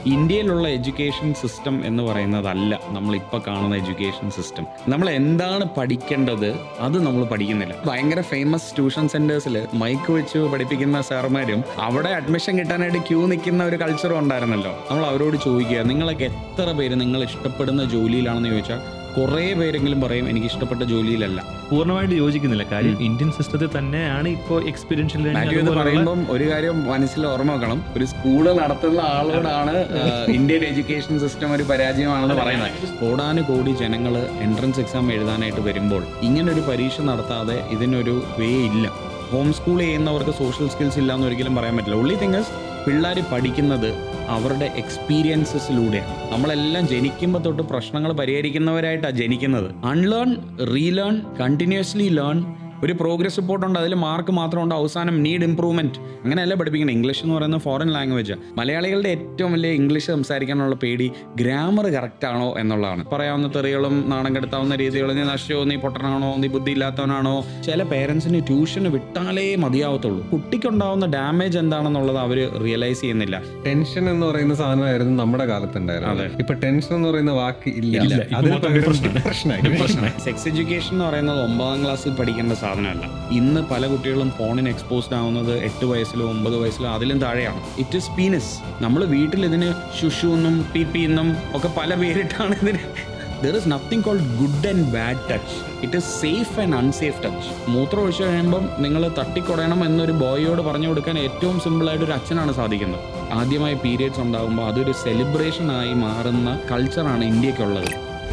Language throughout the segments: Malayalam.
ഇന്ത്യയിലുള്ള എഡ്യൂക്കേഷൻ സിസ്റ്റം എന്ന് പറയുന്നതല്ല നമ്മളിപ്പോൾ കാണുന്ന എഡ്യൂക്കേഷൻ സിസ്റ്റം നമ്മൾ എന്താണ് പഠിക്കേണ്ടത് അത് നമ്മൾ പഠിക്കുന്നില്ല ഭയങ്കര ഫേമസ് ട്യൂഷൻ സെന്റേഴ്സിൽ മൈക്ക് വെച്ച് പഠിപ്പിക്കുന്ന സാർമാരും അവിടെ അഡ്മിഷൻ കിട്ടാനായിട്ട് ക്യൂ നിൽക്കുന്ന ഒരു കൾച്ചറും ഉണ്ടായിരുന്നല്ലോ നമ്മൾ അവരോട് ചോദിക്കുക നിങ്ങളൊക്കെ എത്ര പേര് നിങ്ങൾ ഇഷ്ടപ്പെടുന്ന ജോലിയിലാണെന്ന് ചോദിച്ചാൽ കുറേ പേരെങ്കിലും പറയും എനിക്ക് ഇഷ്ടപ്പെട്ട ജോലിയിലല്ല പൂർണ്ണമായിട്ട് യോജിക്കുന്നില്ല കാര്യം ഇന്ത്യൻ സിസ്റ്റത്തിൽ തന്നെയാണ് ഇപ്പോൾ എക്സ്പീരിയൻഷ്യൽ മാത്യു ഇത് പറയുമ്പം ഒരു കാര്യം മനസ്സിൽ ഓർമ്മ വെക്കണം ഒരു സ്കൂള് നടത്തുന്ന ആളോടാണ് ആ, ഇന്ത്യൻ എഡ്യൂക്കേഷൻ സിസ്റ്റം ഒരു പരാജയമാണെന്ന് പറയുന്നത് കോടാനു കോടി ജനങ്ങൾ എൻട്രൻസ് എക്സാം എഴുതാനായിട്ട് വരുമ്പോൾ ഇങ്ങനൊരു പരീക്ഷ നടത്താതെ ഇതിനൊരു വേ ഇല്ല ഹോം സ്കൂൾ ചെയ്യുന്നവർക്ക് സോഷ്യൽ സ്കിൽസ് ഇല്ല എന്ന് ഒരിക്കലും പറയാൻ പറ്റില്ല ഉള്ളി തിങ്കസ് പിള്ളേർ പഠിക്കുന്നത് അവരുടെ എക്സ്പീരിയൻസസിലൂടെയാണ് നമ്മളെല്ലാം ജനിക്കുമ്പോൾ തൊട്ട് പ്രശ്നങ്ങൾ പരിഹരിക്കുന്നവരായിട്ടാണ് ജനിക്കുന്നത് അൺലേൺ റീലേൺ കണ്ടിന്യൂസ്ലി ലേൺ ഒരു പ്രോഗ്രസ് റിപ്പോർട്ട് ഉണ്ട് അതിൽ മാർക്ക് മാത്രമുണ്ട് അവസാനം നീഡ് ഇംപ്രൂവ്മെന്റ് അങ്ങനെയല്ല പഠിപ്പിക്കണം ഇംഗ്ലീഷ് എന്ന് പറയുന്നത് ഫോറിൻ ലാംഗ്വേജ് മലയാളികളുടെ ഏറ്റവും വലിയ ഇംഗ്ലീഷ് സംസാരിക്കാനുള്ള പേടി ഗ്രാമർ കറക്റ്റ് ആണോ എന്നുള്ളതാണ് പറയാവുന്ന തെറികളും നാണം കെടുത്താവുന്ന രീതികളും നീ നശിച്ചോ നീ പൊട്ടനാണോ നീ ബുദ്ധി ഇല്ലാത്തവനാണോ ചില പേരൻസിന് ട്യൂഷന് വിട്ടാലേ മതിയാവത്തുള്ളൂ കുട്ടിക്കുണ്ടാവുന്ന ഡാമേജ് എന്താണെന്നുള്ളത് അവർ റിയലൈസ് ചെയ്യുന്നില്ല ടെൻഷൻ എന്ന് പറയുന്ന സാധനമായിരുന്നു നമ്മുടെ കാലത്തുണ്ടായിരുന്നത് ഇപ്പൊ ടെൻഷൻ എന്ന് പറയുന്ന വാക്ക് ഇല്ല ഇല്ല, ഇപ്പൊ അതിന് മൊത്തം പകരം depression. ഡിപ്രഷനായി സെക്സ് എഡ്യൂക്കേഷൻ എന്ന് പറയുന്നത് ഒമ്പതാം ക്ലാസ്സിൽ പഠിക്കേണ്ട സാധനമല്ല ഇന്ന് പല കുട്ടികളും ഫോണിന് എക്സ്പോസ്ഡ് ആവുന്നത് എട്ട് വയസ്സിലോ ഒമ്പത് വയസ്സിലോ അതിലും താഴെയാണ് ഇറ്റ് ഇസ് പീനസ് നമ്മൾ വീട്ടിൽ ഇതിന് ശുഷു എന്നും പി പി എന്നും ഒക്കെ പല പേരിട്ടാണ് ഇതിന് there is nothing called good and bad touch it is safe and unsafe touch മൂത്രം ഒഴിച്ചു കഴിയുമ്പം നിങ്ങൾ തട്ടിക്കൊടയണം എന്നൊരു ബോയോട് പറഞ്ഞു കൊടുക്കാൻ ഏറ്റവും സിമ്പിളായിട്ട് ഒരു അച്ഛനാണ് സാധിക്കുന്നത് ആദ്യമായി പീരിയഡ്സ് ഉണ്ടാകുമ്പോൾ അതൊരു സെലിബ്രേഷൻ ആയി മാറുന്ന കൾച്ചറാണ് ഇന്ത്യക്കുള്ളത്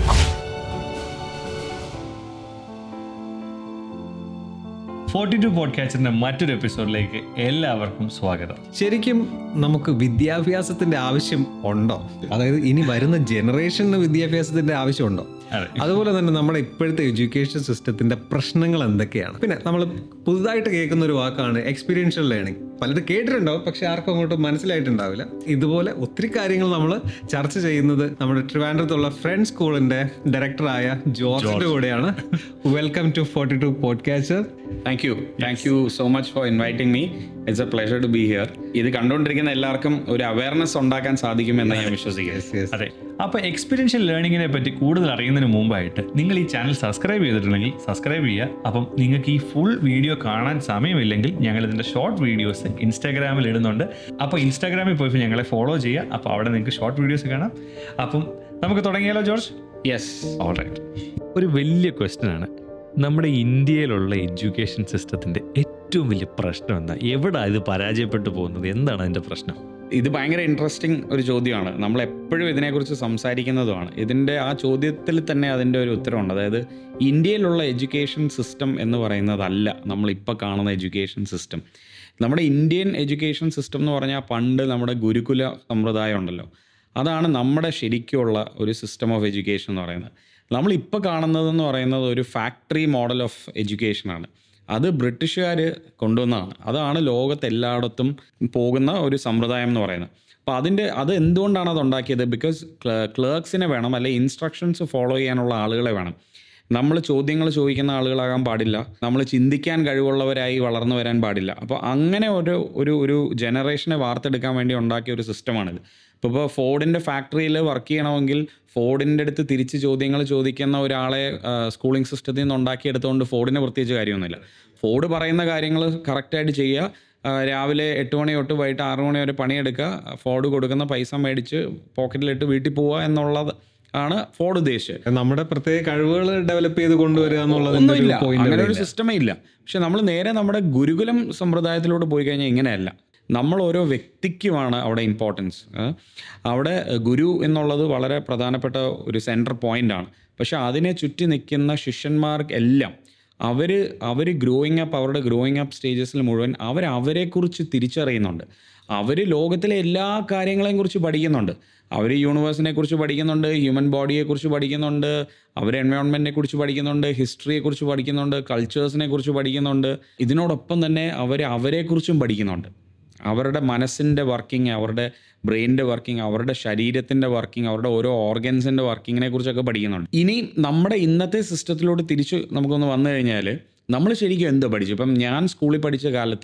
ഫോർട്ടി ടു പോഡ്കാസ്റ്റിന്റെ മറ്റൊരു എപ്പിസോഡിലേക്ക് എല്ലാവർക്കും സ്വാഗതം ശരിക്കും നമുക്ക് വിദ്യാഭ്യാസത്തിന്റെ ആവശ്യം ഉണ്ടോ അതായത് ഇനി വരുന്ന ജനറേഷന് വിദ്യാഭ്യാസത്തിന്റെ ആവശ്യമുണ്ടോ അതെ. അതുപോലെ തന്നെ നമ്മുടെ ഇപ്പോഴത്തെ എഡ്യൂക്കേഷൻ സിസ്റ്റത്തിന്റെ പ്രശ്നങ്ങൾ എന്തൊക്കെയാണ് പിന്നെ നമ്മൾ പുതുതായിട്ട് കേൾക്കുന്ന ഒരു വാക്കാണ് എക്സ്പീരിയൻഷ്യൽ ലേണിംഗ് പലരും കേട്ടിട്ടുണ്ടാവും പക്ഷെ ആർക്കും അങ്ങോട്ട് മനസ്സിലായിട്ടുണ്ടാവില്ല ഇതുപോലെ ഒത്തിരി കാര്യങ്ങൾ നമ്മൾ ചർച്ച ചെയ്യുന്നത് നമ്മുടെ ട്രിവാൻഡ്രത്തുള്ള ഫ്രണ്ട് സ്കൂളിന്റെ ഡയറക്ടറായ ജോർജിന്റെ കൂടെയാണ് welcome to forty two podcast thank you thank you so much for inviting me it's a pleasure to be here ഇത് കണ്ടുകൊണ്ടിരിക്കുന്ന എല്ലാവർക്കും ഒരു അവയർനെസ് ഉണ്ടാക്കാൻ സാധിക്കുമെന്ന് ഞാൻ വിശ്വസിക്കുന്നു അതെ അപ്പോൾ എക്സ്പീരിയൻഷ്യൽ ലേണിങ്ങിനെ പറ്റി കൂടുതൽ അറിയുന്നതിന് മുമ്പായിട്ട് നിങ്ങൾ ഈ ചാനൽ സബ്സ്ക്രൈബ് ചെയ്തിട്ടുണ്ടെങ്കിൽ സബ്സ്ക്രൈബ് ചെയ്യുക അപ്പം നിങ്ങൾക്ക് ഈ ഫുൾ വീഡിയോ കാണാൻ സമയമില്ലെങ്കിൽ ഞങ്ങൾ ഇതിൻ്റെ ഷോർട്ട് വീഡിയോസ് ഇൻസ്റ്റാഗ്രാമിൽ ഇടുന്നുണ്ട് അപ്പോൾ ഇൻസ്റ്റാഗ്രാമിൽ പോയി ഞങ്ങളെ ഫോളോ ചെയ്യുക അപ്പോൾ അവിടെ നിങ്ങൾക്ക് ഷോർട്ട് വീഡിയോസ് കാണാം അപ്പം നമുക്ക് തുടങ്ങിയാലോ ജോർജ് യെസ് ഓൾറൈറ്റ് ഒരു വലിയ ക്വസ്റ്റ്യൻ ആണ് നമ്മുടെ ഇന്ത്യയിലുള്ള എഡ്യൂക്കേഷൻ സിസ്റ്റത്തിൻ്റെ ഏറ്റവും വലിയ പ്രശ്നം എന്താ എവിടാ ഇത് പരാജയപ്പെട്ടു പോകുന്നത് എന്താണ് അതിൻ്റെ പ്രശ്നം ഇത് ഭയങ്കര ഇൻട്രസ്റ്റിംഗ് ഒരു ചോദ്യമാണ് നമ്മൾ എപ്പോഴും ഇതിനെക്കുറിച്ച് സംസാരിക്കുന്നതുമാണ് ഇതിൻ്റെ ആ ചോദ്യത്തിൽ തന്നെ അതിൻ്റെ ഒരു ഉത്തരവുണ്ട് അതായത് ഇന്ത്യയിലുള്ള എഡ്യൂക്കേഷൻ സിസ്റ്റം എന്ന് പറയുന്നതല്ല നമ്മളിപ്പോൾ കാണുന്ന എഡ്യൂക്കേഷൻ സിസ്റ്റം നമ്മുടെ ഇന്ത്യൻ എഡ്യൂക്കേഷൻ സിസ്റ്റം എന്ന് പറഞ്ഞാൽ പണ്ട് നമ്മുടെ ഗുരുകുല സമ്പ്രദായം ഉണ്ടല്ലോ അതാണ് നമ്മുടെ ശരിക്കുള്ള ഒരു സിസ്റ്റം ഓഫ് എഡ്യൂക്കേഷൻ എന്ന് പറയുന്നത് നമ്മളിപ്പോൾ കാണുന്നതെന്ന് പറയുന്നത് ഒരു ഫാക്ടറി മോഡൽ ഓഫ് എഡ്യൂക്കേഷനാണ് അത് ബ്രിട്ടീഷുകാർ കൊണ്ടുവന്നതാണ് അതാണ് ലോകത്ത് എല്ലായിടത്തും പോകുന്ന ഒരു സമ്പ്രദായം എന്ന് പറയുന്നത് അപ്പോൾ അതിൻ്റെ അത് എന്തുകൊണ്ടാണ് അത് ഉണ്ടാക്കിയത് ബിക്കോസ് ക്ലേർക്സിനെ വേണം അല്ലെങ്കിൽ ഇൻസ്ട്രക്ഷൻസ് ഫോളോ ചെയ്യാനുള്ള ആളുകളെ വേണം നമ്മൾ ചോദ്യങ്ങൾ ചോദിക്കുന്ന ആളുകളാകാൻ പാടില്ല നമ്മൾ ചിന്തിക്കാൻ കഴിവുള്ളവരായി വളർന്നു വരാൻ പാടില്ല അപ്പോൾ അങ്ങനെ ഒരു ഒരു ഒരു ജനറേഷനെ വാർത്തെടുക്കാൻ വേണ്ടി ഉണ്ടാക്കിയ ഒരു സിസ്റ്റമാണിത് ഇപ്പോൾ ഇപ്പോൾ ഫോർഡിൻ്റെ ഫാക്ടറിയിൽ വർക്ക് ചെയ്യണമെങ്കിൽ ഫോർഡിൻ്റെ അടുത്ത് തിരിച്ച് ചോദ്യങ്ങൾ ചോദിക്കുന്ന ഒരാളെ സ്കൂളിംഗ് സിസ്റ്റത്തിൽ നിന്ന് ഉണ്ടാക്കിയെടുത്തുകൊണ്ട് ഫോർഡിന് പ്രത്യേകിച്ച് കാര്യമൊന്നുമില്ല ഫോർഡ് പറയുന്ന കാര്യങ്ങൾ കറക്റ്റായിട്ട് ചെയ്യുക ആ, രാവിലെ എട്ട് മണി തൊട്ട് വൈകിട്ട് ആറ് മണി വരെ പണിയെടുക്കുക ഫോർഡ് കൊടുക്കുന്ന പൈസ മേടിച്ച് പോക്കറ്റിലിട്ട് വീട്ടിൽ പോവുക എന്നുള്ളത് ആണ് ഫോർഡ് ഉദ്ദേശിച്ചത് നമ്മുടെ പ്രത്യേക കഴിവുകൾ ഡെവലപ്പ് ചെയ്ത് കൊണ്ടുവരിക എന്നുള്ളതിന്റെ ഒരു ഒന്നുമില്ല പോയിന്റ് അങ്ങനെ ഒരു സിസ്റ്റമേ ഇല്ല പക്ഷെ നമ്മൾ നേരെ നമ്മുടെ ഗുരുകുലം സമ്പ്രദായത്തിലൂടെ പോയി കഴിഞ്ഞാൽ ഇങ്ങനെയല്ല നമ്മൾ ഓരോ വ്യക്തിക്കുമാണ് അവിടെ ഇമ്പോർട്ടൻസ് അവിടെ ഗുരു എന്നുള്ളത് വളരെ പ്രധാനപ്പെട്ട ഒരു സെൻട്രൽ പോയിന്റ് ആണ് പക്ഷെ അതിനെ ചുറ്റി നിൽക്കുന്ന ശിഷ്യന്മാർക്ക് എല്ലാം അവർ അവർ ഗ്രോയിങ് അപ്പ് അവരുടെ ഗ്രോയിങ് അപ്പ് സ്റ്റേജസിൽ മുഴുവൻ അവർ അവരെക്കുറിച്ച് തിരിച്ചറിയുന്നുണ്ട് അവർ ലോകത്തിലെ എല്ലാ കാര്യങ്ങളെയും കുറിച്ച് പഠിക്കുന്നുണ്ട് അവർ യൂണിവേഴ്സിനെ കുറിച്ച് പഠിക്കുന്നുണ്ട് ഹ്യൂമൻ ബോഡിയെ കുറിച്ച് പഠിക്കുന്നുണ്ട് അവർ എൻവയോൺമെൻറ്റിനെ കുറിച്ച് പഠിക്കുന്നുണ്ട് ഹിസ്റ്ററിയെ കുറിച്ച് പഠിക്കുന്നുണ്ട് കൾച്ചേഴ്സിനെ കുറിച്ച് പഠിക്കുന്നുണ്ട് ഇതിനോടൊപ്പം തന്നെ അവർ അവരെക്കുറിച്ചും പഠിക്കുന്നുണ്ട് അവരുടെ മനസ്സിൻ്റെ വർക്കിംഗ് അവരുടെ ബ്രെയിനിൻ്റെ വർക്കിംഗ് അവരുടെ ശരീരത്തിൻ്റെ വർക്കിംഗ് അവരുടെ ഓരോ ഓർഗൻസിൻ്റെ വർക്കിങ്ങിനെ കുറിച്ചൊക്കെ പഠിക്കുന്നുണ്ട് ഇനി നമ്മുടെ ഇന്നത്തെ സിസ്റ്റത്തിലോട്ട് തിരിച്ച് നമുക്കൊന്ന് വന്നു കഴിഞ്ഞാൽ നമ്മൾ ശരിക്കും എന്ത് പഠിച്ചു ഇപ്പം ഞാൻ സ്കൂളിൽ പഠിച്ച കാലത്ത്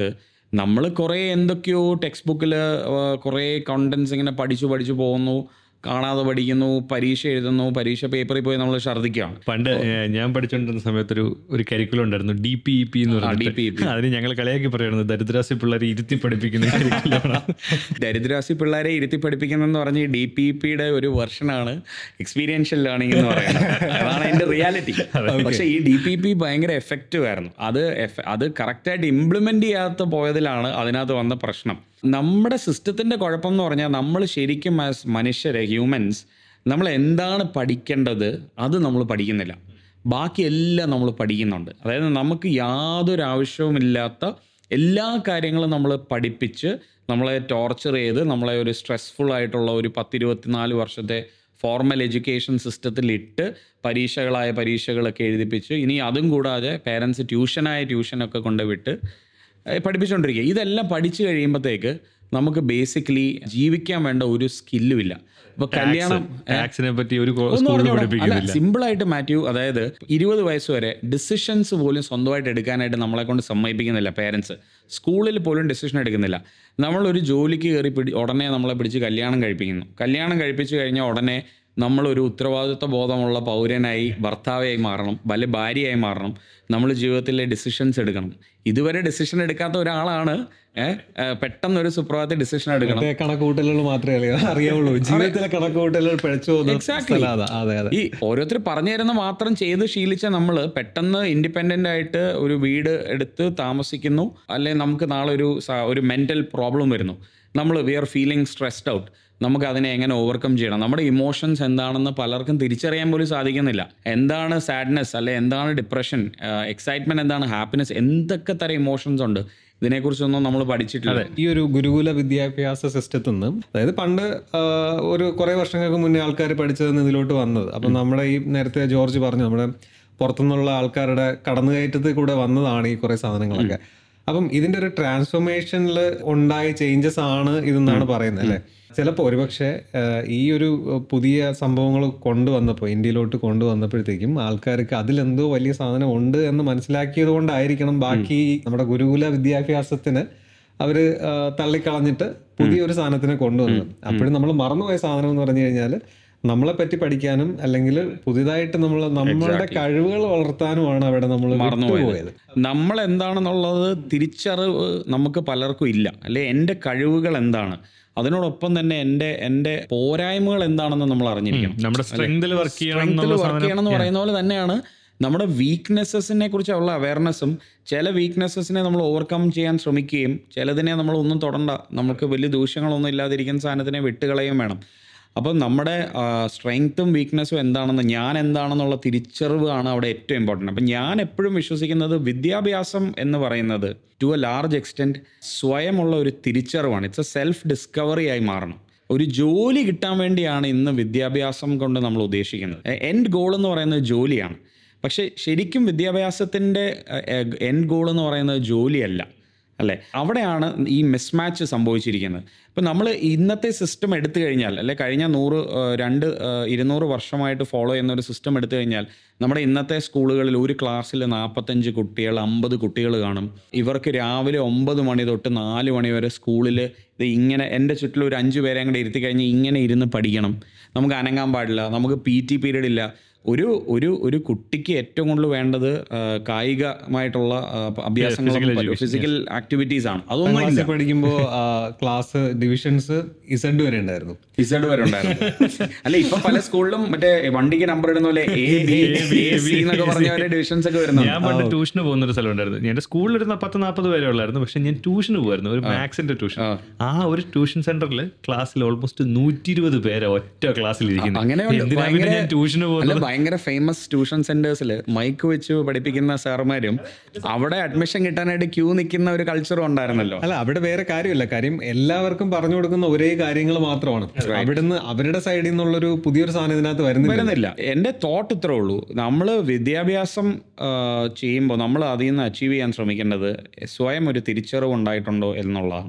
നമ്മൾ കുറേ എന്തൊക്കെയോ ടെക്സ്റ്റ് ബുക്കിൽ കുറേ കണ്ടൻസ് ഇങ്ങനെ പഠിച്ചു പഠിച്ചു പോകുന്നു കാണാതെ പഠിക്കുന്നു പരീക്ഷ എഴുതുന്നു പരീക്ഷ പേപ്പറിൽ പോയി നമ്മൾ ഛർദ്ദിക്കുകയാണ് പണ്ട് ഏഹ്, ഞാൻ പഠിച്ചുകൊണ്ടിരുന്ന സമയത്തൊരു ഒരു കരിക്കുലം ഉണ്ടായിരുന്നു ഡി പി ഇ പി എന്ന് പറഞ്ഞിട്ട് DPEP. അതിന് ഞങ്ങൾ കളിയാക്കി പറയുന്നത് ദരിദ്രാസി പിള്ളേരെ ഇരുത്തി പഠിപ്പിക്കുന്ന curriculum-ആണ്. ദരിദ്രാസി പിള്ളേരെ ഇരുത്തി പഠിപ്പിക്കുന്നെന്ന് പറഞ്ഞ് ഡി പി പിയുടെ ഒരു വെർഷനാണ് എക്സ്പീരിയൻഷ്യൽ ലേണിംഗ് എന്ന് പറയുന്നത് അതാണ് അതിന്റെ റിയാലിറ്റി പക്ഷെ ഈ ഡി പി പി ഭയങ്കര എഫക്റ്റീവ് ആയിരുന്നു അത് എഫ- അത് കറക്റ്റായിട്ട് ഇംപ്ലിമെന്റ് ചെയ്യാത്ത പോയതിലാണ് അതിനകത്ത് വന്ന പ്രശ്നം നമ്മുടെ സിസ്റ്റത്തിന്റെ കുഴപ്പം എന്ന് പറഞ്ഞാൽ നമ്മൾ ശരിക്കും ആസ് മനുഷ്യരെ ഹ്യൂമൻസ് നമ്മൾ എന്താണ് പഠിക്കേണ്ടത് അത് നമ്മൾ പഠിക്കുന്നില്ല ബാക്കി എല്ലാം നമ്മൾ പഠിക്കുന്നുണ്ട് അതായത് നമുക്ക് യാതൊരു ആവശ്യവുമില്ലാത്ത എല്ലാ കാര്യങ്ങളും നമ്മൾ പഠിപ്പിച്ച് നമ്മളെ ടോർച്ചർ ചെയ്ത് നമ്മളെ ഒരു സ്ട്രെസ്ഫുൾ ആയിട്ടുള്ള ഒരു പത്തിരുപത്തിനാല് വർഷത്തെ ഫോർമൽ എഡ്യൂക്കേഷൻ സിസ്റ്റത്തിൽ ഇട്ട് പരീക്ഷകളായ പരീക്ഷകളൊക്കെ എഴുതിപ്പിച്ച് ഇനി അതും കൂടാതെ പേരൻസ് ട്യൂഷനായ ട്യൂഷനൊക്കെ കൊണ്ട് വിട്ട് ഏഹ് പഠിപ്പിച്ചുകൊണ്ടിരിക്കുക ഇതെല്ലാം പഠിച്ചു കഴിയുമ്പോഴത്തേക്ക് നമുക്ക് ബേസിക്കലി ജീവിക്കാൻ വേണ്ട ഒരു സ്കില്ലും ഇല്ല ഇപ്പോൾ കല്യാണം ടാക്സിനെ പറ്റി ഒരു സ്കൂളിൽ പഠിപ്പിക്കുന്നില്ല സിമ്പിൾ ആയിട്ട് മാത്യു അതായത് ഇരുപത് വയസ്സ് വരെ ഡിസിഷൻസ് പോലും സ്വന്തമായിട്ട് എടുക്കാനായിട്ട് നമ്മളെ കൊണ്ട് സമ്മതിപ്പിക്കുന്നില്ല പേരൻസ് സ്കൂളിൽ പോലും ഡിസിഷൻ എടുക്കുന്നില്ല നമ്മളൊരു ജോലിക്ക് കയറി പിടി ഉടനെ നമ്മളെ പിടിച്ച് കല്യാണം കഴിപ്പിക്കുന്നു കല്യാണം കഴിപ്പിച്ച് കഴിഞ്ഞാൽ ഉടനെ നമ്മളൊരു ഉത്തരവാദിത്വ ബോധമുള്ള പൗരനായി ഭർത്താവായി മാറണം വല്ല ഭാര്യയായി മാറണം നമ്മൾ ജീവിതത്തിലെ ഡിസിഷൻസ് എടുക്കണം ഇതുവരെ ഡിസിഷൻ എടുക്കാത്ത ഒരാളാണ് ഏഹ്, ഏഹ്, പെട്ടെന്നൊരു സുപ്രഭാതത്തിൽ ഡിസിഷൻ എടുക്കണം മറ്റേ കണക്കുകൂട്ടലുകൾ മാത്രമേ അറിയാ- അറിയാവുള്ളൂ ജീവിതത്തിലെ കണക്കുകൂട്ടലുകൾ പിഴച്ചു പോകുന്ന Exactly. സ്ഥലം അതാ. അതെ അതെ ഈ ഓരോരുത്തർ പറഞ്ഞു തരുന്ന മാത്രം ചെയ്ത് ശീലിച്ച നമ്മൾ പെട്ടെന്ന് ഇൻഡിപെൻഡൻ്റ് ആയിട്ട് ഒരു വീട് എടുത്ത് താമസിക്കുന്നു അല്ലെങ്കിൽ നമുക്ക് നാളെ ഒരു സ- ഒരു മെൻ്റൽ പ്രോബ്ലം വരുന്നു നമ്മൾ we are feeling stressed out നമുക്ക് അതിനെ എങ്ങനെ ഓവർകം ചെയ്യണം നമ്മുടെ ഇമോഷൻസ് എന്താണെന്ന് പലർക്കും തിരിച്ചറിയാൻ പോലും സാധിക്കുന്നില്ല എന്താണ് സാഡ്നെസ് അല്ലെ എന്താണ് ഡിപ്രഷൻ എക്സൈറ്റ്മെന്റ് എന്താണ് ഹാപ്പിനെസ് എന്തൊക്കെ തരം ഇമോഷൻസ് ഉണ്ട് ഇതിനെക്കുറിച്ചൊന്നും നമ്മൾ പഠിച്ചിട്ടില്ല ഈ ഒരു ഗുരുകുല വിദ്യാഭ്യാസ സിസ്റ്റത്തിൽ നിന്ന് അതായത് പണ്ട് ആ, ഒരു കുറെ വർഷങ്ങൾക്ക് മുന്നേ ആൾക്കാർ പഠിച്ചതെന്ന് ഇതിലോട്ട് വന്നത് അപ്പം നമ്മുടെ ഈ നേരത്തെ ജോർജ് പറഞ്ഞു നമ്മുടെ പുറത്തുനിന്നുള്ള ആൾക്കാരുടെ കടന്നുകയറ്റത്തിൽ കൂടെ വന്നതാണ് ഈ കുറെ സാധനങ്ങളൊക്കെ അപ്പം ഇതിന്റെ ഒരു ട്രാൻസ്ഫോർമേഷനിൽ ഉണ്ടായ ചേഞ്ചസ് ആണ് ഇതെന്നാണ് പറയുന്നത് അല്ലേ ചിലപ്പോൾ ഒരുപക്ഷെ ആ, ഈ ഒരു പുതിയ സംഭവങ്ങൾ കൊണ്ടുവന്നപ്പോൾ ഇന്ത്യയിലോട്ട് കൊണ്ടുവന്നപ്പോഴത്തേക്കും ആൾക്കാർക്ക് അതിലെന്തോ വലിയ സാധനം ഉണ്ട് എന്ന് മനസ്സിലാക്കിയത് കൊണ്ടായിരിക്കണം ബാക്കി നമ്മുടെ ഗുരുകുല വിദ്യാഭ്യാസത്തിന് അവര് ആ, തള്ളിക്കളഞ്ഞിട്ട് പുതിയൊരു സാധനത്തിനെ കൊണ്ടുവന്നത് അപ്പോഴും നമ്മൾ മറന്നുപോയ സാധനം എന്ന് പറഞ്ഞു കഴിഞ്ഞാൽ നമ്മളെ പറ്റി പഠിക്കാനും അല്ലെങ്കിൽ പുതിയതായിട്ട് നമ്മൾ നമ്മളുടെ കഴിവുകൾ വളർത്താനുമാണ് അവിടെ നമ്മൾ വിട്ടുപോയത് നമ്മൾ എന്താണെന്നുള്ളത് തിരിച്ചറിവ് നമുക്ക് പലർക്കും ഇല്ല അല്ലെ എൻ്റെ കഴിവുകൾ എന്താണ് അതിനോടൊപ്പം തന്നെ എൻ്റെ എൻ്റെ പോരായ്മകൾ എന്താണെന്ന് നമ്മൾ അറിഞ്ഞിരിക്കണം നമ്മുടെ സ്ട്രെങ്തിൽ വർക്ക് ചെയ്യണം സ്ട്രെങ്ത്തിൽ എന്നുള്ള വർക്ക് സാധനം ചെയ്യണം എന്ന് പറയുന്ന പോലെ തന്നെയാണ് നമ്മുടെ വീക്ക്നെസ്സസിനെ കുറിച്ചുള്ള അവയർനെസ്സും ചില വീക്ക്നെസ്സസിനെ നമ്മൾ ഓവർകം ചെയ്യാൻ ശ്രമിക്കുകയും ചിലതിനെ നമ്മൾ ഒന്നും തൊടണ്ട നമുക്ക് വലിയ ദൂഷ്യങ്ങളൊന്നും ഇല്ലാതിരിക്കുന്ന സാധനത്തിനെ വിട്ടുകളയും വേണം അപ്പം നമ്മുടെ സ്ട്രെങ്ത്തും വീക്ക്നെസ്സും എന്താണെന്ന് ഞാൻ എന്താണെന്നുള്ള തിരിച്ചറിവ് ആണ് അവിടെ ഏറ്റവും ഇമ്പോർട്ടൻ്റ് അപ്പം ഞാൻ എപ്പോഴും വിശ്വസിക്കുന്നത് വിദ്യാഭ്യാസം എന്ന് പറയുന്നത് ടു എ ലാർജ് എക്സ്റ്റെൻറ്റ് സ്വയമുള്ള ഒരു തിരിച്ചറിവാണ് ഇറ്റ്സ് എ സെൽഫ് ഡിസ്കവറി ആയി മാറണം ഒരു ജോലി കിട്ടാൻ വേണ്ടിയാണ് ഇന്ന് വിദ്യാഭ്യാസം കൊണ്ട് നമ്മൾ ഉദ്ദേശിക്കുന്നത് എൻഡ് ഗോൾ എന്ന് പറയുന്നത് ജോലിയാണ് പക്ഷേ ശരിക്കും വിദ്യാഭ്യാസത്തിൻ്റെ എൻഡ് ഗോൾ എന്ന് പറയുന്നത് ജോലിയല്ല അല്ലേ അവിടെയാണ് ഈ മിസ്മാച്ച് സംഭവിച്ചിരിക്കുന്നത് ഇപ്പം നമ്മൾ ഇന്നത്തെ സിസ്റ്റം എടുത്തു കഴിഞ്ഞാൽ അല്ലെ കഴിഞ്ഞ നൂറ് ആ, രണ്ട് ആ, ഇരുന്നൂറ് വർഷമായിട്ട് ഫോളോ ചെയ്യുന്ന ഒരു സിസ്റ്റം എടുത്തു കഴിഞ്ഞാൽ നമ്മുടെ ഇന്നത്തെ സ്കൂളുകളിൽ ഒരു ക്ലാസ്സിൽ നാൽപ്പത്തഞ്ച് കുട്ടികൾ അമ്പത് കുട്ടികൾ കാണും ഇവർക്ക് രാവിലെ ഒമ്പത് മണി തൊട്ട് നാല് മണി വരെ സ്കൂളിൽ ഇത് ഇങ്ങനെ എൻ്റെ ചുറ്റിലും ഒരു അഞ്ച് പേരെ അങ്ങോട്ട് ഇരുത്തി കഴിഞ്ഞ് ഇങ്ങനെ ഇരുന്ന് പഠിക്കണം നമുക്ക് അനങ്ങാൻ പാടില്ല നമുക്ക് പി ടി പീരീഡ് ഇല്ല ഒരു ഒരു ഒരു കുട്ടിക്ക് ഏറ്റവും കൂടുതൽ വേണ്ടത് ആ, കായികമായിട്ടുള്ള ആ, അഭ്യാസങ്ങളും ഫിസിക്കൽ ആക്ടിവിറ്റീസ് ആണ് അതൊന്നും ഇല്ല ക്ലാസ്സിൽ പഠിക്കുമ്പോൾ ക്ലാസ് ഡിവിഷൻസ് ഇസഡ് വരെ ഉണ്ടായിരുന്നു ഇസഡ് വരെ ഉണ്ടായിരുന്നു അല്ല ഇപ്പൊ പല സ്കൂളിലും മറ്റേ വണ്ടിക്ക് നമ്പർ ഇടുന്ന പോലെ എ ബി സി എന്നൊക്കെ പറഞ്ഞ പോലെ ഡിവിഷൻസ് ഒക്കെ വരുന്നുണ്ട് ഞാൻ പണ്ട് ട്യൂഷന് പോകുന്ന ഒരു സ്ഥലം ഉണ്ടായിരുന്നു എന്റെ സ്കൂളിലിരുന്ന പത്ത് നാൽപ്പത് പേരെ ഉള്ളായിരുന്നു പക്ഷെ ഞാൻ ട്യൂഷന് പോകുമായിരുന്നു ഒരു മാത്സിന്റെ ട്യൂഷൻ ആ ഒരു ട്യൂഷൻ സെന്ററിൽ ക്ലാസ്സിൽ ഓൾമോസ്റ്റ് നൂറ്റി ഇരുപത് പേരെ ഒറ്റ ക്ലാസ്സിൽ ഇരിക്കുന്നു അങ്ങനെ എന്തിനാ പിന്നെ ഞാൻ ട്യൂഷന് അല്ല പോകുന്നത് ഭയങ്കര ഫേമസ് ട്യൂഷൻ സെന്റേഴ്സിൽ മൈക്ക് വെച്ച് പഠിപ്പിക്കുന്ന സാറുമാരും അവിടെ അഡ്മിഷൻ കിട്ടാനായിട്ട് ക്യൂ നിൽക്കുന്ന ഒരു കൾച്ചറും ഉണ്ടായിരുന്നല്ലോ അല്ല അവിടെ വേറെ കാര്യമില്ല കാര്യം എല്ലാവർക്കും പറഞ്ഞു കൊടുക്കുന്ന ഒരേ കാര്യങ്ങൾ മാത്രമാണ് അവിടുന്ന് അവരുടെ സൈഡിൽ നിന്നുള്ളൊരു പുതിയൊരു സാധനം ഇതിനകത്ത് വരുന്നില്ല വരുന്നില്ല എൻ്റെ തോട്ട് ഇത്രേ ഉള്ളൂ നമ്മൾ വിദ്യാഭ്യാസം ചെയ്യുമ്പോൾ നമ്മൾ അതിൽ നിന്ന് അച്ചീവ് ചെയ്യാൻ ശ്രമിക്കേണ്ടത് സ്വയം ഒരു തിരിച്ചറിവ് ഉണ്ടായിട്ടുണ്ടോ എന്നുള്ളതാണ്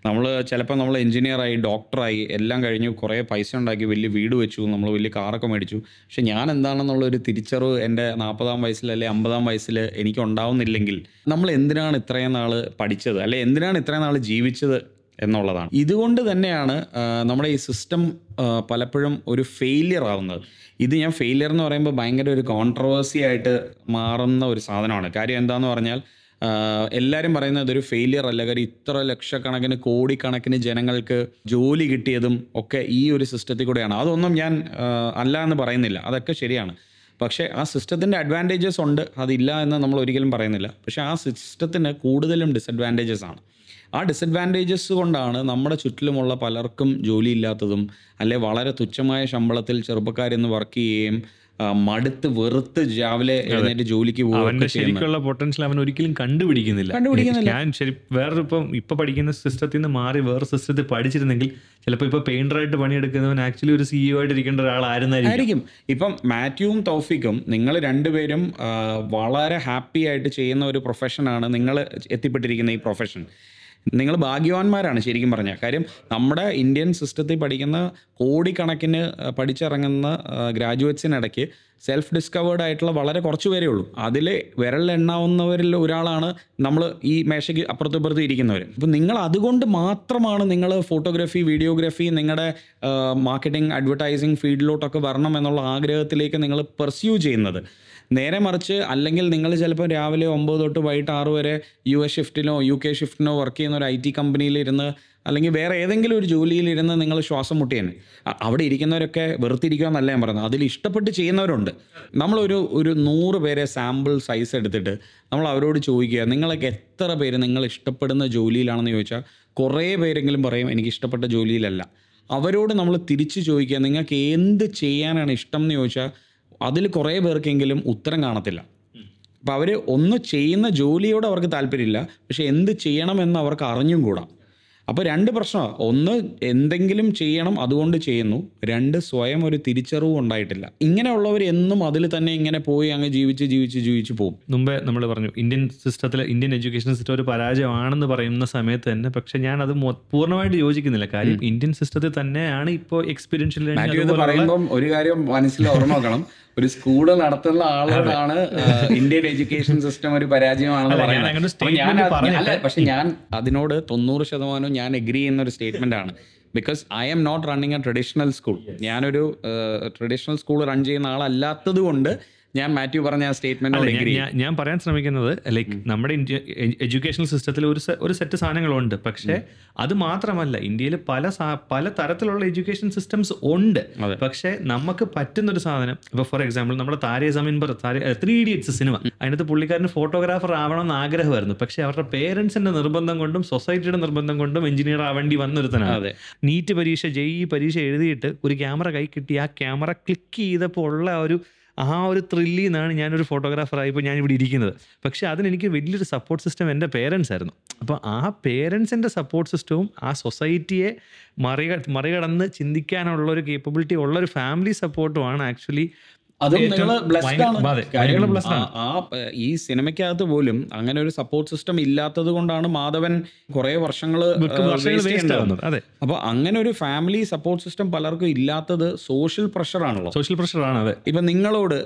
നമ്മൾ ചിലപ്പോൾ നമ്മൾ എഞ്ചിനീയറായി ഡോക്ടറായി എല്ലാം കഴിഞ്ഞു കുറേ പൈസ ഉണ്ടാക്കി വലിയ വീട് വെച്ചു നമ്മൾ വലിയ കാറൊക്കെ മേടിച്ചു പക്ഷെ ഞാൻ എന്താണെന്നുള്ള ഒരു തിരിച്ചറിവ് എൻ്റെ നാൽപ്പതാം വയസ്സിൽ അല്ലെ അമ്പതാം വയസ്സിൽ എനിക്ക് ഉണ്ടാവുന്നില്ലെങ്കിൽ നമ്മൾ എന്തിനാണ് ഇത്രയും നാൾ പഠിച്ചത് അല്ലെ എന്തിനാണ് ഇത്രയും നാൾ ജീവിച്ചത് എന്നുള്ളതാണ് ഇതുകൊണ്ട് തന്നെയാണ് ആ, നമ്മുടെ ഈ സിസ്റ്റം പലപ്പോഴും ഒരു ഫെയിലിയർ ആവുന്നത് ഇത് ഞാൻ ഫെയിലിയർ എന്ന് പറയുമ്പോൾ ഭയങ്കര ഒരു കോൺട്രവേഴ്സി ആയിട്ട് മാറുന്ന ഒരു സാധനമാണ് കാര്യം എന്താണെന്ന് പറഞ്ഞാൽ ആ, എല്ലാവരും പറയുന്നത് ഇതൊരു ഫെയിലിയർ അല്ല കാര്യം ഇത്ര ലക്ഷക്കണക്കിന് കോടിക്കണക്കിന് ജനങ്ങൾക്ക് ജോലി കിട്ടിയതും ഒക്കെ ഈ ഒരു സിസ്റ്റത്തിൽ കൂടെയാണ് അതൊന്നും ഞാൻ ആ, അല്ല എന്ന് പറയുന്നില്ല അതൊക്കെ ശരിയാണ് പക്ഷേ ആ സിസ്റ്റത്തിൻ്റെ അഡ്വാൻറ്റേജസ് ഉണ്ട് അതില്ല എന്ന് നമ്മൾ ഒരിക്കലും പറയുന്നില്ല പക്ഷേ ആ സിസ്റ്റത്തിന് കൂടുതലും ഡിസഡ്വാൻറ്റേജസ് ആണ് ആ ഡിസഡ്വാൻറ്റേജസ് കൊണ്ടാണ് നമ്മുടെ ചുറ്റിലുമുള്ള പലർക്കും ജോലിയില്ലാത്തതും അല്ലെ വളരെ തുച്ഛമായ ശമ്പളത്തിൽ ചെറുപ്പക്കാരിന്ന് വർക്ക് ചെയ്യുകയും ആ, മടുത്ത് വെറുത്ത് രാവിലെ എഴുന്നേറ്റ് ജോലിക്ക് അവന്റെ പോവുകയൊക്കെ ചെയ്യുന്നത് ശരിക്കുള്ള പൊട്ടൻഷ്യൽ അവൻ ഒരിക്കലും കണ്ടുപിടിക്കുന്നില്ല കണ്ടുപിടിക്കുന്നില്ല. ഞാൻ ശരി വേറൊരു ഇപ്പം ഇപ്പൊ പഠിക്കുന്ന സിസ്റ്റത്തിൽ നിന്ന് മാറി വേറെ സിസ്റ്റത്തിൽ പഠിച്ചിരുന്നെങ്കിൽ ചിലപ്പോൾ ഇപ്പൊ പെയിന്ററായിട്ട് പണിയെടുക്കുന്നവൻ ആക്ച്വലി ഒരു സിഇഒ ആയിട്ട് ഇരിക്കേണ്ട ഒരാളായിരുന്നായിരിക്കും ആയിരിക്കും ഇപ്പം മാത്യുവും തൗഫിക്കും നിങ്ങൾ രണ്ടുപേരും ആ, വളരെ ഹാപ്പി ആയിട്ട് ചെയ്യുന്ന ഒരു പ്രൊഫഷനാണ് നിങ്ങൾ എത്തിപ്പെട്ടിരിക്കുന്ന ഈ പ്രൊഫഷൻ നിങ്ങൾ ഭാഗ്യവാന്മാരാണ് ശരിക്കും പറഞ്ഞാൽ കാര്യം നമ്മുടെ ഇന്ത്യൻ സിസ്റ്റത്തിൽ പഠിക്കുന്ന കോടിക്കണക്കിന് ആ, പഠിച്ചിറങ്ങുന്ന ഗ്രാജുവേറ്റ്സിനിടയ്ക്ക് സെൽഫ് ഡിസ്കവേർഡ് ആയിട്ടുള്ള വളരെ കുറച്ച് പേരേ ഉള്ളൂ അതിൽ വിരലിലെണ്ണാവുന്നവരിൽ ഒരാളാണ് നമ്മൾ ഈ മേശയ്ക്ക് അപ്പുറത്തും ഇപ്പുറത്തും ഇരിക്കുന്നവർ അപ്പം നിങ്ങൾ അതുകൊണ്ട് മാത്രമാണ് നിങ്ങൾ ഫോട്ടോഗ്രാഫി വീഡിയോഗ്രാഫി നിങ്ങളുടെ മാർക്കറ്റിംഗ് അഡ്വർടൈസിങ് ഫീൽഡിലോട്ടൊക്കെ വരണം എന്നുള്ള ആഗ്രഹത്തിലേക്ക് നിങ്ങൾ പെർസ്യൂ ചെയ്യുന്നത് നേരെ മറിച്ച് അല്ലെങ്കിൽ നിങ്ങൾ ചിലപ്പോൾ രാവിലെ ഒമ്പത് തൊട്ട് വൈകിട്ട് ആറ് വരെ യു എസ് ഷിഫ്റ്റിനോ യു കെ ഷിഫ്റ്റിനോ വർക്ക് ചെയ്യുന്ന ഒരു ഐ ടി കമ്പനിയിൽ ഇരുന്ന് അല്ലെങ്കിൽ വേറെ ഏതെങ്കിലും ഒരു ജോലിയിൽ ഇരുന്ന് നിങ്ങൾ ശ്വാസം മുട്ടിയാണ് അവിടെ ഇരിക്കുന്നവരൊക്കെ വെറുത്തിരിക്കുക എന്നല്ല ഞാൻ പറയുന്നത് അതിൽ ഇഷ്ടപ്പെട്ട് ചെയ്യുന്നവരുണ്ട് നമ്മളൊരു ഒരു നൂറ് പേരെ സാമ്പിൾ സൈസ് എടുത്തിട്ട് നമ്മൾ അവരോട് ചോദിക്കുക നിങ്ങളൊക്കെ എത്ര പേര് നിങ്ങൾ ഇഷ്ടപ്പെടുന്ന ജോലിയിലാണെന്ന് ചോദിച്ചാൽ കുറേ പേരെങ്കിലും പറയും എനിക്ക് ഇഷ്ടപ്പെട്ട ജോലിയിലല്ല അവരോട് നമ്മൾ തിരിച്ച് ചോദിക്കുക നിങ്ങൾക്ക് എന്ത് ചെയ്യാനാണ് ഇഷ്ടം എന്ന് ചോദിച്ചാൽ അതിൽ കുറേ പേർക്കെങ്കിലും ഉത്തരം കാണത്തില്ല അപ്പോൾ അവർ ഒന്ന് ചെയ്യുന്ന ജോലിയോട് അവർക്ക് താല്പര്യമില്ല പക്ഷെ എന്ത് ചെയ്യണമെന്ന് അവർക്ക് അറിഞ്ഞും കൂടാ അപ്പോൾ രണ്ട് പ്രശ്നമാണ് ഒന്ന് എന്തെങ്കിലും ചെയ്യണം അതുകൊണ്ട് ചെയ്യുന്നു രണ്ട് സ്വയം ഒരു തിരിച്ചറിവും ഉണ്ടായിട്ടില്ല ഇങ്ങനെയുള്ളവർ എന്നും അതിൽ തന്നെ ഇങ്ങനെ പോയി അങ്ങ് ജീവിച്ച് ജീവിച്ച് ജീവിച്ച് പോകും മുമ്പേ നമ്മൾ പറഞ്ഞു ഇന്ത്യൻ സിസ്റ്റത്തിൽ ഇന്ത്യൻ എഡ്യൂക്കേഷൻ സിസ്റ്റം ഒരു പരാജയമാണെന്ന് പറയുന്ന സമയത്ത് തന്നെ പക്ഷെ ഞാൻ അത് മൊ- പൂർണ്ണമായിട്ട് യോജിക്കുന്നില്ല കാര്യം ഇന്ത്യൻ സിസ്റ്റത്തിൽ തന്നെയാണ് ഇപ്പോൾ എക്സ്പീരിയൻഷ്യൽ മാത്യു ഇത് പറയുമ്പം ഒരു കാര്യം മനസ്സിൽ ഓർമ്മ വെക്കണം ഒരു സ്കൂള് നടത്തുന്ന ആളോടാണ് ആ, ഇന്ത്യൻ എഡ്യൂക്കേഷൻ സിസ്റ്റം ഒരു പരാജയമാണെന്ന് അല്ല, ഞാൻ പറയുന്നത് അങ്ങനെ ഒരു അപ്പൊ ഞാൻ statement അത് പറഞ്ഞില്ല. അല്ല പക്ഷെ ഞാൻ അതിനോട് തൊണ്ണൂറ് ശതമാനവും ഞാൻ എഗ്രി ചെയ്യുന്ന ഒരു സ്റ്റേറ്റ്മെന്റ് ആണ് because I'm not running a traditional school ഞാനൊരു ട്രഡീഷണൽ സ്കൂൾ റൺ ചെയ്യുന്ന ആളല്ലാത്തത് കൊണ്ട് ഞാൻ മാത്യു പറഞ്ഞ ആ സ്റ്റേറ്റ്മെന്റിനോട് ഞാൻ- എഗ്രി ഞാൻ- ഞാൻ പറയാൻ ശ്രമിക്കുന്നത് ലൈക്ക് നമ്മുടെ ഇന്ത്യ എഡ്യൂക്കേഷണൽ സിസ്റ്റത്തിൽ ഒരു സെ- ഒരു സെറ്റ് സാധനങ്ങളുണ്ട് പക്ഷേ അത് മാത്രമല്ല ഇന്ത്യയിൽ പല സാ- പല തരത്തിലുള്ള എഡ്യൂക്കേഷൻ സിസ്റ്റംസ് ഉണ്ട് അതെ. പക്ഷേ നമുക്ക് പറ്റുന്ന ഒരു സാധനം ഇപ്പൊ ഫോർ എക്സാമ്പിൾ നമ്മുടെ Taare Zameen Par three idiots cinema അതിനകത്ത് പുള്ളിക്കാരന് ഫോട്ടോഗ്രാഫർ ആവണം എന്ന് ആഗ്രഹമായിരുന്നു പക്ഷേ അവരുടെ പേരൻസിന്റെ നിർബന്ധം കൊണ്ടും സൊസൈറ്റിയുടെ നിർബന്ധം കൊണ്ടും എഞ്ചിനീയർ ആവേണ്ടി വന്നൊരുത്തനാണ് അതെ നീറ്റ് പരീക്ഷ ജെഇ പരീക്ഷ എഴുതിയിട്ട് ഒരു ക്യാമറ കൈ കിട്ടി ആ ക്യാമറ ക്ലിക്ക് ചെയ്തപ്പോൾ ഉള്ള ആ ഒരു ആ ഒരു ത്രില്ലിൽ നിന്നാണ് ഞാനൊരു ഫോട്ടോഗ്രാഫറായപ്പോൾ ഞാൻ ഇവിടെ ഇരിക്കുന്നത് പക്ഷേ അതിനെനിക്ക് വലിയൊരു സപ്പോർട്ട് സിസ്റ്റം എൻ്റെ പേരൻസ് ആയിരുന്നു അപ്പോൾ ആ പേരൻസിൻ്റെ സപ്പോർട്ട് സിസ്റ്റവും ആ സൊസൈറ്റിയെ മറിക മറികടന്ന് ചിന്തിക്കാനുള്ള ഒരു കേപ്പബിലിറ്റി ഉള്ള ഒരു ഫാമിലി സപ്പോർട്ടുമാണ് ആക്ച്വലി അതും ഏറ്റവും നിങ്ങൾ ബ്ലെസ്ഡ് ഭയങ്കര- ആണ് അതെ, കാര്യം ഭയങ്കര blessed ആണ്. ആ ആ, ഈ സിനിമയ്ക്കകത്ത് പോലും അങ്ങനെ ഒരു സപ്പോർട്ട് സിസ്റ്റം ഇല്ലാത്തത് കൊണ്ടാണ് മാധവൻ കുറെ വർഷങ്ങൾ വർഷങ്ങൾ വേസ്റ്റ് ആവുന്നത് അതെ അപ്പോൾ അങ്ങനെ ഒരു ഫാമിലി സപ്പോർട്ട് സിസ്റ്റം പലർക്കും ഇല്ലാത്തത് സോഷ്യൽ പ്രഷറാണല്ലോ സോഷ്യൽ പ്രഷറാണ് അതെ ഇപ്പം നിങ്ങളോട്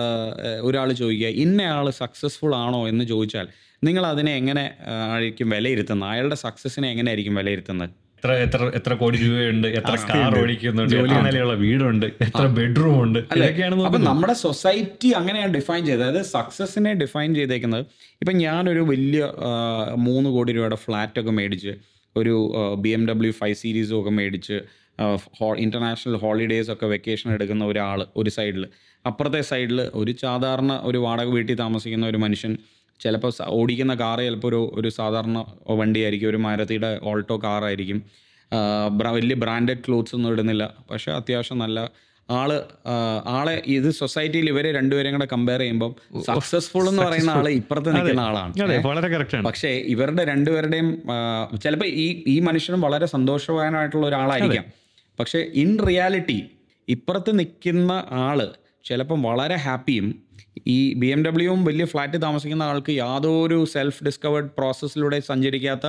ഒരാൾ ചോദിക്കുക ഇന്നയാൾ സക്സസ്ഫുൾ ആണോ എന്ന് ചോദിച്ചാൽ നിങ്ങൾ അതിനെ എങ്ങനെ ആ, ആയിരിക്കും വിലയിരുത്തുന്നത് അയാളുടെ സക്സസിനെ എങ്ങനെ ആയിരിക്കും വിലയിരുത്തുന്നത് എത്ര എത്ര എത്ര കോടി രൂപയുണ്ട് എത്ര കാർ ഓടിക്കുന്നുണ്ട് എത്ര നിലയുള്ള വീടുണ്ട് എത്ര ബെഡ്റൂം ഉണ്ട് ഇതൊക്കെയാണ് അപ്പൊ നോക്കുന്നത്. നമ്മുടെ സൊസൈറ്റി അങ്ങനെയാണ് ഡിഫൈൻ ചെയ്തത് അതായത് സക്സസിനെ ഡിഫൈൻ ചെയ്തേക്കുന്നത് ഇപ്പം ഞാനൊരു വലിയ ആ, മൂന്ന് കോടി രൂപയുടെ ഫ്ലാറ്റ് ഒക്കെ മേടിച്ച് ഒരു ബി എം ഡബ്ല്യു ഫൈവ് സീരീസും ഒക്കെ മേടിച്ച് ഇന്റർനാഷണൽ ഹോളിഡേയ്സ് ഒക്കെ വെക്കേഷൻ എടുക്കുന്ന ഒരാൾ ഒരു സൈഡിൽ അപ്പുറത്തെ സൈഡിൽ ഒരു സാധാരണ ഒരു വാടക വീട്ടിൽ താമസിക്കുന്ന ഒരു മനുഷ്യൻ ചിലപ്പോൾ സ- ഓടിക്കുന്ന കാറ് ചിലപ്പോൾ ഒരു ഒരു സാധാരണ വണ്ടിയായിരിക്കും ഒരു മാരുതിയുടെ ഓൾട്ടോ കാറായിരിക്കും ആ, ബ്ര- വലിയ ബ്രാൻഡഡ് ക്ലോത്ത്സ് ഒന്നും ഇടുന്നില്ല പക്ഷേ അത്യാവശ്യം നല്ല ആള് ആ, ആളെ ഇത് സൊസൈറ്റിയിൽ ഇവരെ രണ്ടുപേരും കൂടെ കമ്പയർ ചെയ്യുമ്പോൾ സക്സസ്ഫുൾ എന്ന് പറയുന്ന ആള് ഇപ്പുറത്ത് നിൽക്കുന്ന ആളാണ് അതെ വളരെ കറക്റ്റ് ആണ് പക്ഷേ ഇവരുടെ രണ്ടുപേരുടെയും ചിലപ്പോൾ ഈ ഈ മനുഷ്യനും വളരെ സന്തോഷവാനായിട്ടുള്ള ഒരാളായിരിക്കാം പക്ഷേ ഇൻ റിയാലിറ്റി ഇപ്പുറത്ത് നിൽക്കുന്ന ആള് ചിലപ്പം വളരെ ഹാപ്പിയും ഈ ബി എം ഡബ്ല്യുവും വലിയ ഫ്ലാറ്റിൽ താമസിക്കുന്ന ആൾക്ക് യാതൊരു സെൽഫ് ഡിസ്കവേർഡ് പ്രോസസ്സിലൂടെ സഞ്ചരിക്കാത്ത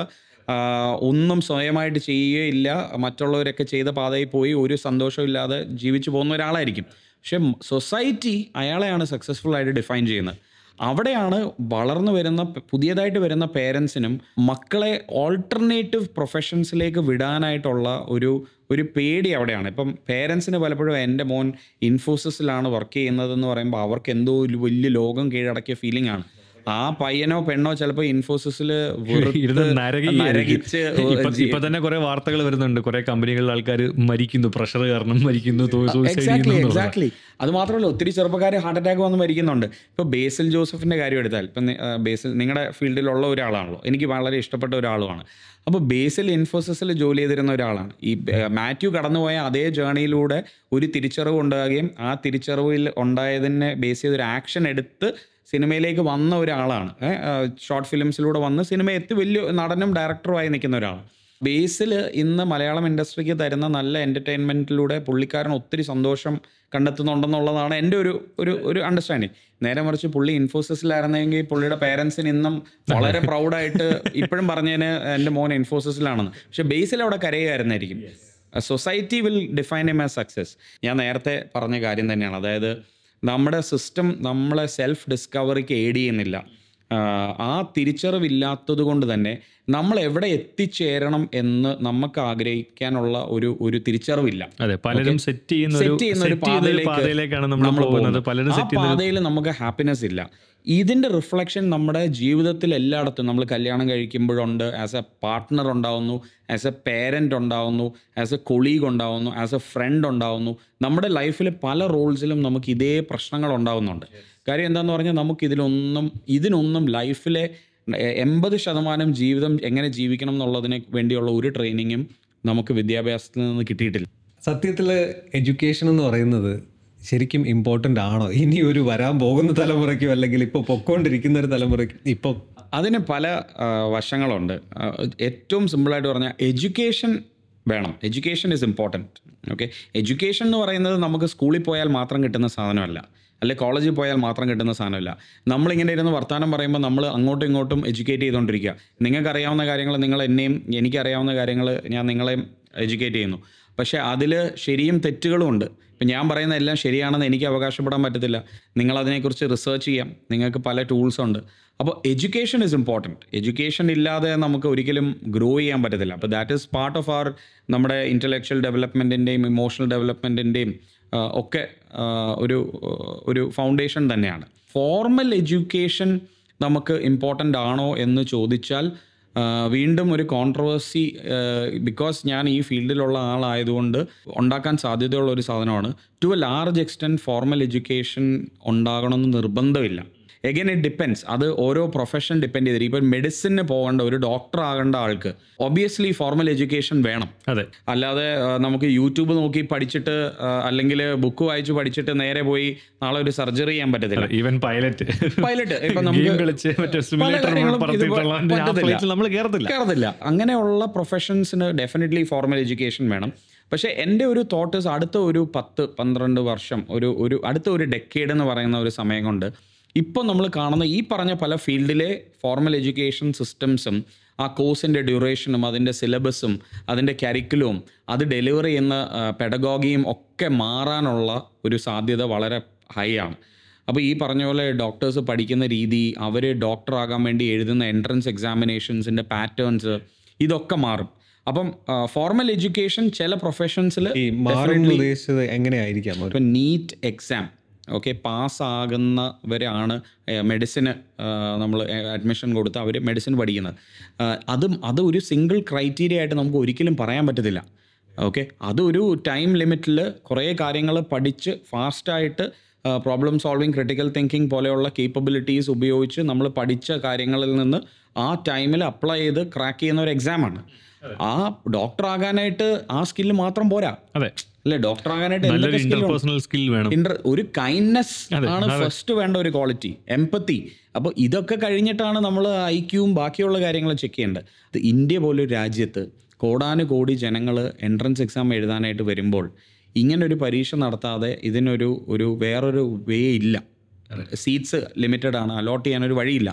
ഒന്നും സ്വയമായിട്ട് ചെയ്യുകയില്ല മറ്റുള്ളവരൊക്കെ ചെയ്ത പാതയിൽ പോയി ഒരു സന്തോഷമില്ലാതെ ജീവിച്ചു പോകുന്ന ഒരാളായിരിക്കും പക്ഷെ സൊസൈറ്റി അയാളെയാണ് സക്സസ്ഫുൾ ആയിട്ട് ഡിഫൈൻ ചെയ്യുന്നത് അവിടെയാണ് വളർന്നു വരുന്ന പ- പുതിയതായിട്ട് വരുന്ന പേരൻസിനും മക്കളെ ഓൾട്ടർനേറ്റീവ് പ്രൊഫഷൻസിലേക്ക് വിടാനായിട്ടുള്ള ഒരു ഒരു പേടി അവിടെയാണ് ഇപ്പം പേരൻസിന് പലപ്പോഴും എൻ്റെ മോൻ ഇൻഫോസിസിലാണ് വർക്ക് ചെയ്യുന്നതെന്ന് പറയുമ്പോൾ അവർക്ക് എന്തോ ഒരു വലിയ ലോകം കീഴടക്കിയ ഫീലിംഗ് ആണ് ആ പയ്യനോ പെണ്ണോ ചിലപ്പോൾ ഇൻഫോസിസിൽ ഇരുന്ന് നരകിക്കുകയായിരിക്കും. നരകിച്ച് ഇപ്പൊ ഇപ്പൊ തന്നെ കുറെ വാർത്തകൾ വരുന്നുണ്ട് കുറെ കമ്പനികളിൽ ആൾക്കാർ മരിക്കുന്നു പ്രഷർ കാരണം മരിക്കുന്നു സൂയിസൈഡ് എക്സാക്ട്ലി ചെയ്യുന്നു എന്നുള്ളത്. എക്സാക്ട്ലി അത് മാത്രമല്ല ഒത്തിരി ചെറുപ്പക്കാർ ഹാർട്ട് അറ്റാക്ക് വന്ന് മരിക്കുന്നുണ്ട് ഇപ്പോൾ ബേസിൽ ജോസഫിൻ്റെ കാര്യം എടുത്താൽ ഇപ്പം നി- ആ, ബേസിൽ നിങ്ങളുടെ ഫീൽഡിലുള്ള ഒരാളാണല്ലോ എനിക്ക് വളരെ ഇഷ്ടപ്പെട്ട ഒരാളുമാണ് അപ്പോൾ ബേസിൽ ഇൻഫോസിസിൽ ജോലി ചെയ്തിരുന്ന ഒരാളാണ് ഈ ബ- മാത്യു കടന്നുപോയ അതേ ജേണിയിലൂടെ ഒരു തിരിച്ചറിവ് ഉണ്ടാകുകയും ആ തിരിച്ചറിവിൽ ഉണ്ടായതിനെ ബേസ് ചെയ്ത് ഒരു ആക്ഷൻ എടുത്ത് സിനിമയിലേക്ക് വന്ന ഒരാളാണ് ഷോർട്ട് ഫിലിംസിലൂടെ വന്ന് സിനിമ എത്തി വലിയ നടനും ഡയറക്ടറുമായി നിൽക്കുന്ന ഒരാളാണ് ബേസിൽ ഇന്ന് മലയാളം ഇൻഡസ്ട്രിക്ക് തരുന്ന നല്ല എൻ്റർടൈൻമെൻറ്റിലൂടെ പുള്ളിക്കാരൻ ഒത്തിരി സന്തോഷം കണ്ടെത്തുന്നുണ്ടെന്നുള്ളതാണ് എൻ്റെ ഒരു ഒരു ഒരു അണ്ടർസ്റ്റാൻഡിങ് നേരെ മറിച്ച് പുള്ളി ഇൻഫോസിസിലായിരുന്നെങ്കിൽ പുള്ളിയുടെ പേരൻസിന് ഇന്നും വളരെ പ്രൗഡായിട്ട് ഇപ്പോഴും പറഞ്ഞതിന് എൻ്റെ മോൻ ഇൻഫോസിസിലാണെന്ന് പക്ഷെ ബേസിൽ അവിടെ കരയുമായിരുന്നായിരിക്കും society will define me as success ഞാൻ നേരത്തെ പറഞ്ഞ കാര്യം തന്നെയാണ് അതായത് നമ്മുടെ സിസ്റ്റം നമ്മളെ സെൽഫ് ഡിസ്കവറിക്ക് എയ്ഡ് ചെയ്യുന്നില്ല ആഹ് ആ തിരിച്ചറിവില്ലാത്തത് കൊണ്ട് തന്നെ നമ്മൾ എവിടെ എത്തിച്ചേരണം എന്ന് നമുക്ക് ആഗ്രഹിക്കാനുള്ള ഒരു ഒരു തിരിച്ചറിവില്ല അതെ പലരും സെറ്റ് ചെയ്യുന്ന ഒരു സെറ്റ് ചെയ്യുന്ന ഒരു set ചെയ്യുന്ന ഒരു പാതയിലേക്ക് പാതയിലേക്കാണ് നമ്മൾ നമ്മൾ പോകുന്നത് പോകുന്നത്. പലരും ആ സെറ്റ് ചെയ്യുന്ന പാതയിൽ നമുക്ക് ഹാപ്പിനെസ് ഇല്ല ഇതിന്റെ റിഫ്ലക്ഷൻ നമ്മുടെ ജീവിതത്തിൽ എല്ലായിടത്തും നമ്മൾ കല്യാണം കഴിക്കുമ്പോഴുണ്ട് ആസ് എ പാർട്ട്ണർ ഉണ്ടാവുന്നു ആസ് എ പേരൻ്റ് ഉണ്ടാവുന്നു ആസ് എ കൊളീഗ് ഉണ്ടാവുന്നു ആസ് എ ഫ്രണ്ട് ഉണ്ടാവുന്നു നമ്മുടെ ലൈഫിൽ പല റോൾസിലും നമുക്ക് ഇതേ പ്രശ്നങ്ങൾ ഉണ്ടാവുന്നുണ്ട് കാര്യം എന്താന്ന് പറഞ്ഞാൽ നമുക്ക് ഇതിലൊന്നും ഇതിനൊന്നും ലൈഫിലെ എൺപത് ശതമാനം ജീവിതം എങ്ങനെ ജീവിക്കണം എന്നുള്ളതിന് വേണ്ടിയുള്ള ഒരു ട്രെയിനിങ്ങും നമുക്ക് വിദ്യാഭ്യാസത്തിൽ നിന്ന് കിട്ടിയിട്ടില്ല സത്യത്തിൽ എഡ്യൂക്കേഷൻ എന്ന് പറയുന്നത് ശരിക്കും ഇമ്പോർട്ടൻ്റ് ആണോ ഇനി ഒരു വരാൻ പോകുന്ന തലമുറയ്ക്കോ അല്ലെങ്കിൽ ഇപ്പോൾ പൊക്കോണ്ടിരിക്കുന്ന ഒരു തലമുറയ്ക്ക് ഇപ്പോൾ അതിന് പല ആ, വശങ്ങളുണ്ട് ആ, ഏറ്റവും സിമ്പിളായിട്ട് പറഞ്ഞാൽ എഡ്യൂക്കേഷൻ വേണം education is important okay education എന്ന് പറയുന്നത് നമുക്ക് സ്കൂളിൽ പോയാൽ മാത്രം കിട്ടുന്ന സാധനമല്ല അല്ലെ കോളേജിൽ പോയാൽ മാത്രം കിട്ടുന്ന സാധനമല്ല നമ്മളിങ്ങനെ ഇരുന്ന് വർത്തമാനം പറയുമ്പോൾ നമ്മൾ അങ്ങോട്ടും ഇങ്ങോട്ടും എഡ്യൂക്കേറ്റ് ചെയ്തുകൊണ്ടിരിക്കുക നിങ്ങൾക്കറിയാവുന്ന കാര്യങ്ങൾ നിങ്ങൾ എന്നെയും എനിക്കറിയാവുന്ന കാര്യങ്ങൾ ഞാൻ നിങ്ങളെയും എഡ്യൂക്കേറ്റ് ചെയ്യുന്നു പക്ഷേ അതിൽ ശരിയും തെറ്റുകളും ഉണ്ട് ഇപ്പം ഞാൻ പറയുന്ന എല്ലാം ശരിയാണെന്ന് എനിക്ക് അവകാശപ്പെടാൻ പറ്റത്തില്ല നിങ്ങൾ അതിനെക്കുറിച്ച് റിസർച്ച് ചെയ്യാം നിങ്ങൾക്ക് പല ടൂൾസ് ഉണ്ട് അപ്പോൾ എഡ്യൂക്കേഷൻ ഇസ് ഇമ്പോർട്ടൻറ്റ് എഡ്യൂക്കേഷൻ ഇല്ലാതെ നമുക്ക് ഒരിക്കലും ഗ്രോ ചെയ്യാൻ പറ്റത്തില്ല അപ്പോൾ that is part of our നമ്മുടെ ഇൻ്റലക്ച്വൽ ഡെവലപ്മെൻറ്റിൻ്റെയും ഇമോഷണൽ ഡെവലപ്മെൻറ്റിൻ്റെയും ഒക്കെ ആ, ഒരു ഒരു ഫൗണ്ടേഷൻ തന്നെയാണ് ഫോർമൽ എഡ്യൂക്കേഷൻ നമുക്ക് ഇമ്പോർട്ടൻ്റ് ആണോ എന്ന് ചോദിച്ചാൽ ആ, വീണ്ടും ഒരു കോൺട്രവേഴ്സി ബിക്കോസ് ഞാൻ ഈ ഫീൽഡിലുള്ള ആളായതുകൊണ്ട് ഉണ്ടാക്കാൻ സാധ്യതയുള്ള ഒരു സാധനമാണ് to a large extent formal education ഉണ്ടാകണമെന്ന് നിർബന്ധമില്ല എഗൈൻ ഇറ്റ് ഡിപ്പെൻസ് അത് ഓരോ പ്രൊഫഷൻ ഡിപ്പെൻഡ് ചെയ്തിരിക്കും ഇപ്പം മെഡിസിന് പോകേണ്ട ഒരു ഡോക്ടർ ആകേണ്ട ആൾക്ക് ഒബിയസ്ലി ഫോർമൽ എഡ്യൂക്കേഷൻ വേണം അതെ അല്ലാതെ ആ, നമുക്ക് യൂട്യൂബ് നോക്കി പഠിച്ചിട്ട് അല്ലെങ്കിൽ ബുക്ക് വായിച്ച് പഠിച്ചിട്ട് നേരെ പോയി നാളെ ഒരു സർജറി ചെയ്യാൻ പറ്റത്തില്ല ഈവൻ പൈലറ്റ് പൈലറ്റ് ഇപ്പൊ നമുക്ക് ഗെയിം കളിച്ച് മറ്റേ സിമുലേറ്റർ കാര്യങ്ങളും പറത്തിയിട്ടുള്ള ഇത് പറ്റത്തില്ല. നമ്മൾ കയറത്തില്ല കയറത്തില്ല അങ്ങനെയുള്ള പ്രൊഫഷൻസിന് ഡെഫിനറ്റ്ലി ഫോർമൽ എഡ്യൂക്കേഷൻ വേണം പക്ഷേ എൻ്റെ ഒരു തോട്ട് അടുത്ത ഒരു പത്ത് പന്ത്രണ്ട് വർഷം ഒരു ഒരു അടുത്ത ഒരു ഡെക്കേഡ് എന്ന് പറയുന്ന ഒരു സമയം കൊണ്ട് ഇപ്പോൾ നമ്മൾ കാണുന്ന ഈ പറഞ്ഞ പല ഫീൽഡിലെ ഫോർമൽ എഡ്യൂക്കേഷൻ സിസ്റ്റംസും ആ കോഴ്സിൻ്റെ ഡ്യൂറേഷനും അതിൻ്റെ സിലബസും അതിൻ്റെ കരിക്കുലവും അത് ഡെലിവർ ചെയ്യുന്ന പെഡഗോഗിയും ഒക്കെ മാറാനുള്ള ഒരു സാധ്യത വളരെ ഹൈ ആണ് അപ്പോൾ ഈ പറഞ്ഞ പോലെ ഡോക്ടേഴ്സ് പഠിക്കുന്ന രീതി അവർ ഡോക്ടറാകാൻ വേണ്ടി എഴുതുന്ന എൻട്രൻസ് എക്സാമിനേഷൻസിൻ്റെ പാറ്റേൺസ് ഇതൊക്കെ മാറും അപ്പം ഫോർമൽ എഡ്യൂക്കേഷൻ ചില പ്രൊഫഷൻസിൽ ഈ മാറും ഉദ്ദേശിച്ചത് എങ്ങനെയായിരിക്കാം ഒരു ഇപ്പം നീറ്റ് എക്സാം ഓക്കെ പാസ്സാകുന്നവരാണ് മെഡിസിന് നമ്മൾ അഡ്മിഷൻ കൊടുത്ത് അവർ മെഡിസിൻ പഠിക്കുന്നത് ആ, അതും അത് ഒരു സിംഗിൾ ക്രൈറ്റീരിയ ആയിട്ട് നമുക്ക് ഒരിക്കലും പറയാൻ പറ്റത്തില്ല ഓക്കെ അതൊരു ടൈം ലിമിറ്റിൽ കുറേ കാര്യങ്ങൾ പഠിച്ച് ഫാസ്റ്റായിട്ട് പ്രോബ്ലം സോൾവിങ് ക്രിട്ടിക്കൽ തിങ്കിങ് പോലെയുള്ള കേപ്പബിലിറ്റീസ് ഉപയോഗിച്ച് നമ്മൾ പഠിച്ച കാര്യങ്ങളിൽ നിന്ന് ആ ടൈമിൽ അപ്ലൈ ചെയ്ത് ക്രാക്ക് ചെയ്യുന്ന ഒരു എക്സാമാണ് ആ ഡോക്ടർ ആകാനായിട്ട് ആ സ്കില്ല് മാത്രം പോരാ അതെ അല്ലേ ഡോക്ടർ ആകാനായിട്ട് നല്ലൊരു എന്തൊക്കെ skill ഉണ്ട്? ഇന്റർപേഴ്സണൽ സ്കിൽ വേണം ഇന്റർ ഒരു കൈൻഡ്നെസ് ആണ് ഫസ്റ്റ് വേണ്ട ഒരു ക്വാളിറ്റി എംപത്തി അപ്പോൾ ഇതൊക്കെ കഴിഞ്ഞിട്ടാണ് നമ്മൾ ഐക്യവും ബാക്കിയുള്ള കാര്യങ്ങൾ ചെക്ക് ചെയ്യേണ്ടത് ഇത് ഇന്ത്യ പോലൊരു രാജ്യത്ത് കോടാനുകോടി ജനങ്ങൾ എൻട്രൻസ് എക്സാം എഴുതാനായിട്ട് വരുമ്പോൾ ഇങ്ങനൊരു പരീക്ഷ നടത്താതെ ഇതിനൊരു ഒരു വേറൊരു വേ ഇല്ല സീറ്റ്സ് ലിമിറ്റഡ് ആണ് അലോട്ട് ചെയ്യാനൊരു വഴിയില്ല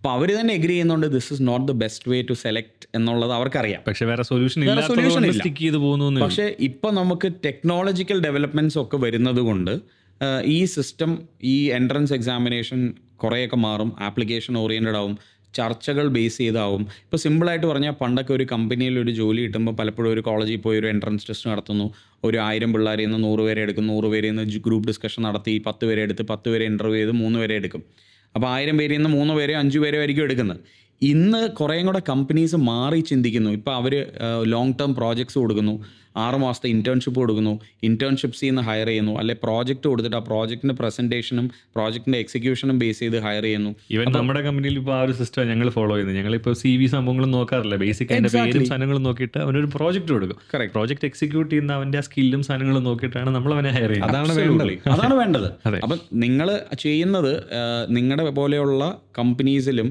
അപ്പോൾ അവർ തന്നെ എഗ്രി ചെയ്യുന്നുണ്ട് this is not the best way to select എന്നുള്ളത് അവർക്കറിയാം പക്ഷെ വേറെ സൊല്യൂഷൻ വേറെ ഇല്ലാത്തത് solution ഇല്ല. സ്റ്റിക്ക് ചെയ്ത് പോകുന്നു എന്നേ ഉള്ളൂ. പക്ഷേ ഇപ്പം നമുക്ക് ടെക്നോളജിക്കൽ ഡെവലപ്മെൻറ്റ്സ് ഒക്കെ വരുന്നത് കൊണ്ട് ആ, ഈ സിസ്റ്റം ഈ എൻട്രൻസ് എക്സാമിനേഷൻ കുറേയൊക്കെ മാറും ആപ്ലിക്കേഷൻ ഓറിയൻറ്റഡ് ആവും ചർച്ചകൾ ബേസ് ചെയ്താവും ഇപ്പോൾ സിമ്പിളായിട്ട് പറഞ്ഞാൽ പണ്ടൊക്കെ ഒരു കമ്പനിയിൽ ഒരു ജോലി കിട്ടുമ്പോൾ പലപ്പോഴും ഒരു കോളേജിൽ പോയി ഒരു എൻട്രൻസ് ടെസ്റ്റ് നടത്തുന്നു ഒരു ആയിരം പിള്ളേരിൽ നിന്ന് നൂറ് പേരെ എടുക്കും നൂറ് പേരിൽ നിന്ന് ഗ്രൂപ്പ് ഡിസ്കഷൻ നടത്തി പത്ത് പേരെ എടുത്ത് പത്ത് പേരെ ഇൻ്റർവ്യൂ ചെയ്ത് മൂന്ന് പേരെ എടുക്കും അപ്പോൾ ആയിരം പേരിൽ നിന്ന് മൂന്ന് പേരെയോ അഞ്ച് പേരെയോ ആയിരിക്കും എടുക്കുന്നത് ഇന്ന് കുറേയും കൂടെ കമ്പനീസ് മാറി ചിന്തിക്കുന്നു ഇപ്പോൾ അവർ ലോങ് ടേം പ്രോജക്ട്സ് കൊടുക്കുന്നു ആറ് മാസത്തെ ഇൻറ്റേൺഷിപ്പ് കൊടുക്കുന്നു ഇൻറ്റേൺഷിപ്സിൽ നിന്ന് ഹയർ ചെയ്യുന്നു അല്ലെ പ്രോജക്റ്റ് കൊടുത്തിട്ട് ആ പ്രോജക്റ്റിൻ്റെ പ്രസൻറ്റേഷനും പ്രോജക്റ്റിൻ്റെ എക്സിക്യൂഷനും ബേസ് ചെയ്ത് ഹയർ ചെയ്യുന്നു ഈവൻ നമ്മുടെ കമ്പനിയിൽ ഇപ്പോൾ ആ ഒരു സിസ്റ്റം ഞങ്ങൾ ഫോളോ ചെയ്യുന്നത് ഞങ്ങളിപ്പോൾ സി വി സംഭവങ്ങളും നോക്കാറില്ല ബേസിക് അതിന്റെ പേരും സാധനങ്ങളും നോക്കിയിട്ട് അവനൊരു പ്രോജക്റ്റ് കൊടുക്കും Correct. പ്രോജക്റ്റ് എക്സിക്യൂട്ട് ചെയ്യുന്ന അവന്റെ ആ സ്കില്ലും സാധനങ്ങളും നോക്കിയിട്ടാണ് നമ്മൾ അവനെ ഹയർ ചെയ്യുന്നത് അതാണ് Absolutely. വേണ്ടത് അതാണ് വേണ്ടത് അതെ. അപ്പം നിങ്ങൾ ചെയ്യുന്നത് നിങ്ങളുടെ പോലെയുള്ള കമ്പനീസിലും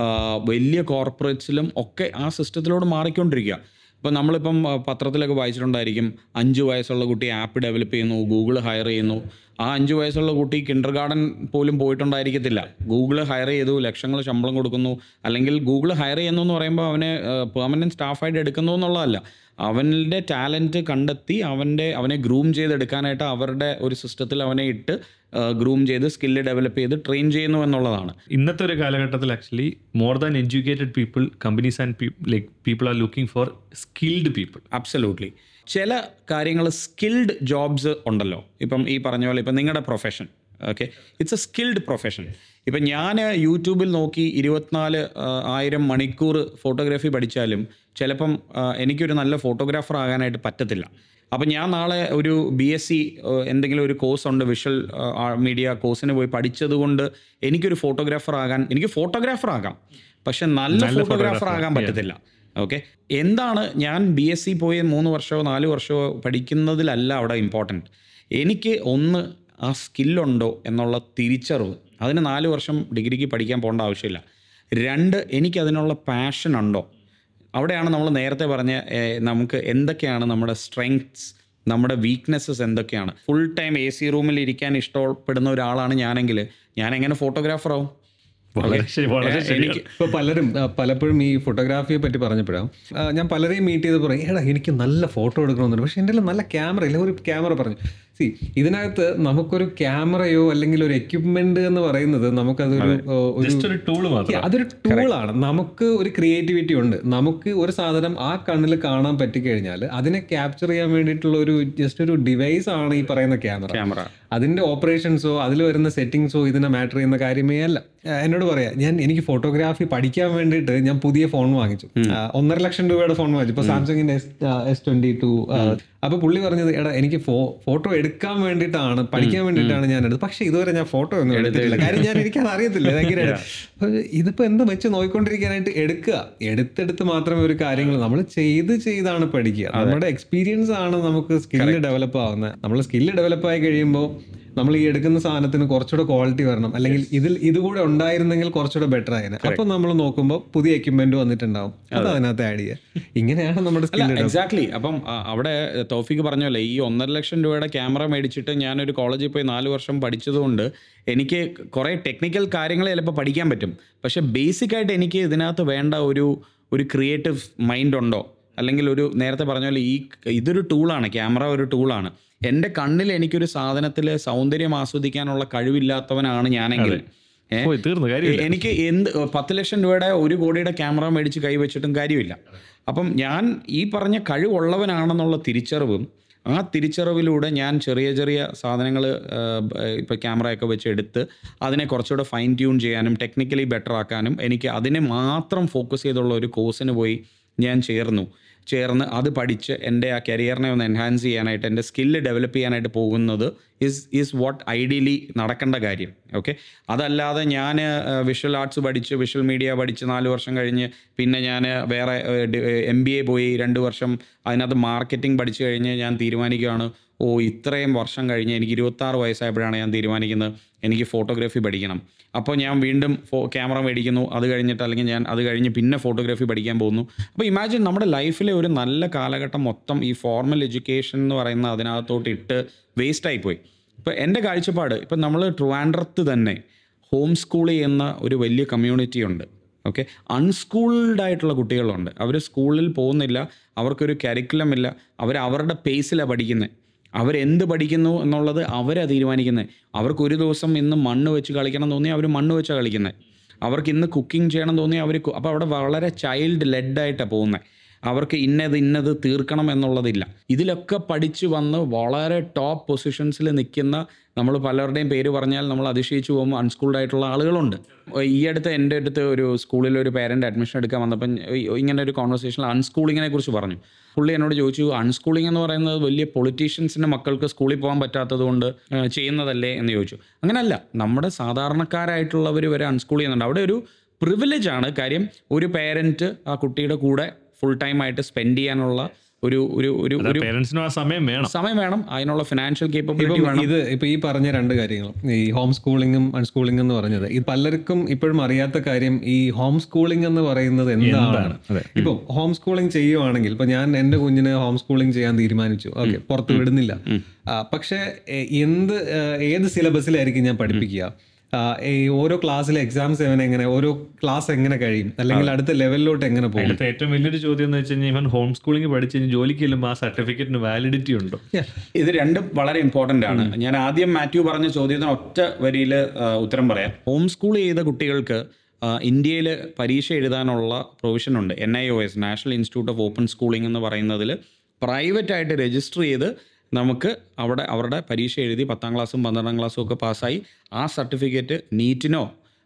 വലിയ കോർപ്പറേറ്റ്സിലും ഒക്കെ ആ സിസ്റ്റത്തിലോട് മാറിക്കൊണ്ടിരിക്കുക ഇപ്പം നമ്മളിപ്പം ആ, പത്രത്തിലൊക്കെ വായിച്ചിട്ടുണ്ടായിരിക്കും അഞ്ച് വയസ്സുള്ള കുട്ടി ആപ്പ് ഡെവലപ്പ് ചെയ്യുന്നു ഗൂഗിൾ ഹയർ ചെയ്യുന്നു ആ അഞ്ച് വയസ്സുള്ള കുട്ടി കിൻഡർ ഗാർഡൻ പോലും പോയിട്ടുണ്ടായിരിക്കത്തില്ല ഗൂഗിൾ ഹയർ ചെയ്തു ലക്ഷങ്ങൾ ശമ്പളം കൊടുക്കുന്നു അല്ലെങ്കിൽ ഗൂഗിൾ ഹയർ ചെയ്യുന്നു എന്ന് പറയുമ്പോൾ അവനെ പെർമനൻറ്റ് സ്റ്റാഫായിട്ട് എടുക്കുന്നു എന്നുള്ളതല്ല അവൻ്റെ ടാലൻറ്റ് കണ്ടെത്തി അവൻ്റെ അവനെ ഗ്രൂം ചെയ്തെടുക്കാനായിട്ട് അവരുടെ ഒരു സിസ്റ്റത്തിൽ അവനെ ഇട്ട് ഗ്രൂം ചെയ്ത് സ്കില്ല് ഡെവലപ്പ് ചെയ്ത് ട്രെയിൻ ചെയ്യുന്നു എന്നുള്ളതാണ് ഇന്നത്തെ ഒരു കാലഘട്ടത്തിൽ actually more than educated people companies and like people are looking for skilled people absolutely ചില കാര്യങ്ങൾ സ്കിൽഡ് ജോബ്സ് ഉണ്ടല്ലോ ഇപ്പം ഈ പറഞ്ഞ പോലെ ഇപ്പം നിങ്ങളുടെ profession okay it's a skilled profession ഇപ്പം ഞാൻ യൂട്യൂബിൽ നോക്കി ഇരുപത്തിനാല് ആ, ആയിരം മണിക്കൂർ ഫോട്ടോഗ്രാഫി പഠിച്ചാലും ചിലപ്പം ആ, എനിക്കൊരു നല്ല ഫോട്ടോഗ്രാഫർ ആകാനായിട്ട് പറ്റത്തില്ല അപ്പം ഞാൻ നാളെ ഒരു ബി എസ് സി എന്തെങ്കിലും ഒരു കോഴ്സ് ഉണ്ട് വിഷ്വൽ മീഡിയ കോഴ്സിന് പോയി പഠിച്ചത് കൊണ്ട് എനിക്കൊരു ഫോട്ടോഗ്രാഫർ ആകാൻ എനിക്ക് ഫോട്ടോഗ്രാഫർ ആകാം പക്ഷെ നല്ല ഫോട്ടോഗ്രാഫർ ആകാൻ പറ്റത്തില്ല ഓക്കെ എന്താണ് ഞാൻ ബി എസ് സി പോയി മൂന്ന് വർഷമോ നാല് വർഷമോ പഠിക്കുന്നതിലല്ല അവിടെ ഇമ്പോർട്ടൻറ്റ് എനിക്ക് ഒന്ന് ആ സ്കില്ലുണ്ടോ എന്നുള്ള തിരിച്ചറിവ് അതിന് നാല് വർഷം ഡിഗ്രിക്ക് പഠിക്കാൻ പോകേണ്ട ആവശ്യമില്ല രണ്ട് എനിക്കതിനുള്ള പാഷൻ ഉണ്ടോ അവിടെയാണ് നമ്മൾ നേരത്തെ പറഞ്ഞ ഏഹ്, നമുക്ക് എന്തൊക്കെയാണ് നമ്മുടെ സ്ട്രെങ്ത്സ് നമ്മുടെ വീക്ക്നെസ്സസ് എന്തൊക്കെയാണ് ഫുൾ ടൈം എ സി റൂമിൽ ഇരിക്കാൻ ഇഷ്ടപ്പെടുന്ന ഒരാളാണ് ഞാനെങ്കിൽ ഞാൻ എങ്ങനെ ഫോട്ടോഗ്രാഫർ ആവും വളരെ ശരി വളരെ ശരി എനിക്ക് ഇപ്പൊ പലരും ആ, പലപ്പോഴും ഈ ഫോട്ടോഗ്രാഫിയെ പറ്റി പറഞ്ഞപ്പോഴാണ് ആ, ഞാൻ പലരെയും മീറ്റ് ചെയ്ത് പറയും എടാ എനിക്ക് നല്ല ഫോട്ടോ എടുക്കണമെന്നുണ്ട് പക്ഷെ എൻ്റെ കയ്യിൽ നല്ല ക്യാമറ ഇല്ല ഒരു ക്യാമറ പറഞ്ഞു സി ഇതിനകത്ത് നമുക്കൊരു ക്യാമറയോ അല്ലെങ്കിൽ ഒരു എക്യുപ്മെന്റ് എന്ന് പറയുന്നത് നമുക്കതൊരു ഓ, ഒരു ജസ്റ്റ് ഒരു ടൂള് മാത്രം Yeah, അതൊരു ടൂളാണ് നമുക്ക് ഒരു ക്രിയേറ്റിവിറ്റി ഉണ്ട് നമുക്ക് ഒരു സാധനം ആ കണ്ണിൽ കാണാൻ പറ്റിക്കഴിഞ്ഞാൽ അതിനെ ക്യാപ്ചർ ചെയ്യാൻ വേണ്ടിയിട്ടുള്ള ഒരു ജസ്റ്റ് ഒരു ഡിവൈസ് ആണ് ഈ പറയുന്ന ക്യാമറ ക്യാമറ അതിന്റെ ഓപ്പറേഷൻസോ അതിൽ വരുന്ന സെറ്റിങ്സോ ഇതിനെ മാറ്റർ ചെയ്യുന്ന കാര്യമേ അല്ല ആ, എന്നോട് പറയാം ഞാൻ എനിക്ക് ഫോട്ടോഗ്രാഫി പഠിക്കാൻ വേണ്ടിയിട്ട് ഞാൻ പുതിയ ഫോൺ വാങ്ങിച്ചു ആ, ഒന്നര ലക്ഷം രൂപയുടെ ഫോൺ വാങ്ങിച്ചു ഇപ്പൊ സാംസങ്ങിന്റെ എസ് എസ് ട്വന്റി ടു അപ്പൊ പുള്ളി പറഞ്ഞത് എടാ എനിക്ക് ഫോട്ടോ എടുക്കാൻ വേണ്ടിയിട്ടാണ് പഠിക്കാൻ വേണ്ടിയിട്ടാണ് ഞാൻ എടുത്തത് പക്ഷെ ഇതുവരെ ഞാൻ ഫോട്ടോ ഒന്നും എടുത്തിട്ടില്ല കാര്യം ഞാൻ എനിക്കത് അറിയത്തില്ല ഭയങ്കരമായിട്ട് അപ്പൊ ഇതിപ്പോ എന്താ വെച്ച് നോക്കിക്കൊണ്ടിരിക്കാനായിട്ട് എടുക്കുക എടുത്തെടുത്ത് മാത്രമേ ഒരു കാര്യങ്ങൾ നമ്മൾ ചെയ്ത് ചെയ്താണ് പഠിക്കുക നമ്മുടെ എക്സ്പീരിയൻസ് ആണ് നമുക്ക് സ്കില്ല് ഡെവലപ്പ് ആവുന്നത് നമ്മൾ സ്കില്ല് ഡെവലപ്പ് ആയി കഴിയുമ്പോൾ നമ്മൾ ഈ എടുക്കുന്ന സാധനത്തിന് കുറച്ചുകൂടെ ക്വാളിറ്റി വരണം അല്ലെങ്കിൽ ഇതിൽ ഇതുകൂടെ ഉണ്ടായിരുന്നെങ്കിൽ കുറച്ചുകൂടെ ബെറ്റർ ആയേനെ അപ്പൊ നമ്മൾ നോക്കുമ്പോൾ പുതിയ എക്യുപ്മെന്റ് വന്നിട്ടുണ്ടാവും അത് അതിനകത്ത് ആഡ് ചെയ്യുക ഇങ്ങനെയാണ് നമ്മുടെ അല്ല സ്കില്ല് എക്സാക്ട്ലി അപ്പം ആ, അവിടെ തോഫിക്ക് പറഞ്ഞല്ലേ ഈ ഒന്നര ലക്ഷം രൂപയുടെ ക്യാമറ മേടിച്ചിട്ട് ഞാനൊരു കോളേജിൽ പോയി നാല് വർഷം പഠിച്ചതുകൊണ്ട് എനിക്ക് കുറേ ടെക്നിക്കൽ കാര്യങ്ങൾ ചിലപ്പോൾ പഠിക്കാൻ പറ്റും പക്ഷേ ബേസിക് ആയിട്ട് എനിക്ക് ഇതിനകത്ത് വേണ്ട ഒരു ഒരു ക്രിയേറ്റീവ് മൈൻഡ് ഉണ്ടോ അല്ലെങ്കിൽ ഒരു നേരത്തെ പറഞ്ഞ പോലെ ഈ ഇതൊരു ടൂളാണ് ക്യാമറ ഒരു ടൂളാണ് എൻ്റെ കണ്ണിൽ എനിക്കൊരു സാധനത്തിൽ സൗന്ദര്യം ആസ്വദിക്കാനുള്ള കഴിവില്ലാത്തവനാണ് ഞാനെങ്കിൽ ഏ, പോയി തീർന്നു കാര്യം എനിക്ക് എന്ത് പത്ത് ലക്ഷം രൂപയുടെ ഒരു കോടിയുടെ ക്യാമറ മേടിച്ച് കൈവച്ചിട്ടും കാര്യമില്ല അപ്പം ഞാൻ ഈ പറഞ്ഞ കഴിവുള്ളവനാണെന്നുള്ള തിരിച്ചറിവും ആ തിരിച്ചറിവിലൂടെ ഞാൻ ചെറിയ ചെറിയ സാധനങ്ങൾ ഇപ്പോൾ ക്യാമറയൊക്കെ വെച്ച് എടുത്ത് അതിനെ കുറച്ചുകൂടെ ഫൈൻ ട്യൂൺ ചെയ്യാനും ടെക്നിക്കലി ബെറ്റർ ആക്കാനും എനിക്ക് അതിനെ മാത്രം ഫോക്കസ് ചെയ്തുള്ള ഒരു കോഴ്സിന് പോയി ഞാൻ ചേർന്നു ചേർന്ന് അത് പഠിച്ച് എൻ്റെ ആ കരിയറിനെ ഒന്ന് എൻഹാൻസ് ചെയ്യാനായിട്ട് എൻ്റെ സ്കില്ല് ഡെവലപ്പ് ചെയ്യാനായിട്ട് പോകുന്നത് ഇസ് ഈസ് വാട്ട് ഐഡിയലി നടക്കേണ്ട കാര്യം ഓക്കെ അതല്ലാതെ ഞാൻ വിഷ്വൽ ആർട്സ് പഠിച്ച് വിഷ്വൽ മീഡിയ പഠിച്ച് നാല് വർഷം കഴിഞ്ഞ് പിന്നെ ഞാൻ വേറെ എം ബി എ പോയി രണ്ട് വർഷം അതിനകത്ത് മാർക്കറ്റിംഗ് പഠിച്ചു കഴിഞ്ഞ് ഞാൻ തീരുമാനിക്കുകയാണ് ഓ ഇത്രയും വർഷം കഴിഞ്ഞ് എനിക്ക് ഇരുപത്താറ് വയസ്സായപ്പോഴാണ് ഞാൻ തീരുമാനിക്കുന്നത് എനിക്ക് ഫോട്ടോഗ്രാഫി പഠിക്കണം അപ്പോൾ ഞാൻ വീണ്ടും ഫോ ക്യാമറ മേടിക്കുന്നു അത് കഴിഞ്ഞിട്ട് അല്ലെങ്കിൽ ഞാൻ അത് കഴിഞ്ഞ് പിന്നെ ഫോട്ടോഗ്രാഫി പഠിക്കാൻ പോകുന്നു അപ്പോൾ ഇമാജിൻ നമ്മുടെ ലൈഫിലെ ഒരു നല്ല കാലഘട്ടം മൊത്തം ഈ ഫോർമൽ എഡ്യൂക്കേഷൻ എന്ന് പറയുന്ന അതിനകത്തോട്ട് ഇട്ട് വേസ്റ്റായി പോയി ഇപ്പോൾ എൻ്റെ കാഴ്ചപ്പാട് ഇപ്പം നമ്മൾ ട്രിവാൻഡ്രത്ത് തന്നെ ഹോം സ്കൂൾ ചെയ്യുന്ന ഒരു വലിയ കമ്മ്യൂണിറ്റി ഉണ്ട് ഓക്കെ അൺസ്കൂൾഡ് ആയിട്ടുള്ള കുട്ടികളുണ്ട് അവർ സ്കൂളിൽ പോകുന്നില്ല അവർക്കൊരു കരിക്കുലം ഇല്ല അവർ അവരുടെ പേസിലാണ് പഠിക്കുന്നത് അവരെന്ത് പഠിക്കുന്നു എന്നുള്ളത് അവരാ തീരുമാനിക്കുന്നത് അവർക്ക് ഒരു ദിവസം ഇന്ന് മണ്ണ് വെച്ച് കളിക്കണം തോന്നി അവർ മണ്ണ് വെച്ചാണ് കളിക്കുന്നത് അവർക്ക് ഇന്ന് കുക്കിംഗ് ചെയ്യണം തോന്നി അവർ അപ്പോൾ അവിടെ വളരെ ചൈൽഡ് ലെഡായിട്ടാണ് പോകുന്നത് അവർക്ക് ഇന്നത് ഇന്നത് തീർക്കണം എന്നുള്ളതില്ല ഇതിലൊക്കെ പഠിച്ചു വന്ന് വളരെ ടോപ്പ് പൊസിഷൻസിൽ നിൽക്കുന്ന നമ്മൾ പലരുടെയും പേര് പറഞ്ഞാൽ നമ്മൾ അതിശയിച്ചു പോകുമ്പോൾ അൺസ്കൂൾഡ് ആയിട്ടുള്ള ആളുകളുണ്ട് ഈ അടുത്ത് എൻ്റെ അടുത്ത് ഒരു സ്കൂളിൽ ഒരു പേരൻ്റ് അഡ്മിഷൻ എടുക്കാൻ വന്നപ്പം ഇങ്ങനെ ഒരു കോൺവെർസേഷനിൽ അൺസ്കൂളിങ്ങിനെ കുറിച്ച് പറഞ്ഞു പുള്ളി എന്നോട് ചോദിച്ചു അൺസ്കൂളിംഗ് എന്ന് പറയുന്നത് വലിയ പൊളിറ്റീഷ്യൻസിൻ്റെ മക്കൾക്ക് സ്കൂളിൽ പോകാൻ പറ്റാത്തത് കൊണ്ട് ഏഹ്, ചെയ്യുന്നതല്ലേ എന്ന് ചോദിച്ചു അങ്ങനല്ല നമ്മുടെ സാധാരണക്കാരായിട്ടുള്ളവർ വരെ അൺസ്കൂൾ ചെയ്യുന്നുണ്ട് അവിടെ ഒരു പ്രിവിലേജ് ആണ് കാര്യം ഒരു പേരൻറ്റ് ആ കുട്ടിയുടെ കൂടെ ഫുൾ ടൈം ആയിട്ട് സ്പെൻഡ് ചെയ്യാനുള്ള ഒരു ഒരു ഒരു ഒരു പേരൻസിനും ആ സമയം വേണം സമയം വേണം അതിനുള്ള ഫിനാൻഷ്യൽ കേപ്പബിലിറ്റി ഇപ്പം വേണം ഇത് ഇപ്പൊ ഈ പറഞ്ഞ രണ്ട് കാര്യങ്ങളും ഈ ഹോം സ്കൂളിങ്ങും അൺസ്കൂളിംഗ് എന്ന് പറഞ്ഞത് ഇത് പലർക്കും ഇപ്പോഴും അറിയാത്ത കാര്യം ഈ ഹോം സ്കൂളിംഗ് എന്ന് പറയുന്നത് എന്താണ് ഇപ്പൊ ഹോം സ്കൂളിംഗ് ചെയ്യുവാണെങ്കിൽ ഇപ്പൊ ഞാൻ എന്റെ കുഞ്ഞിനെ ഹോം സ്കൂളിംഗ് ചെയ്യാൻ തീരുമാനിച്ചു ഓക്കെ പുറത്ത് വിടുന്നില്ല ആ, പക്ഷേ എ- എന്ത് ആ, ഏത് സിലബസിലായിരിക്കും ഞാൻ പഠിപ്പിക്കുക ആ, ഈ ഓരോ ക്ലാസ്സിലെ എക്സാംസ് എങ്ങനെ എങ്ങനെ ഓരോ ക്ലാസ് എങ്ങനെ കഴിയും അല്ലെങ്കിൽ അടുത്ത ലെവലിലോട്ട് എങ്ങനെ പോകും അടുത്ത ഏറ്റവും വലിയൊരു ചോദ്യം എന്ന് വെച്ച് കഴിഞ്ഞാൽ ഇവൻ ഹോം സ്കൂളിംഗ് പഠിച്ച് കഴിഞ്ഞ് ജോലിക്ക് ചെല്ലുമ്പോൾ ആ സർട്ടിഫിക്കറ്റിന് വാലിഡിറ്റി ഉണ്ടോ ഇത് രണ്ടും വളരെ ഇമ്പോർട്ടൻ്റ് ആണ് ഞാൻ ആദ്യം മാത്യു പറഞ്ഞ ചോദ്യത്തിന് ഒറ്റ വരിയിൽ ഉത്തരം പറയാം ഹോം സ്കൂൾ ചെയ്ത കുട്ടികൾക്ക് ഇന്ത്യയിൽ പരീക്ഷ എഴുതാനുള്ള പ്രൊവിഷൻ ഉണ്ട് N I O S national institute of open schooling എന്ന് പറയുന്നതിൽ പ്രൈവറ്റ് ആയിട്ട് രജിസ്റ്റർ ചെയ്ത് നമുക്ക് അവിടെ അവരുടെ പരീക്ഷ എഴുതി പത്താം ക്ലാസ്സും പന്ത്രണ്ടാം ക്ലാസ്സും ഒക്കെ പാസ്സായി ആ സർട്ടിഫിക്കറ്റ് നീറ്റിനോ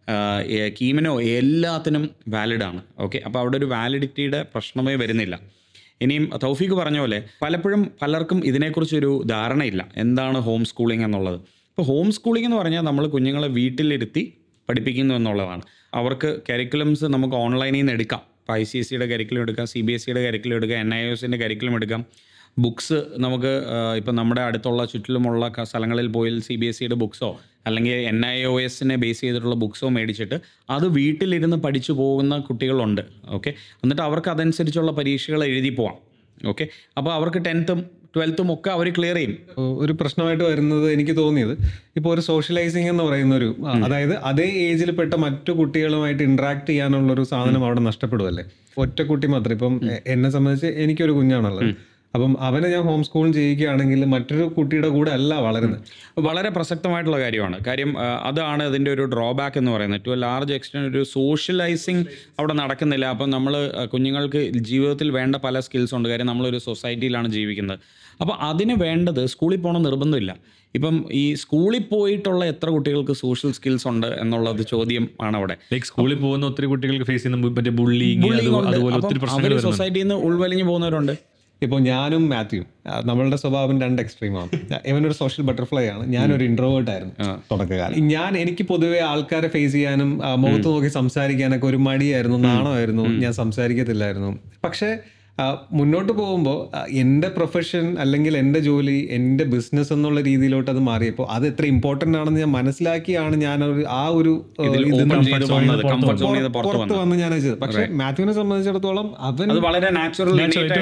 കീമിനോ എല്ലാത്തിനും വാലിഡ് ആണ് ഓക്കെ അപ്പോൾ അവിടെ ഒരു വാലിഡിറ്റിയുടെ പ്രശ്നമേ വരുന്നില്ല ഇനിയും തൗഫീഖ് പറഞ്ഞ പോലെ പലപ്പോഴും പലർക്കും ഇതിനെക്കുറിച്ചൊരു ധാരണയില്ല എന്താണ് ഹോം സ്കൂളിംഗ് എന്നുള്ളത് ഇപ്പോൾ ഹോം സ്കൂളിംഗ് എന്ന് പറഞ്ഞാൽ നമ്മൾ കുഞ്ഞുങ്ങളെ വീട്ടിലിരുത്തി പഠിപ്പിക്കുന്നു എന്നുള്ളതാണ് അവർക്ക് കരിക്കുലംസ് നമുക്ക് ഓൺലൈനിൽ നിന്ന് എടുക്കാം ഇപ്പോൾ ഐ സി എസ് സിയുടെ കരിക്കുലം എടുക്കാം സി ബി എസ് സിയുടെ കരിക്കുലം എടുക്കാം എൻ ഐ എസിൻ്റെ കരിക്കുലം എടുക്കാം ബുക്സ് നമുക്ക് ഇപ്പം നമ്മുടെ അടുത്തുള്ള ചുറ്റിലുമുള്ള ക- സ്ഥലങ്ങളിൽ പോയി സി ബി എസ് സിയുടെ ബുക്സോ അല്ലെങ്കിൽ എൻ ഐ ഒ എസിനെ ബേസ് ചെയ്തിട്ടുള്ള ബുക്സോ മേടിച്ചിട്ട് അത് വീട്ടിലിരുന്ന് പഠിച്ചു പോകുന്ന കുട്ടികളുണ്ട് ഓക്കെ എന്നിട്ട് അവർക്ക് അതനുസരിച്ചുള്ള പരീക്ഷകൾ എഴുതി പോവാം ഓക്കെ അപ്പോൾ അവർക്ക് ടെൻത്തും ട്വൽത്തും ഒക്കെ അവർ ക്ലിയർ ചെയ്യും ഒരു പ്രശ്നമായിട്ട് വരുന്നത് എനിക്ക് തോന്നിയത് ഇപ്പോൾ ഒരു സോഷ്യലൈസിങ് എന്ന് പറയുന്ന ഒരു ആ, അതായത് അതേ ഏജിൽപ്പെട്ട മറ്റു കുട്ടികളുമായിട്ട് ഇന്ററാക്ട് ചെയ്യാനുള്ള ഒരു സാധനം അവിടെ നഷ്ടപ്പെടുമല്ലേ ഒറ്റ കുട്ടി മാത്രം ഇപ്പം എ- എന്നെ സംബന്ധിച്ച് എനിക്കൊരു കുഞ്ഞാണുള്ളത് അപ്പം അവനെ ഞാൻ ഹോം സ്കൂൾ ചെയ്യിക്കുകയാണെങ്കിൽ മറ്റൊരു കുട്ടിയുടെ കൂടെ അല്ല വളരുന്നത് വളരെ പ്രസക്തമായിട്ടുള്ള കാര്യമാണ് കാര്യം ആ, അതാണ് അതിൻ്റെ ഒരു ഡ്രോബാക്ക് എന്ന് പറയുന്നത് ടു എ ലാർജ് എക്സ്റ്റെൻറ്റ് ഒരു സോഷ്യലൈസിങ് അവിടെ നടക്കുന്നില്ല അപ്പം നമ്മൾ കുഞ്ഞുങ്ങൾക്ക് ജീവിതത്തിൽ വേണ്ട പല സ്കിൽസ് ഉണ്ട് കാര്യം നമ്മളൊരു സൊസൈറ്റിയിലാണ് ജീവിക്കുന്നത് അപ്പോൾ അതിന് വേണ്ടത് സ്കൂളിൽ പോകണം നിർബന്ധമില്ല ഇപ്പം ഈ സ്കൂളിൽ പോയിട്ടുള്ള എത്ര കുട്ടികൾക്ക് സോഷ്യൽ സ്കിൽസ് ഉണ്ട് എന്നുള്ളത് ചോദ്യം ആണ് അവിടെ ലൈക്ക് സ്കൂളിൽ പോകുന്ന ഒത്തിരി കുട്ടികൾക്ക് ഫേസ് ചെയ്യുന്ന മറ്റേ ബുള്ളിങ് അതുപോലെ ഒത്തിരി പ്രശ്നങ്ങൾ അവർ വരുന്നുണ്ട് സൊസൈറ്റിയിൽ നിന്ന് ഉൾവലിഞ്ഞു പോകുന്നവരുണ്ട് ഇപ്പോൾ ഞാനും മാത്യുവും ആ, നമ്മളുടെ സ്വഭാവം രണ്ട് എക്സ്ട്രീമാണ് ഇവനൊരു സോഷ്യൽ ബട്ടർഫ്ലൈ ആണ് ഞാനൊരു ഇൻട്രോവേർട്ട് ആയിരുന്നു തുടക്കകാലം ഞാൻ എനിക്ക് പൊതുവെ ആൾക്കാരെ ഫേസ് ചെയ്യാനും ആ, മുഖത്ത് നോക്കി സംസാരിക്കാനൊക്കെ ഒരു മടിയായിരുന്നു നാണമായിരുന്നു ഞാൻ സംസാരിക്കത്തില്ലായിരുന്നു പക്ഷേ ആ, മുന്നോട്ട് പോകുമ്പോൾ എൻ്റെ പ്രൊഫഷൻ അല്ലെങ്കിൽ എൻ്റെ ജോലി എൻ്റെ ബിസിനസ് എന്നുള്ള രീതിയിലോട്ട് അത് മാറിയപ്പോൾ അത് എത്ര ഇമ്പോർട്ടൻ്റ് ആണെന്ന് ഞാൻ മനസ്സിലാക്കിയാണ് ഞാൻ ഒരു ആ ഒരു ആ, ഇതിൽ ഇതിൽ open നിന്ന് ചെയ്ത് വന്നത് കംഫർട്ട് സോണിൽ നിന്ന് പുറത്ത് പുറത്ത് വന്ന് ഞാൻ ചെയ്തത് പക്ഷേ മാത്യുവിനെ സംബന്ധിച്ചിടത്തോളം അവൻ അത് വളരെ നാച്ചുറൽ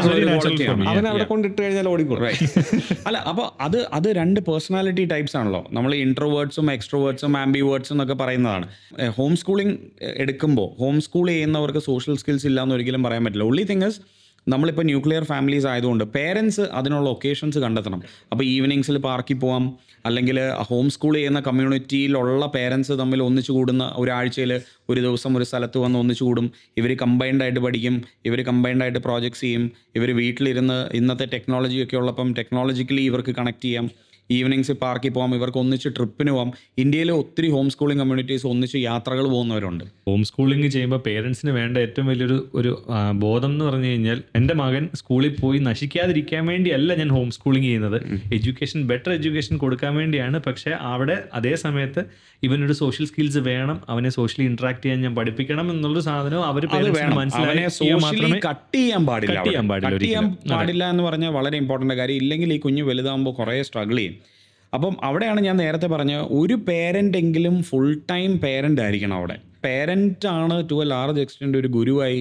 അവൻ അവിടെ കൊണ്ടിട്ട് കഴിഞ്ഞാൽ ഓടിക്കോളും അല്ല അപ്പോൾ അത് അത് രണ്ട് പേഴ്സണാലിറ്റി ടൈപ്സ് ആണല്ലോ നമ്മൾ ഇൻട്രോവേർഡ്സും എക്സ്ട്രോവേർഡ്സും ആംബിവേർഡ്സും എന്നൊക്കെ പറയുന്നതാണ് ഹോം സ്കൂളിംഗ് എടുക്കുമ്പോൾ ഹോം സ്കൂൾ ചെയ്യുന്നവർക്ക് സോഷ്യൽ സ്കിൽസ് ഇല്ല എന്ന് ഒരിക്കലും പറയാൻ പറ്റില്ല ഉള്ളി തിങ്സ് നമ്മളിപ്പോൾ ന്യൂക്ലിയർ ഫാമിലീസ് ആയതുകൊണ്ട് പേരൻസ് അതിനുള്ള ഒക്കേഷൻസ് കണ്ടെത്തണം അപ്പോൾ ഈവനിങ്സിൽ പാർക്കിൽ പോവാം അല്ലെങ്കിൽ ഹോം സ്കൂൾ ചെയ്യുന്ന കമ്മ്യൂണിറ്റിയിലുള്ള പേരൻസ് തമ്മിൽ ഒന്നിച്ചു കൂടുന്ന ഒരാഴ്ചയിൽ ഒരു ദിവസം ഒരു സ്ഥലത്ത് വന്ന് ഒന്നിച്ചു കൂടും ഇവർ കമ്പൈൻഡ് ആയിട്ട് പഠിക്കും ഇവർ കമ്പൈൻഡ് ആയിട്ട് പ്രോജക്ട്സ് ചെയ്യും ഇവർ വീട്ടിലിരുന്ന് ഇന്നത്തെ ടെക്നോളജി ഒക്കെ ഉള്ളപ്പം ടെക്നോളജിക്കലി ഇവർക്ക് കണക്ട് ചെയ്യാം ഈവനിങ്സ് പാർക്കിൽ പോകാം ഇവർക്ക് ഒന്നിച്ച് ട്രിപ്പിന് പോകാം ഇന്ത്യയിൽ ഒത്തിരി ഹോം സ്കൂളിംഗ് കമ്മ്യൂണിറ്റീസ് ഒന്നിച്ച് യാത്രകൾ പോകുന്നവരുണ്ട് ഹോം സ്കൂളിംഗ് ചെയ്യുമ്പോൾ പേരൻസിന് വേണ്ട ഏറ്റവും വലിയൊരു ഒരു ആ, ബോധം എന്ന് പറഞ്ഞു കഴിഞ്ഞാൽ എൻ്റെ മകൻ സ്കൂളിൽ പോയി നശിക്കാതിരിക്കാൻ വേണ്ടിയല്ല ഞാൻ ഹോം സ്കൂളിംഗ് ചെയ്യുന്നത് എഡ്യൂക്കേഷൻ ബെറ്റർ എഡ്യൂക്കേഷൻ കൊടുക്കാൻ വേണ്ടിയാണ് പക്ഷേ അവിടെ അതേ സമയത്ത് ഇവനൊരു സോഷ്യൽ സ്കിൽസ് വേണം അവനെ സോഷ്യലി ഇന്ററാക്ട് ചെയ്യാൻ ഞാൻ പഠിപ്പിക്കണം എന്നുള്ളൊരു സാധനം അവർ അത് വേണം അവനെ മനസ്സിലാക്കിയാൽ സോഷ്യലി മാത്രമേ കട്ട് ചെയ്യാൻ പാടില്ല Cut ചെയ്യാൻ അവിടെ. പാടില്ല Cut ചെയ്യാൻ ഒരിക്കലും. പാടില്ല എന്ന് പറഞ്ഞാൽ വളരെ ഇമ്പോർട്ടൻ്റ് കാര്യം ഇല്ലെങ്കിൽ ഈ കുഞ്ഞ് വലുതാകുമ്പോൾ കുറേ സ്ട്രഗിൾ ചെയ്യും അപ്പം അവിടെയാണ് ഞാൻ നേരത്തെ പറഞ്ഞ ഒരു പേരൻ്റ് എങ്കിലും ഫുൾ ടൈം പേരൻ്റ് ആയിരിക്കണം അവിടെ പേരൻ്റ് ആണ് ടു എ ലാർജ് എക്സ്റ്റെൻറ്റ് ഒരു ഗുരുവായി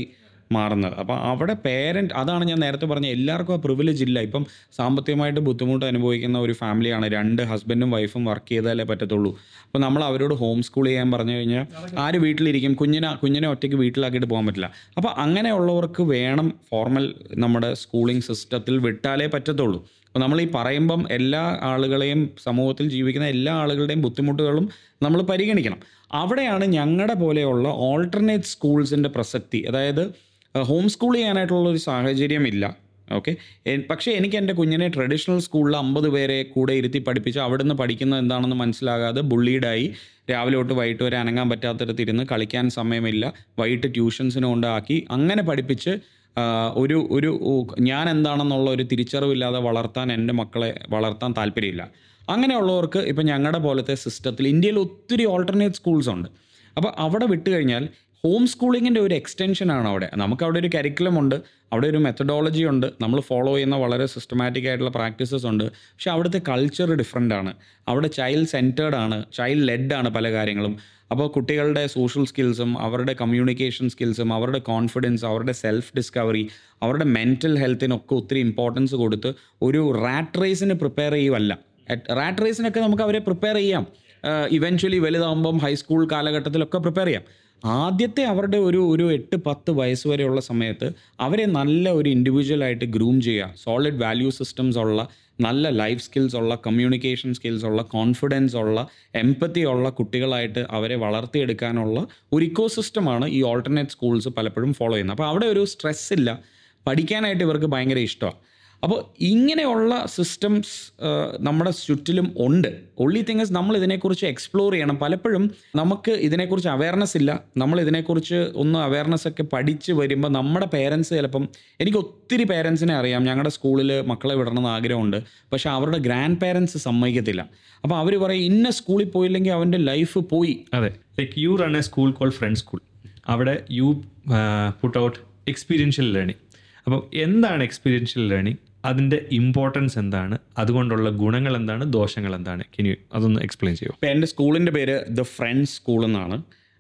മാറുന്നത് അപ്പോൾ അവിടെ പേരൻറ്റ് അതാണ് ഞാൻ നേരത്തെ പറഞ്ഞ എല്ലാവർക്കും ആ പ്രിവിലേജ് ഇല്ല ഇപ്പം സാമ്പത്തികമായിട്ട് ബുദ്ധിമുട്ട് അനുഭവിക്കുന്ന ഒരു ഫാമിലിയാണ് രണ്ട് ഹസ്ബൻഡും വൈഫും വർക്ക് ചെയ്താലേ പറ്റത്തുള്ളൂ അപ്പോൾ നമ്മൾ അവരോട് ഹോം സ്കൂൾ ചെയ്യാൻ പറഞ്ഞു കഴിഞ്ഞാൽ ആര് വീട്ടിലിരിക്കും കുഞ്ഞിനെ കുഞ്ഞിനെ ഒറ്റയ്ക്ക് വീട്ടിലാക്കിയിട്ട് പോകാൻ പറ്റില്ല അപ്പോൾ അങ്ങനെയുള്ളവർക്ക് വേണം ഫോർമൽ നമ്മുടെ സ്കൂളിംഗ് സിസ്റ്റത്തിൽ വിട്ടാലേ പറ്റത്തുള്ളൂ അപ്പോൾ നമ്മൾ ഈ പറയുമ്പം എല്ലാ ആളുകളെയും സമൂഹത്തിൽ ജീവിക്കുന്ന എല്ലാ ആളുകളുടെയും ബുദ്ധിമുട്ടുകളും നമ്മൾ പരിഗണിക്കണം അവിടെയാണ് ഞങ്ങളുടെ പോലെയുള്ള ഓൾട്ടർനേറ്റ് സ്കൂൾസിൻ്റെ പ്രസക്തി അതായത് ഹോം സ്കൂൾ ചെയ്യാനായിട്ടുള്ള ഒരു സാഹചര്യം ഇല്ല ഓക്കെ പക്ഷേ എനിക്ക് എൻ്റെ കുഞ്ഞിനെ ട്രഡീഷണൽ സ്കൂളിൽ അമ്പത് പേരെ കൂടെ ഇരുത്തി പഠിപ്പിച്ച് അവിടുന്ന് പഠിക്കുന്നത് എന്താണെന്ന് മനസ്സിലാകാതെ ബുള്ളീഡായി രാവിലെ തൊട്ട് വൈകിട്ട് വരെ അനങ്ങാൻ പറ്റാത്തടത്ത് ഇരുന്ന് കളിക്കാൻ സമയമില്ല വൈകിട്ട് ട്യൂഷൻസിന് കൊണ്ടാക്കി അങ്ങനെ പഠിപ്പിച്ച് ആ, ഒരു ഒരു ഉ- ഞാൻ എന്താണെന്നുള്ള ഒരു തിരിച്ചറിവില്ലാതെ വളർത്താൻ എൻ്റെ മക്കളെ വളർത്താൻ താല്പര്യമില്ല അങ്ങനെയുള്ളവർക്ക് ഇപ്പം ഞങ്ങളുടെ പോലത്തെ സിസ്റ്റത്തിൽ ഇന്ത്യയിൽ ഒത്തിരി ഓൾട്ടർനേറ്റ് സ്കൂൾസ് ഉണ്ട് അപ്പോൾ അവിടെ വിട്ട് കഴിഞ്ഞാൽ ഹോം സ്കൂളിങ്ങിൻ്റെ ഒരു എക്സ്റ്റൻഷനാണ് അവിടെ നമുക്ക് അവിടെ ഒരു കരിക്കുലം ഉണ്ട് അവിടെ ഒരു മെത്തഡോളജി ഉണ്ട് നമ്മൾ ഫോളോ ചെയ്യുന്ന വളരെ സിസ്റ്റമാറ്റിക് ആയിട്ടുള്ള പ്രാക്ടീസസ് ഉണ്ട് പക്ഷേ അവിടുത്തെ കൾച്ചർ ഡിഫറെൻ്റ് ആണ് അവിടെ ചൈൽഡ് സെൻറ്റേർഡ് ആണ് ചൈൽഡ് ലെഡ് ആണ് പല കാര്യങ്ങളും അപ്പോൾ കുട്ടികളുടെ സോഷ്യൽ സ്കിൽസും അവരുടെ കമ്മ്യൂണിക്കേഷൻ സ്കിൽസും അവരുടെ കോൺഫിഡൻസ് അവരുടെ സെൽഫ് ഡിസ്കവറി അവരുടെ മെൻറ്റൽ ഹെൽത്തിനൊക്കെ ഒത്തിരി ഇമ്പോർട്ടൻസ് കൊടുത്ത് ഒരു റാറ്റ് റേസിന് പ്രിപ്പയർ ചെയ്യുവല്ല റാറ്റ് റേസിനൊക്കെ നമുക്ക് അവരെ പ്രിപ്പയർ ചെയ്യാം ഇവൻച്വലി വലുതാകുമ്പം ഹൈസ്കൂൾ കാലഘട്ടത്തിലൊക്കെ പ്രിപ്പയർ ചെയ്യാം ആദ്യത്തെ അവരുടെ ഒരു ഒരു എട്ട് പത്ത് വയസ്സ് വരെയുള്ള സമയത്ത് അവരെ നല്ല ഒരു ഇൻഡിവിജ്വലായിട്ട് ഗ്രൂം ചെയ്യുക സോളിഡ് വാല്യൂ സിസ്റ്റംസ് ഉള്ള നല്ല ലൈഫ് സ്കിൽസ് ഉള്ള കമ്മ്യൂണിക്കേഷൻ സ്കിൽസ് ഉള്ള കോൺഫിഡൻസ് ഉള്ള എംപത്തി ഉള്ള കുട്ടികളായിട്ട് അവരെ വളർത്തിയെടുക്കാനുള്ള ഒരു ഇക്കോ സിസ്റ്റമാണ് ഈ ഓൾട്ടർനേറ്റ് സ്കൂൾസ് പലപ്പോഴും ഫോളോ ചെയ്യുന്നത് അപ്പോൾ അവിടെ ഒരു സ്ട്രെസ് ഇല്ല പഠിക്കാനായിട്ട് ഇവർക്ക് ഭയങ്കര ഇഷ്ടമാണ് അപ്പോൾ ഇങ്ങനെയുള്ള സിസ്റ്റംസ് നമ്മുടെ ചുറ്റിലും ഉണ്ട് ഒള്ളി തിങ്സ് നമ്മൾ ഇതിനെക്കുറിച്ച് എക്സ്പ്ലോർ ചെയ്യണം പലപ്പോഴും നമുക്ക് ഇതിനെക്കുറിച്ച് അവയർനെസ് ഇല്ല നമ്മൾ ഇതിനെക്കുറിച്ച് ഒന്ന് അവയർനെസ് ഒക്കെ പഠിച്ച് വരുമ്പോൾ നമ്മുടെ പേരൻസ് ചിലപ്പം എനിക്ക് ഒത്തിരി പേരൻസിനെ അറിയാം ഞങ്ങളുടെ സ്കൂളിൽ മക്കളെ വിടണമെന്ന് ആഗ്രഹമുണ്ട് പക്ഷേ അവരുടെ ഗ്രാൻഡ് പേരൻസ് സമ്മതിക്കത്തില്ല അപ്പോൾ അവർ പറയും ഇന്ന സ്കൂളിൽ പോയില്ലെങ്കിൽ അവൻ്റെ ലൈഫ് പോയി അതെ like you run a school call friends school അവിടെ you put out experiential learning അപ്പം എന്താണ് എക്സ്പീരിയൻഷ്യൽ ലേണിംഗ് അതിൻ്റെ ഇമ്പോർട്ടൻസ് എന്താണ് അതുകൊണ്ടുള്ള ഗുണങ്ങൾ എന്താണ് ദോഷങ്ങൾ എന്താണ് കെനി അതൊന്ന് എക്സ്പ്ലെയിൻ ചെയ്യൂ ഇപ്പം എൻ്റെ സ്കൂളിൻ്റെ പേര് ദ ഫ്രണ്ട്സ് സ്കൂൾ എന്നാണ്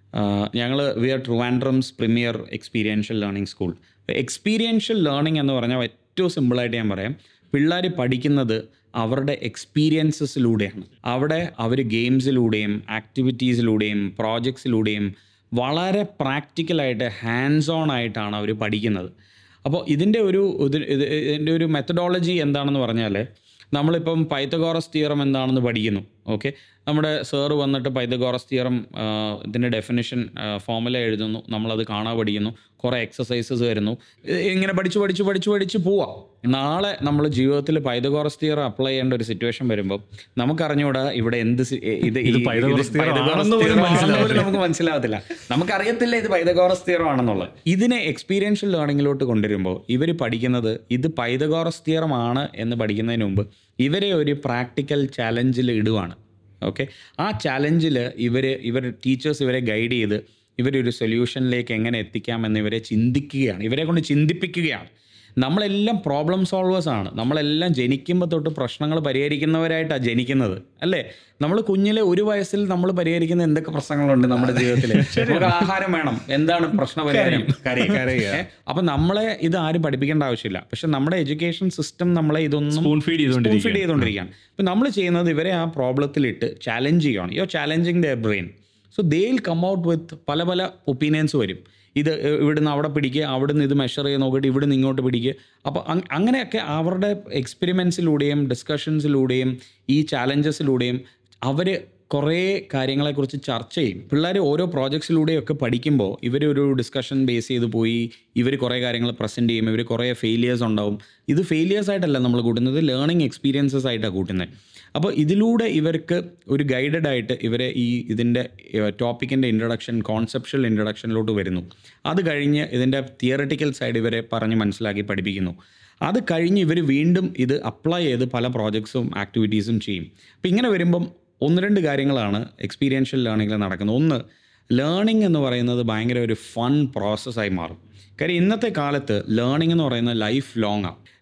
ഞങ്ങൾ we are Trivandrum's premier experiential learning school experiential learning എന്ന് പറഞ്ഞാൽ ഏറ്റവും സിമ്പിളായിട്ട് ഞാൻ പറയാം പിള്ളേർ പഠിക്കുന്നത് അവരുടെ എക്സ്പീരിയൻസസിലൂടെയാണ് അവിടെ അവർ ഗെയിംസിലൂടെയും ആക്ടിവിറ്റീസിലൂടെയും പ്രോജക്ട്സിലൂടെയും വളരെ പ്രാക്ടിക്കലായിട്ട് ഹാൻഡ്സ് ഓൺ ആയിട്ടാണ് അവർ പഠിക്കുന്നത് അപ്പോൾ ഇതിൻ്റെ ഒരു ഇത് ഇത് ഇതിൻ്റെ ഒരു മെത്തഡോളജി എന്താണെന്ന് പറഞ്ഞാൽ നമ്മളിപ്പം പൈത്തഗോറസ് തിയറം എന്താണെന്ന് പഠിക്കുന്നു ഓക്കെ നമ്മുടെ സാറ് വന്നിട്ട് പൈത്തഗോറസ് തിയറം ഇതിൻ്റെ ഡെഫിനിഷൻ ഫോമുല എഴുതുന്നു നമ്മളത് കാണാൻ പഠിക്കുന്നു കുറേ എക്സസൈസസ് വരുന്നു ഇ- ഇങ്ങനെ പഠിച്ച് പഠിച്ച് പഠിച്ച് പഠിച്ച് പോവാം നാളെ നമ്മൾ ജീവിതത്തിൽ പൈതഗോറസ് തിയറം അപ്ലൈ ചെയ്യേണ്ട ഒരു സിറ്റുവേഷൻ വരുമ്പോൾ നമുക്കറിഞ്ഞൂടാ ഇവിടെ എന്ത് സി- ഇത് ഈ- ഇത് പൈതഗോറസ് theorem പൈതഗോറസ് ആണെന്ന് പോലും theorem ആണെന്ന് മനസ്സിലാവില്ല. പോലും നമുക്ക് മനസ്സിലാവത്തില്ല നമുക്കറിയത്തില്ല ഇത് പൈതഗോറസ് തിയറം ആണെന്നുള്ളത് ഇതിനെ എക്സ്പീരിയൻഷ്യൽ ലേണിങ്ങിലോട്ട് കൊണ്ടുവരുമ്പോൾ ഇവർ പഠിക്കുന്നത് ഇത് പൈതഗോറസ് തിയറം ആണ് എന്ന് പഠിക്കുന്നതിന് മുമ്പ് ഇവരെ ഒരു പ്രാക്ടിക്കൽ ചാലഞ്ചിൽ ഇടുവാണ് ഓക്കെ ആ ചാലഞ്ചിൽ ഇവർ ഇവർ ടീച്ചേഴ്സ് ഇവരെ ഗൈഡ് ചെയ്ത് ഇവരൊരു സൊല്യൂഷനിലേക്ക് എങ്ങനെ എത്തിക്കാമെന്ന് ഇവരെ ചിന്തിക്കുകയാണ് ഇവരെ കൊണ്ട് ചിന്തിപ്പിക്കുകയാണ് നമ്മളെല്ലാം പ്രോബ്ലം സോൾവേഴ്സ് ആണ് നമ്മളെല്ലാം ജനിക്കുമ്പോൾ തൊട്ട് പ്രശ്നങ്ങൾ പരിഹരിക്കുന്നവരായിട്ടാണ് ജനിക്കുന്നത് അല്ലേ നമ്മൾ കുഞ്ഞിലെ ഒരു വയസ്സിൽ നമ്മൾ പരിഹരിക്കുന്ന എന്തൊക്കെ പ്രശ്നങ്ങളുണ്ട് നമ്മുടെ ജീവിതത്തിൽ നമുക്ക് ആഹാരം വേണം എന്താണ് പ്രശ്ന പരിഹാരം കരയുക ഏ? അപ്പൊ നമ്മളെ ഇത് ആരും പഠിപ്പിക്കേണ്ട ആവശ്യമില്ല പക്ഷെ നമ്മുടെ എഡ്യൂക്കേഷൻ സിസ്റ്റം നമ്മളെ ഇതൊന്നും സ്പൂൺ ഫീഡ് ചെയ്തുകൊണ്ടിരിക്കുക ഫീഡ് ചെയ്തുകൊണ്ടിരിക്കുകയാണ് ഇപ്പം നമ്മൾ ചെയ്യുന്നത് ഇവരെ ആ പ്രോബ്ലത്തിലിട്ട് ചാലഞ്ച് ചെയ്യുകയാണ് യോ challenging the brain so they will come out with പല പല ഒപ്പീനിയൻസ് വരും ഇത് ഇവിടുന്ന് അവിടെ പിടിക്കുക അവിടുന്ന് ഇത് മെഷർ ചെയ്ത് നോക്കിയിട്ട് ഇവിടുന്ന് ഇങ്ങോട്ട് പിടിക്കുക അപ്പോൾ അങ്ങനെയൊക്കെ അവരുടെ എക്സ്പെരിമെൻസിലൂടെയും ഡിസ്കഷൻസിലൂടെയും ഈ ചാലഞ്ചസിലൂടെയും അവർ കുറേ കാര്യങ്ങളെക്കുറിച്ച് ചർച്ച ചെയ്യും പിള്ളേർ ഓരോ പ്രോജക്ട്സിലൂടെയൊക്കെ പഠിക്കുമ്പോൾ ഇവർ ഒരു ഡിസ്കഷൻ ബേസ് ചെയ്ത് പോയി ഇവർ കുറേ കാര്യങ്ങൾ പ്രസൻറ്റ് ചെയ്യും ഇവർ കുറേ ഫെയിലിയേഴ്സ് ഉണ്ടാവും ഇത് ഫെയിലിയേഴ്സ് ആയിട്ടല്ല നമ്മൾ കൂട്ടുന്നത് ലേണിംഗ് എക്സ്പീരിയൻസസ് ആയിട്ടാണ് കൂട്ടുന്നത് അപ്പോൾ ഇതിലൂടെ ഇവർക്ക് ഒരു ഗൈഡഡ് ആയിട്ട് ഇവരെ ഈ ഇതിൻ്റെ ടോപ്പിക്കിൻ്റെ ഇൻട്രഡക്ഷൻ കോൺസെപ്ഷ്യൽ ഇൻട്രഡക്ഷനിലോട്ട് വരുന്നു അത് കഴിഞ്ഞ് ഇതിൻ്റെ തിയറട്ടിക്കൽ സൈഡ് ഇവരെ പറഞ്ഞ് മനസ്സിലാക്കി പഠിപ്പിക്കുന്നു അത് കഴിഞ്ഞ് ഇവർ വീണ്ടും ഇത് അപ്ലൈ ചെയ്ത് പല പ്രോജക്ട്സും ആക്ടിവിറ്റീസും ചെയ്യും അപ്പോൾ ഇങ്ങനെ വരുമ്പം ഒന്ന് രണ്ട് കാര്യങ്ങളാണ് എക്സ്പീരിയൻഷ്യൽ ലേണിങ്ങിൽ നടക്കുന്നത് ഒന്ന് ലേണിംഗ് എന്ന് പറയുന്നത് ഭയങ്കര ഒരു ഫൺ പ്രോസസ്സായി മാറും കാര്യം ഇന്നത്തെ കാലത്ത് ലേണിംഗ് എന്ന് പറയുന്നത് ലൈഫ് ലോങ് ആണ്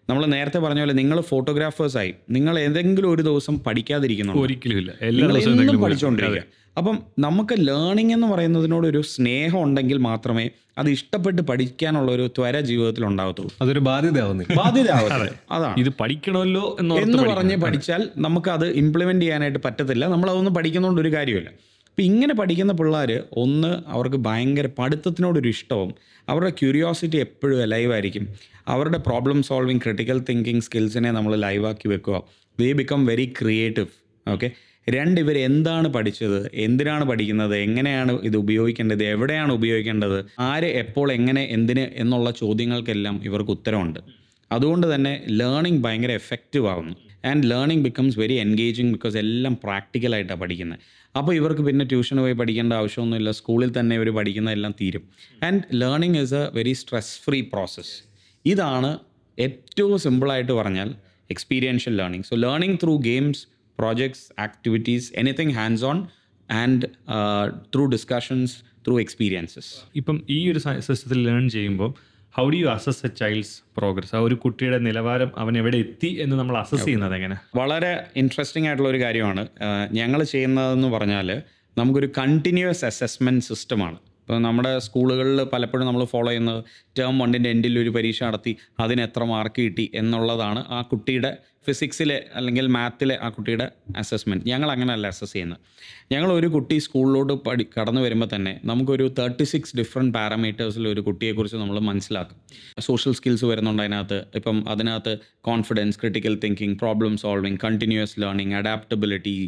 നമ്മൾ നേരത്തെ പറഞ്ഞ പോലെ നിങ്ങൾ ഫോട്ടോഗ്രാഫേഴ്സായി നിങ്ങൾ ഏതെങ്കിലും ഒരു ദിവസം പഠിക്കാതിരിക്കുന്നുണ്ടോ ഒരിക്കലും ഇല്ല എല്ലാ നിങ്ങൾ ദിവസവും എന്നും എന്തെങ്കിലും പഠിച്ചുകൊണ്ടിരിക്കുക അപ്പം നമുക്ക് ലേണിംഗ് എന്ന് പറയുന്നതിനോട് ഒരു സ്നേഹം ഉണ്ടെങ്കിൽ മാത്രമേ അത് ഇഷ്ടപ്പെട്ട് പഠിക്കാനുള്ള ഒരു ത്വര ജീവിതത്തിൽ ഉണ്ടാകത്തുള്ളൂ അതൊരു ബാധ്യതയാവുന്നില്ല ബാധ്യത അതാണ് ഇത് പഠിക്കണമല്ലോ എന്ന് എന്ന് പറഞ്ഞ് പഠിച്ചാൽ നമുക്ക് അത് ഇംപ്ലിമെന്റ് ചെയ്യാനായിട്ട് പറ്റത്തില്ല നമ്മൾ അതൊന്നും പഠിക്കുന്നതുകൊണ്ട് ഒരു കാര്യമില്ല അപ്പം ഇങ്ങനെ പഠിക്കുന്ന പിള്ളേർ ഒന്ന് അവർക്ക് ഭയങ്കര പഠിത്തത്തിനോടൊരു ഇഷ്ടവും അവരുടെ ക്യൂരിയോസിറ്റി എപ്പോഴും ലൈവ് ആയിരിക്കും അവരുടെ പ്രോബ്ലം സോൾവിങ് ക്രിട്ടിക്കൽ തിങ്കിങ് സ്കിൽസിനെ നമ്മൾ ലൈവാക്കി വെക്കുക they become very creative okay രണ്ട് ഇവർ എന്താണ് പഠിച്ചത് എന്തിനാണ് പഠിക്കുന്നത് എങ്ങനെയാണ് ഇത് ഉപയോഗിക്കേണ്ടത് എവിടെയാണ് ഉപയോഗിക്കേണ്ടത് ആര് എപ്പോൾ എങ്ങനെ എന്തിന് എന്നുള്ള ചോദ്യങ്ങൾക്കെല്ലാം ഇവർക്ക് ഉത്തരമുണ്ട് അതുകൊണ്ട് തന്നെ ലേണിംഗ് ഭയങ്കര എഫക്റ്റീവ് ആവുന്നു and learning becomes very engaging because എല്ലാം പ്രാക്ടിക്കലായിട്ടാണ് പഠിക്കുന്നത് അപ്പോൾ ഇവർക്ക് പിന്നെ ട്യൂഷന് പോയി പഠിക്കേണ്ട ആവശ്യമൊന്നുമില്ല സ്കൂളിൽ തന്നെ ഇവർ പഠിക്കുന്നതെല്ലാം തീരും and learning is a very stress free process ഇതാണ് ഏറ്റവും സിമ്പിളായിട്ട് പറഞ്ഞാൽ experiential learning so learning through games projects activities anything hands on and through discussions through experiences ഇപ്പം ഈ ഒരു സിസ്റ്റത്തിൽ ലേൺ ചെയ്യുമ്പോൾ how do you assess a child's progress ആ ഒരു കുട്ടിയുടെ നിലവാരം അവൻ എവിടെ എത്തി എന്ന് നമ്മൾ അസസ് ചെയ്യുന്നത് എങ്ങനെ വളരെ ഇൻട്രസ്റ്റിംഗ് ആയിട്ടുള്ള ഒരു കാര്യമാണ് ഞങ്ങൾ ചെയ്യുന്നതെന്ന് പറഞ്ഞാൽ നമുക്കൊരു കണ്ടിന്യൂസ് അസസ്മെൻറ്റ് സിസ്റ്റമാണ് ഇപ്പോൾ നമ്മുടെ സ്കൂളുകളിൽ പലപ്പോഴും നമ്മൾ ഫോളോ ചെയ്യുന്നത് ടേം വണ്ണിൻ്റെ എൻഡിൽ ഒരു പരീക്ഷ നടത്തി അതിന് എത്ര മാർക്ക് കിട്ടി എന്നുള്ളതാണ് ആ കുട്ടിയുടെ ഫിസിക്സിലെ അല്ലെങ്കിൽ മാത്തിലെ ആ കുട്ടിയുടെ അസസ്മെൻറ്റ് ഞങ്ങൾ അങ്ങനെയല്ല അസസ് ചെയ്യുന്നത് ഞങ്ങൾ ഒരു കുട്ടി സ്കൂളിലോട്ട് പഠി കടന്നു വരുമ്പോൾ തന്നെ നമുക്കൊരു തേർട്ടി സിക്സ് ഡിഫറെൻറ്റ് പാരാമീറ്റേഴ്സിൽ ഒരു കുട്ടിയെക്കുറിച്ച് നമ്മൾ മനസ്സിലാക്കും സോഷ്യൽ സ്കിൽസ് വരുന്നുണ്ട് അതിനകത്ത് ഇപ്പം അതിനകത്ത് confidence critical thinking problem solving continuous learning adaptability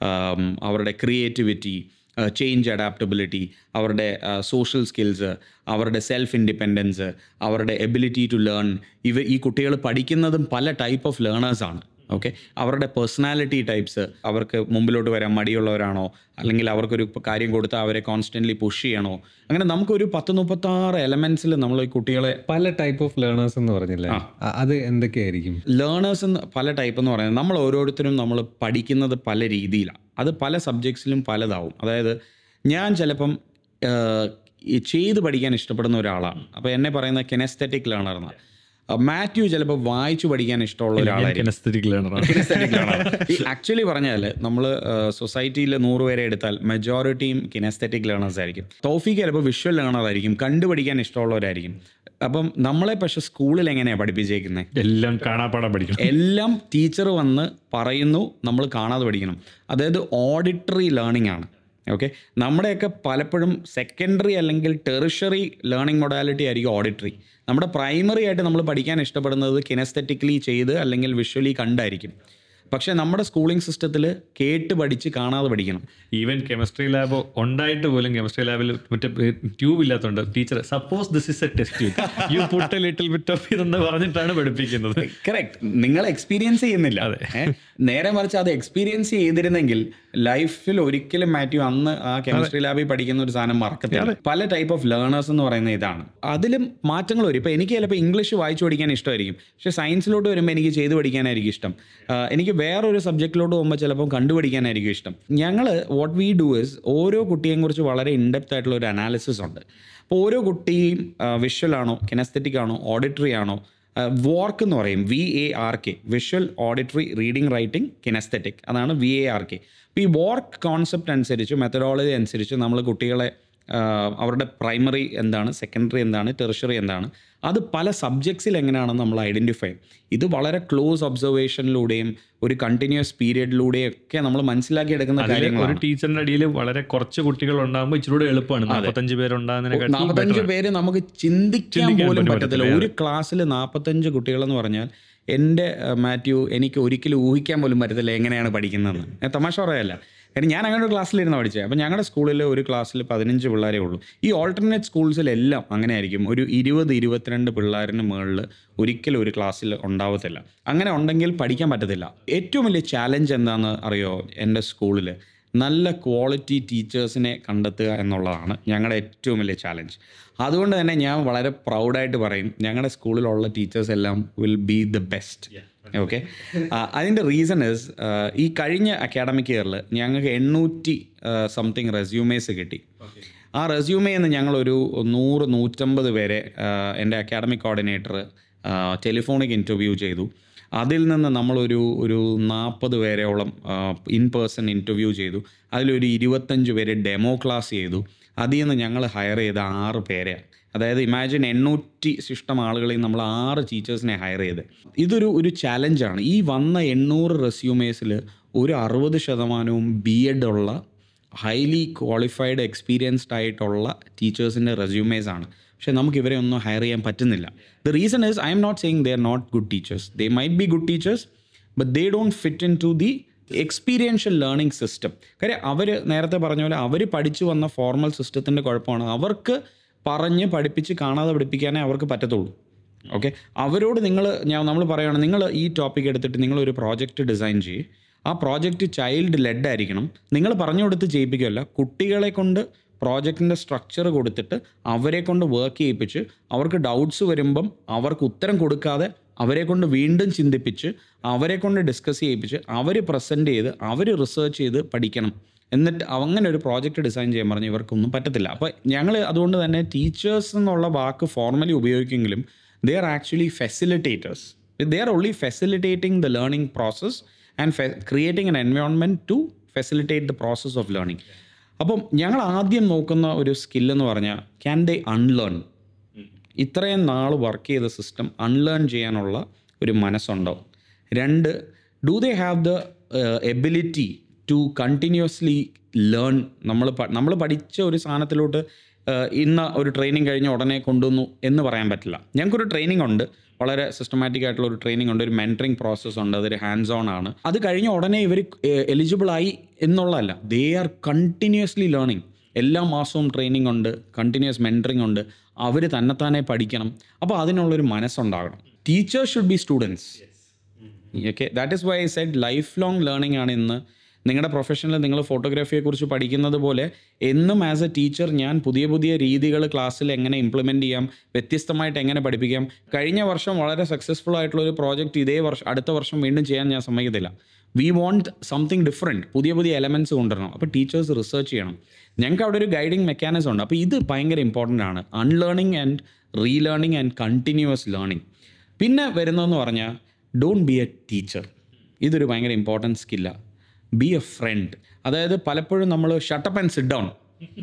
അവരുടെ ക്രിയേറ്റിവിറ്റി ചേഞ്ച് അഡാപ്റ്റബിലിറ്റി അവരുടെ സോഷ്യൽ സ്കിൽസ് അവരുടെ സെൽഫ് ഇൻഡിപെൻഡൻസ് അവരുടെ എബിലിറ്റി ടു ലേൺ ഇവ ഈ കുട്ടികൾ പഠിക്കുന്നതും പല ടൈപ്പ് ഓഫ് ലേണേഴ്സാണ് ഓക്കെ അവരുടെ പേഴ്സണാലിറ്റി ടൈപ്സ് അവർക്ക് മുമ്പിലോട്ട് വരാൻ മടിയുള്ളവരാണോ അല്ലെങ്കിൽ അവർക്കൊരു കാര്യം കൊടുത്താൽ അവരെ കോൺസ്റ്റൻ്റ്ലി പുഷ് ചെയ്യണോ അങ്ങനെ നമുക്കൊരു പത്ത് മുപ്പത്താറ് എലമെൻസിൽ നമ്മൾ ഈ കുട്ടികളെ പല ടൈപ്പ് ഓഫ് ലേണേഴ്സ് എന്ന് പറഞ്ഞില്ലേ അ- അത് എന്തൊക്കെയായിരിക്കും ലേണേഴ്സ് എന്ന് പല ടൈപ്പ് എന്ന് പറയുന്നത് നമ്മൾ ഓരോരുത്തരും നമ്മൾ പഠിക്കുന്നത് പല രീതിയിലാണ് അത് പല സബ്ജക്ട്സിലും പലതാവും അതായത് ഞാൻ ചിലപ്പം ആഹ്, ഈ ചെയ്ത് പഠിക്കാൻ ഇഷ്ടപ്പെടുന്ന ഒരാളാണ് അപ്പോൾ എന്നെ പറയുന്ന കെനസ്തെറ്റിക് ലേണർ എന്നാണ് മാത്യു ചിലപ്പോൾ വായിച്ചു പഠിക്കാൻ ഇഷ്ടമുള്ള ഒരാളായിരിക്കും Kinesthetic learner ആണ്. കിനസ്തെറ്റിക് ലേണർ ഈ ആക്ച്വലി പറഞ്ഞാൽ നമ്മൾ സൊസൈറ്റിയിൽ നൂറ് പേരെ എടുത്താൽ മെജോറിറ്റിയും കിനസ്തെറ്റിക് ലേണേഴ്സ് ആയിരിക്കും തോഫിക്ക് ചിലപ്പോൾ വിഷ്വൽ ലേണർ ആയിരിക്കും കണ്ടുപഠിക്കാൻ ഇഷ്ടമുള്ളവരായിരിക്കും അപ്പം നമ്മളെ പക്ഷെ സ്കൂളിൽ എങ്ങനെയാണ് പഠിപ്പിച്ചേക്കുന്നത് എല്ലാം കാണാപ്പാടം പഠിക്കണം എല്ലാം ടീച്ചർ വന്ന് പറയുന്നു നമ്മൾ കാണാതെ പഠിക്കണം അതായത് ഓഡിറ്ററി ലേണിംഗ് ആണ് ഓക്കെ നമ്മുടെയൊക്കെ പലപ്പോഴും സെക്കൻഡറി അല്ലെങ്കിൽ ടെറിഷറി ലേണിംഗ് മൊഡാലിറ്റി ആയിരിക്കും ഓഡിറ്ററി നമ്മുടെ പ്രൈമറി ആയിട്ട് നമ്മൾ പഠിക്കാൻ ഇഷ്ടപ്പെടുന്നത് കിനസ്തെറ്റിക്കലി ചെയ്ത് അല്ലെങ്കിൽ വിഷ്വലി കണ്ടായിരിക്കും പക്ഷേ നമ്മുടെ സ്കൂളിംഗ് സിസ്റ്റത്തിൽ കേട്ട് പഠിച്ച് കാണാതെ പഠിക്കണം ഈവൻ കെമിസ്ട്രി ലാബ് ഉണ്ടായിട്ട് പോലും കെമിസ്ട്രി ലാബിൽ മറ്റേ ട്യൂബ് ഇല്ലാത്തതുകൊണ്ട് teacher suppose this is a test you put little bit of ഇതെന്ന് പറഞ്ഞിട്ടാണ് പഠിപ്പിക്കുന്നത് കറക്റ്റ് നിങ്ങൾ എക്സ്പീരിയൻസ് ചെയ്യുന്നില്ല ഏ? നേരെ മറിച്ച് അത് എക്സ്പീരിയൻസ് ചെയ്തിരുന്നെങ്കിൽ ലൈഫിൽ ഒരിക്കലും മാത്യു അന്ന് ആ കെമിസ്ട്രി ലാബിൽ പഠിക്കുന്ന ഒരു സാധനം മറക്കത്തില്ല പല ടൈപ്പ് ഓഫ് ലേണേഴ്സ് എന്ന് പറയുന്ന ഇതാണ് അതിലും മാറ്റങ്ങൾ വരും ഇപ്പോൾ എനിക്ക് ചിലപ്പോൾ ഇംഗ്ലീഷ് വായിച്ചു പഠിക്കാൻ ഇഷ്ടമായിരിക്കും പക്ഷേ സയൻസിലോട്ട് വരുമ്പോൾ എനിക്ക് ചെയ്ത് പഠിക്കാനായിരിക്കും ഇഷ്ടം ആ, എനിക്ക് വേറൊരു സബ്ജക്റ്റിലോട്ട് പോകുമ്പോൾ ചിലപ്പോൾ കണ്ടുപഠിക്കാനായിരിക്കും ഇഷ്ടം ഞങ്ങൾ വാട്ട് വി ഡു ഇസ് ഓരോ കുട്ടിയെയും കുറിച്ച് വളരെ ഇൻഡെപ്ത് ആയിട്ടുള്ള ഒരു അനാലിസിസ് ഉണ്ട് അപ്പോൾ ഓരോ കുട്ടിയും വിഷ്വൽ ആണോ കിനസ്തെറ്റിക് ആണോ ഓഡിറ്ററി ആണോ വോർക്ക് എന്ന് പറയും V A R K visual auditory reading writing kinesthetic അതാണ് വി എ ആർ കെ അപ്പോൾ ഈ വർക്ക് കോൺസെപ്റ്റ് അനുസരിച്ച് മെത്തഡോളജി അനുസരിച്ച് നമ്മൾ കുട്ടികളെ ആ, അവരുടെ പ്രൈമറി എന്താണ് സെക്കൻഡറി എന്താണ് ടെറിഷറി എന്താണ് അത് പല സബ്ജക്ട്സിൽ എങ്ങനെയാണെന്ന് നമ്മൾ ഐഡൻറ്റിഫൈ ചെയ്യും ഇത് വളരെ ക്ലോസ് ഒബ്സർവേഷനിലൂടെയും ഒരു കണ്ടിന്യൂസ് പീരിയഡിലൂടെയും ഒക്കെ നമ്മൾ മനസ്സിലാക്കിയെടുക്കുന്ന അതില് കാര്യങ്ങളാണ് ഒരു ടീച്ചറിന്റെ അടിയിൽ വളരെ കുറച്ച് കുട്ടികൾ ഉണ്ടാകുമ്പോൾ ഇച്ചിരി കൂടെ എളുപ്പമാണ് നാൽപ്പത്തഞ്ച് പേരുണ്ടാകുന്നതിനെക്കാട്ടി നാൽപ്പത്തഞ്ച് പേര് നമുക്ക് ചിന്തിക്കാൻ ചിന്തിക്കാൻ പോലും പോലും പറ്റത്തില്ല ഒരു ക്ലാസ്സിൽ നാൽപ്പത്തഞ്ച് കുട്ടികളെന്ന് പറഞ്ഞാൽ എൻ്റെ അഹ്, മാത്യു എനിക്ക് ഒരിക്കലും ഊഹിക്കാൻ പോലും പറ്റത്തില്ല എങ്ങനെയാണ് പഠിക്കുന്നതെന്ന് ഞാൻ തമാശ പറയല്ല കാര്യം ഞാൻ അങ്ങനെ ഒരു ക്ലാസ്സിലിരുന്ന് പഠിച്ചത് അപ്പം ഞങ്ങളുടെ സ്കൂളിൽ ഒരു ക്ലാസ്സിൽ പതിനഞ്ച് പിള്ളേരേ ഉള്ളൂ ഈ ഓൾട്ടർനേറ്റ് സ്കൂൾസിലെല്ലാം അങ്ങനെ ആയിരിക്കും ഒരു ഇരുപത് ഇരുപത്തിരണ്ട് പിള്ളേരിന് മുകളിൽ ഒരിക്കലും ഒരു ക്ലാസ്സിൽ ഉണ്ടാവത്തില്ല അങ്ങനെ ഉണ്ടെങ്കിൽ പഠിക്കാൻ പറ്റത്തില്ല ഏറ്റവും വലിയ ചാലഞ്ച് എന്താണെന്ന് അറിയോ എൻ്റെ സ്കൂളിൽ നല്ല ക്വാളിറ്റി ടീച്ചേഴ്സിനെ കണ്ടെത്തുക എന്നുള്ളതാണ് ഞങ്ങളുടെ ഏറ്റവും വലിയ ചാലഞ്ച് അതുകൊണ്ട് തന്നെ ഞാൻ വളരെ പ്രൗഡായിട്ട് പറയും ഞങ്ങളുടെ സ്കൂളിലുള്ള ടീച്ചേഴ്സ് എല്ലാം will be the best okay അതിൻ്റെ റീസൺ ഇസ് ഈ കഴിഞ്ഞ അക്കാഡമിക് ഇയറിൽ ഞങ്ങൾക്ക് എണ്ണൂറ്റി സംതിങ് റെസ്യൂമേസ് കിട്ടി ആ റെസ്യൂമേ എന്ന് ഞങ്ങളൊരു നൂറ് നൂറ്റമ്പത് പേരെ ആ, എൻ്റെ അക്കാഡമിക് കോർഡിനേറ്റർ ടെലിഫോണിക് ഇൻ്റർവ്യൂ ചെയ്തു അതിൽ നിന്ന് നമ്മളൊരു ഒരു നാൽപ്പത് പേരോളം ഇൻ പേഴ്സൺ ഇൻ്റർവ്യൂ ചെയ്തു അതിലൊരു ഇരുപത്തഞ്ച് പേര് ഡെമോ ക്ലാസ് ചെയ്തു അതിൽ നിന്ന് ഞങ്ങൾ ഹയർ ചെയ്ത ആറ് പേരെ അതായത് ഇമാജിൻ എണ്ണൂറ്റി ശിഷ്ടം ആളുകളെയും നമ്മൾ ആറ് ടീച്ചേഴ്സിനെ ഹയർ ചെയ്ത് ഇതൊരു ഒരു ചാലഞ്ചാണ് ഈ വന്ന എണ്ണൂറ് റെസ്യൂമേസിൽ ഒരു അറുപത് ശതമാനവും ബി എഡ് ഉള്ള ഹൈലി ക്വാളിഫൈഡ് എക്സ്പീരിയൻസ്ഡ് ആയിട്ടുള്ള ടീച്ചേഴ്സിൻ്റെ റെസ്യൂമേസ് ആണ് പക്ഷേ നമുക്ക് ഇവരെ ഒന്നും ഹയർ ചെയ്യാൻ പറ്റുന്നില്ല the reason is I'm not saying they are not good teachers they might be good teachers but they don't fit in to the experiential learning system കാര്യം അവർ നേരത്തെ പറഞ്ഞ പോലെ അവർ പഠിച്ചു വന്ന ഫോർമൽ സിസ്റ്റത്തിൻ്റെ കുഴപ്പമാണ് അവർക്ക് പറഞ്ഞ് പഠിപ്പിച്ച് കാണാതെ പഠിപ്പിക്കാനേ അവർക്ക് പറ്റത്തുള്ളൂ ഓക്കെ അവരോട് നിങ്ങൾ ഞാൻ നമ്മൾ പറയുകയാണ് നിങ്ങൾ ഈ ടോപ്പിക് എടുത്തിട്ട് നിങ്ങളൊരു പ്രോജക്റ്റ് ഡിസൈൻ ചെയ്യും ആ പ്രോജക്റ്റ് ചൈൽഡ് ലെഡ് ആയിരിക്കണം നിങ്ങൾ പറഞ്ഞു കൊടുത്ത് ചെയ്യിപ്പിക്കുകയല്ല കുട്ടികളെ കൊണ്ട് പ്രോജക്റ്റിൻ്റെ സ്ട്രക്ചർ കൊടുത്തിട്ട് അവരെ കൊണ്ട് വർക്ക് ചെയ്യിപ്പിച്ച് അവർക്ക് ഡൗട്ട്സ് വരുമ്പം അവർക്ക് ഉത്തരം കൊടുക്കാതെ അവരെ കൊണ്ട് വീണ്ടും ചിന്തിപ്പിച്ച് അവരെ കൊണ്ട് ഡിസ്കസ് ചെയ്യിപ്പിച്ച് അവർ പ്രസൻറ്റ് ചെയ്ത് അവർ റിസർച്ച് ചെയ്ത് പഠിക്കണം എന്നിട്ട് അങ്ങനെ ഒരു പ്രോജക്റ്റ് ഡിസൈൻ ചെയ്യാൻ പറഞ്ഞ് ഇവർക്കൊന്നും പറ്റത്തില്ല അപ്പോൾ ഞങ്ങൾ അതുകൊണ്ട് തന്നെ ടീച്ചേഴ്സ് എന്നുള്ള വാക്ക് ഫോർമലി ഉപയോഗിക്കുമെങ്കിലും they are actually facilitators they are only facilitating the learning process and creating an environment to facilitate the process of learning അപ്പം ഞങ്ങൾ ആദ്യം നോക്കുന്ന ഒരു സ്കില്ലെന്ന് പറഞ്ഞാൽ ക്യാൻ ദേ അൺലേൺ ഇത്രയും നാൾ വർക്ക് ചെയ്ത സിസ്റ്റം അൺലേൺ ചെയ്യാനുള്ള ഒരു മനസ്സുണ്ടോ രണ്ട് do they have the ability to continuously learn നമ്മൾ നമ്മൾ പഠിച്ച ഒരു സാധനത്തിലോട്ട് uh, ഇന്ന് ഒരു ട്രെയിനിങ് കഴിഞ്ഞ് ഉടനെ കൊണ്ടുവന്നു എന്ന് പറയാൻ പറ്റില്ല ഞങ്ങൾക്കൊരു ട്രെയിനിങ് ഉണ്ട് വളരെ സിസ്റ്റമാറ്റിക് ആയിട്ടുള്ള ഒരു ട്രെയിനിങ് ഉണ്ട് ഒരു മെൻറ്ററിങ് പ്രോസസ്സ് ഉണ്ട് അതൊരു ഹാൻഡ്സ് ഓൺ ആണ് അത് കഴിഞ്ഞ ഉടനെ ഇവർ എലിജിബിൾ ആയി എന്നുള്ളതല്ല ദേ ആർ കണ്ടിന്യൂസ്ലി ലേണിംഗ് എല്ലാ മാസവും ട്രെയിനിങ് ഉണ്ട് കണ്ടിന്യൂസ് മെൻറ്ററിങ് ഉണ്ട് അവർ തന്നെത്താനെ പഠിക്കണം അപ്പോൾ അതിനുള്ളൊരു മനസ്സുണ്ടാകണം teachers should be students okay that is why I said life long learning ആണ് ഇന്ന് നിങ്ങളുടെ പ്രൊഫഷനിൽ നിങ്ങൾ ഫോട്ടോഗ്രാഫിയെക്കുറിച്ച് പഠിക്കുന്നത് പോലെ എന്നും ആസ് എ ടീച്ചർ ഞാൻ പുതിയ പുതിയ രീതികൾ ക്ലാസ്സിൽ എങ്ങനെ ഇംപ്ലിമെൻറ്റ് ചെയ്യാം വ്യത്യസ്തമായിട്ട് എങ്ങനെ പഠിപ്പിക്കാം കഴിഞ്ഞ വർഷം വളരെ സക്സസ്ഫുൾ ആയിട്ടുള്ള ഒരു പ്രോജക്റ്റ് ഇതേ വർഷം അടുത്ത വർഷം വീണ്ടും ചെയ്യാൻ ഞാൻ സമ്മതിക്കത്തില്ല വി വോണ്ട് സംതിങ് ഡിഫറെൻറ്റ് പുതിയ പുതിയ എലമെൻറ്റ്സ് കൊണ്ടുവരണം അപ്പോൾ ടീച്ചേഴ്സ് റിസർച്ച് ചെയ്യണം ഞങ്ങൾക്ക് അവിടെ ഒരു ഗൈഡിങ് മെക്കാനിസം ഉണ്ട് അപ്പോൾ ഇത് ഭയങ്കര ഇമ്പോർട്ടൻ്റ് ആണ് unlearning and relearning and continuous learning പിന്നെ വരുന്നതെന്ന് പറഞ്ഞാൽ ഡോണ്ട് ബി എ ടീച്ചർ ഇതൊരു ഭയങ്കര ഇമ്പോർട്ടൻറ്റ് സ്കില്ലാണ് ബി എ ഫ്രണ്ട് അതായത് പലപ്പോഴും നമ്മൾ ഷട്ടപ്പ് ആൻഡ് സിറ്റ് ഡൗൺ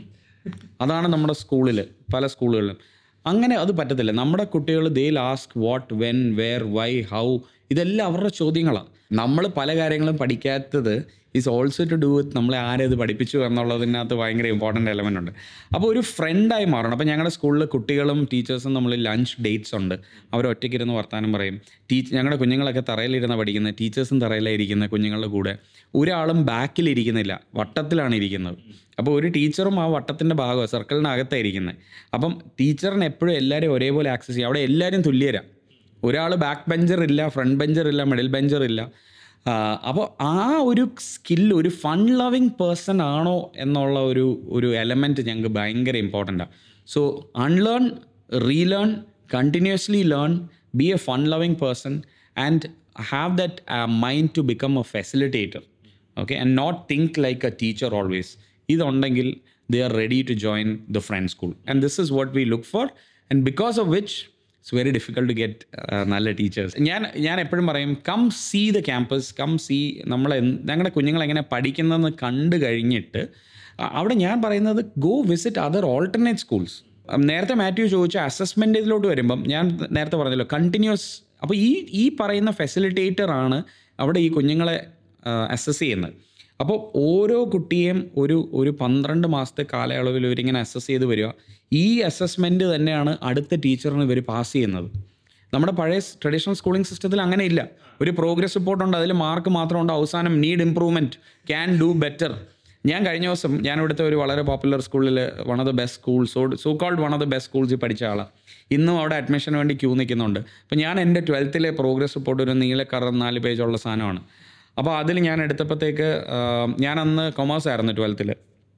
അതാണ് നമ്മുടെ സ്കൂളിൽ പല സ്കൂളുകളിലും അങ്ങനെ അത് പറ്റത്തില്ല നമ്മുടെ കുട്ടികൾ they ask what when where why how ഇതെല്ലാം അവരുടെ ചോദ്യങ്ങളാണ് നമ്മൾ പല കാര്യങ്ങളും പഠിക്കാത്തത് is also to do with നമ്മളെ ആരത് പഠിപ്പിച്ചു എന്നുള്ളതിനകത്ത് ഭയങ്കര ഇമ്പോർട്ടൻ്റ് എലമെൻ്റ് ഉണ്ട് അപ്പോൾ ഒരു ഫ്രണ്ടായി മാറണം അപ്പോൾ ഞങ്ങളുടെ സ്കൂളിൽ കുട്ടികളും ടീച്ചേഴ്സും നമ്മൾ ലഞ്ച് ഡേറ്റ്സ് ഉണ്ട് അവർ ഒറ്റയ്ക്കിരുന്ന് വർത്താനം പറയും ടീച്ച് ഞങ്ങളുടെ കുഞ്ഞുങ്ങളൊക്കെ തറയിലിരുന്ന് പഠിക്കുന്നത് ടീച്ചേഴ്സും തറയിലായിരിക്കുന്ന കുഞ്ഞുങ്ങളുടെ കൂടെ ഒരാളും ബാക്കിലിരിക്കുന്നില്ല വട്ടത്തിലാണ് ഇരിക്കുന്നത് അപ്പോൾ ഒരു ടീച്ചറും ആ വട്ടത്തിൻ്റെ ഭാഗമാണ് സർക്കിളിനകത്തായിരിക്കുന്നത് അപ്പം ടീച്ചറിന് എപ്പോഴും എല്ലാവരും ഒരേപോലെ ആക്സസ് ചെയ്യും അവിടെ എല്ലാവരും തുല്യരാണ് ഒരാൾ ബാക്ക് ബെഞ്ചർ ഇല്ല ഫ്രണ്ട് ബെഞ്ചർ ഇല്ല മിഡിൽ ബെഞ്ചർ ഇല്ല അപ്പോൾ ആ ഒരു സ്കില്ല് ഒരു ഫൺ ലവിങ് പേഴ്സൺ ആണോ എന്നുള്ള ഒരു ഒരു എലമെൻറ്റ് ഞങ്ങൾക്ക് ഭയങ്കര ഇമ്പോർട്ടൻ്റ് ആണ് so unlearn relearn continuously learn be a fun loving person and have that mind to become a facilitator okay and not think like a teacher always ഇതുണ്ടെങ്കിൽ they are ready to join the front school and this is what we look for and because of which it's very difficult to get നല്ല ടീച്ചേഴ്സ് ഞാൻ ഞാൻ എപ്പോഴും പറയും come see the campus come see നമ്മളെ ഞങ്ങളുടെ കുഞ്ഞുങ്ങൾ എങ്ങനെ പഠിക്കുന്നതെന്ന് കണ്ടു കഴിഞ്ഞിട്ട് അ- അവിടെ ഞാൻ പറയുന്നത് go visit other alternate schools നേരത്തെ മാത്യു ചോദിച്ച അസസ്മെൻ്റ് ഇതിലോട്ട് വരുമ്പം ഞാൻ നേരത്തെ പറഞ്ഞല്ലോ കണ്ടിന്യൂസ് അപ്പോൾ ഈ ഈ പറയുന്ന ഫെസിലിറ്റേറ്റർ ആണ് അവിടെ ഈ കുഞ്ഞുങ്ങളെ അസസ് ചെയ്യുന്നത് അപ്പോൾ ഓരോ കുട്ടിയെയും ഒരു ഒരു പന്ത്രണ്ട് മാസത്തെ കാലയളവിൽ ഇവരിങ്ങനെ അസസ് ചെയ്ത് വരിക ഈ അസസ്മെൻറ്റ് തന്നെയാണ് അടുത്ത ടീച്ചറിന് ഇവർ പാസ് ചെയ്യുന്നത് നമ്മുടെ പഴയ ട്രഡീഷണൽ സ്കൂളിംഗ് സിസ്റ്റത്തിൽ അങ്ങനെ ഇല്ല ഒരു പ്രോഗ്രസ് റിപ്പോർട്ട് ഉണ്ട് അതിൽ മാർക്ക് മാത്രമുണ്ട് അവസാനം need improvement can do better ഞാൻ കഴിഞ്ഞ ദിവസം ഞാൻ ഇവിടുത്തെ ഒരു വളരെ പോപ്പുലർ സ്കൂളിൽ one of the best schools so called one of the best സ്കൂൾസിൽ പഠിച്ച ആളാണ് ഇന്നും അവിടെ അഡ്മിഷന് വേണ്ടി ക്യൂ നിൽക്കുന്നുണ്ട് അപ്പോൾ ഞാൻ എൻ്റെ ട്വൽത്തിലെ പ്രോഗ്രസ് റിപ്പോർട്ട് ഒരു നീലക്കറ നാല് പേജുള്ള സാധനമാണ് അപ്പോൾ അതിൽ ഞാൻ എടുത്തപ്പോഴത്തേക്ക് ഞാൻ അന്ന് കൊമേഴ്സ് ആയിരുന്നു ട്വൽത്തിൽ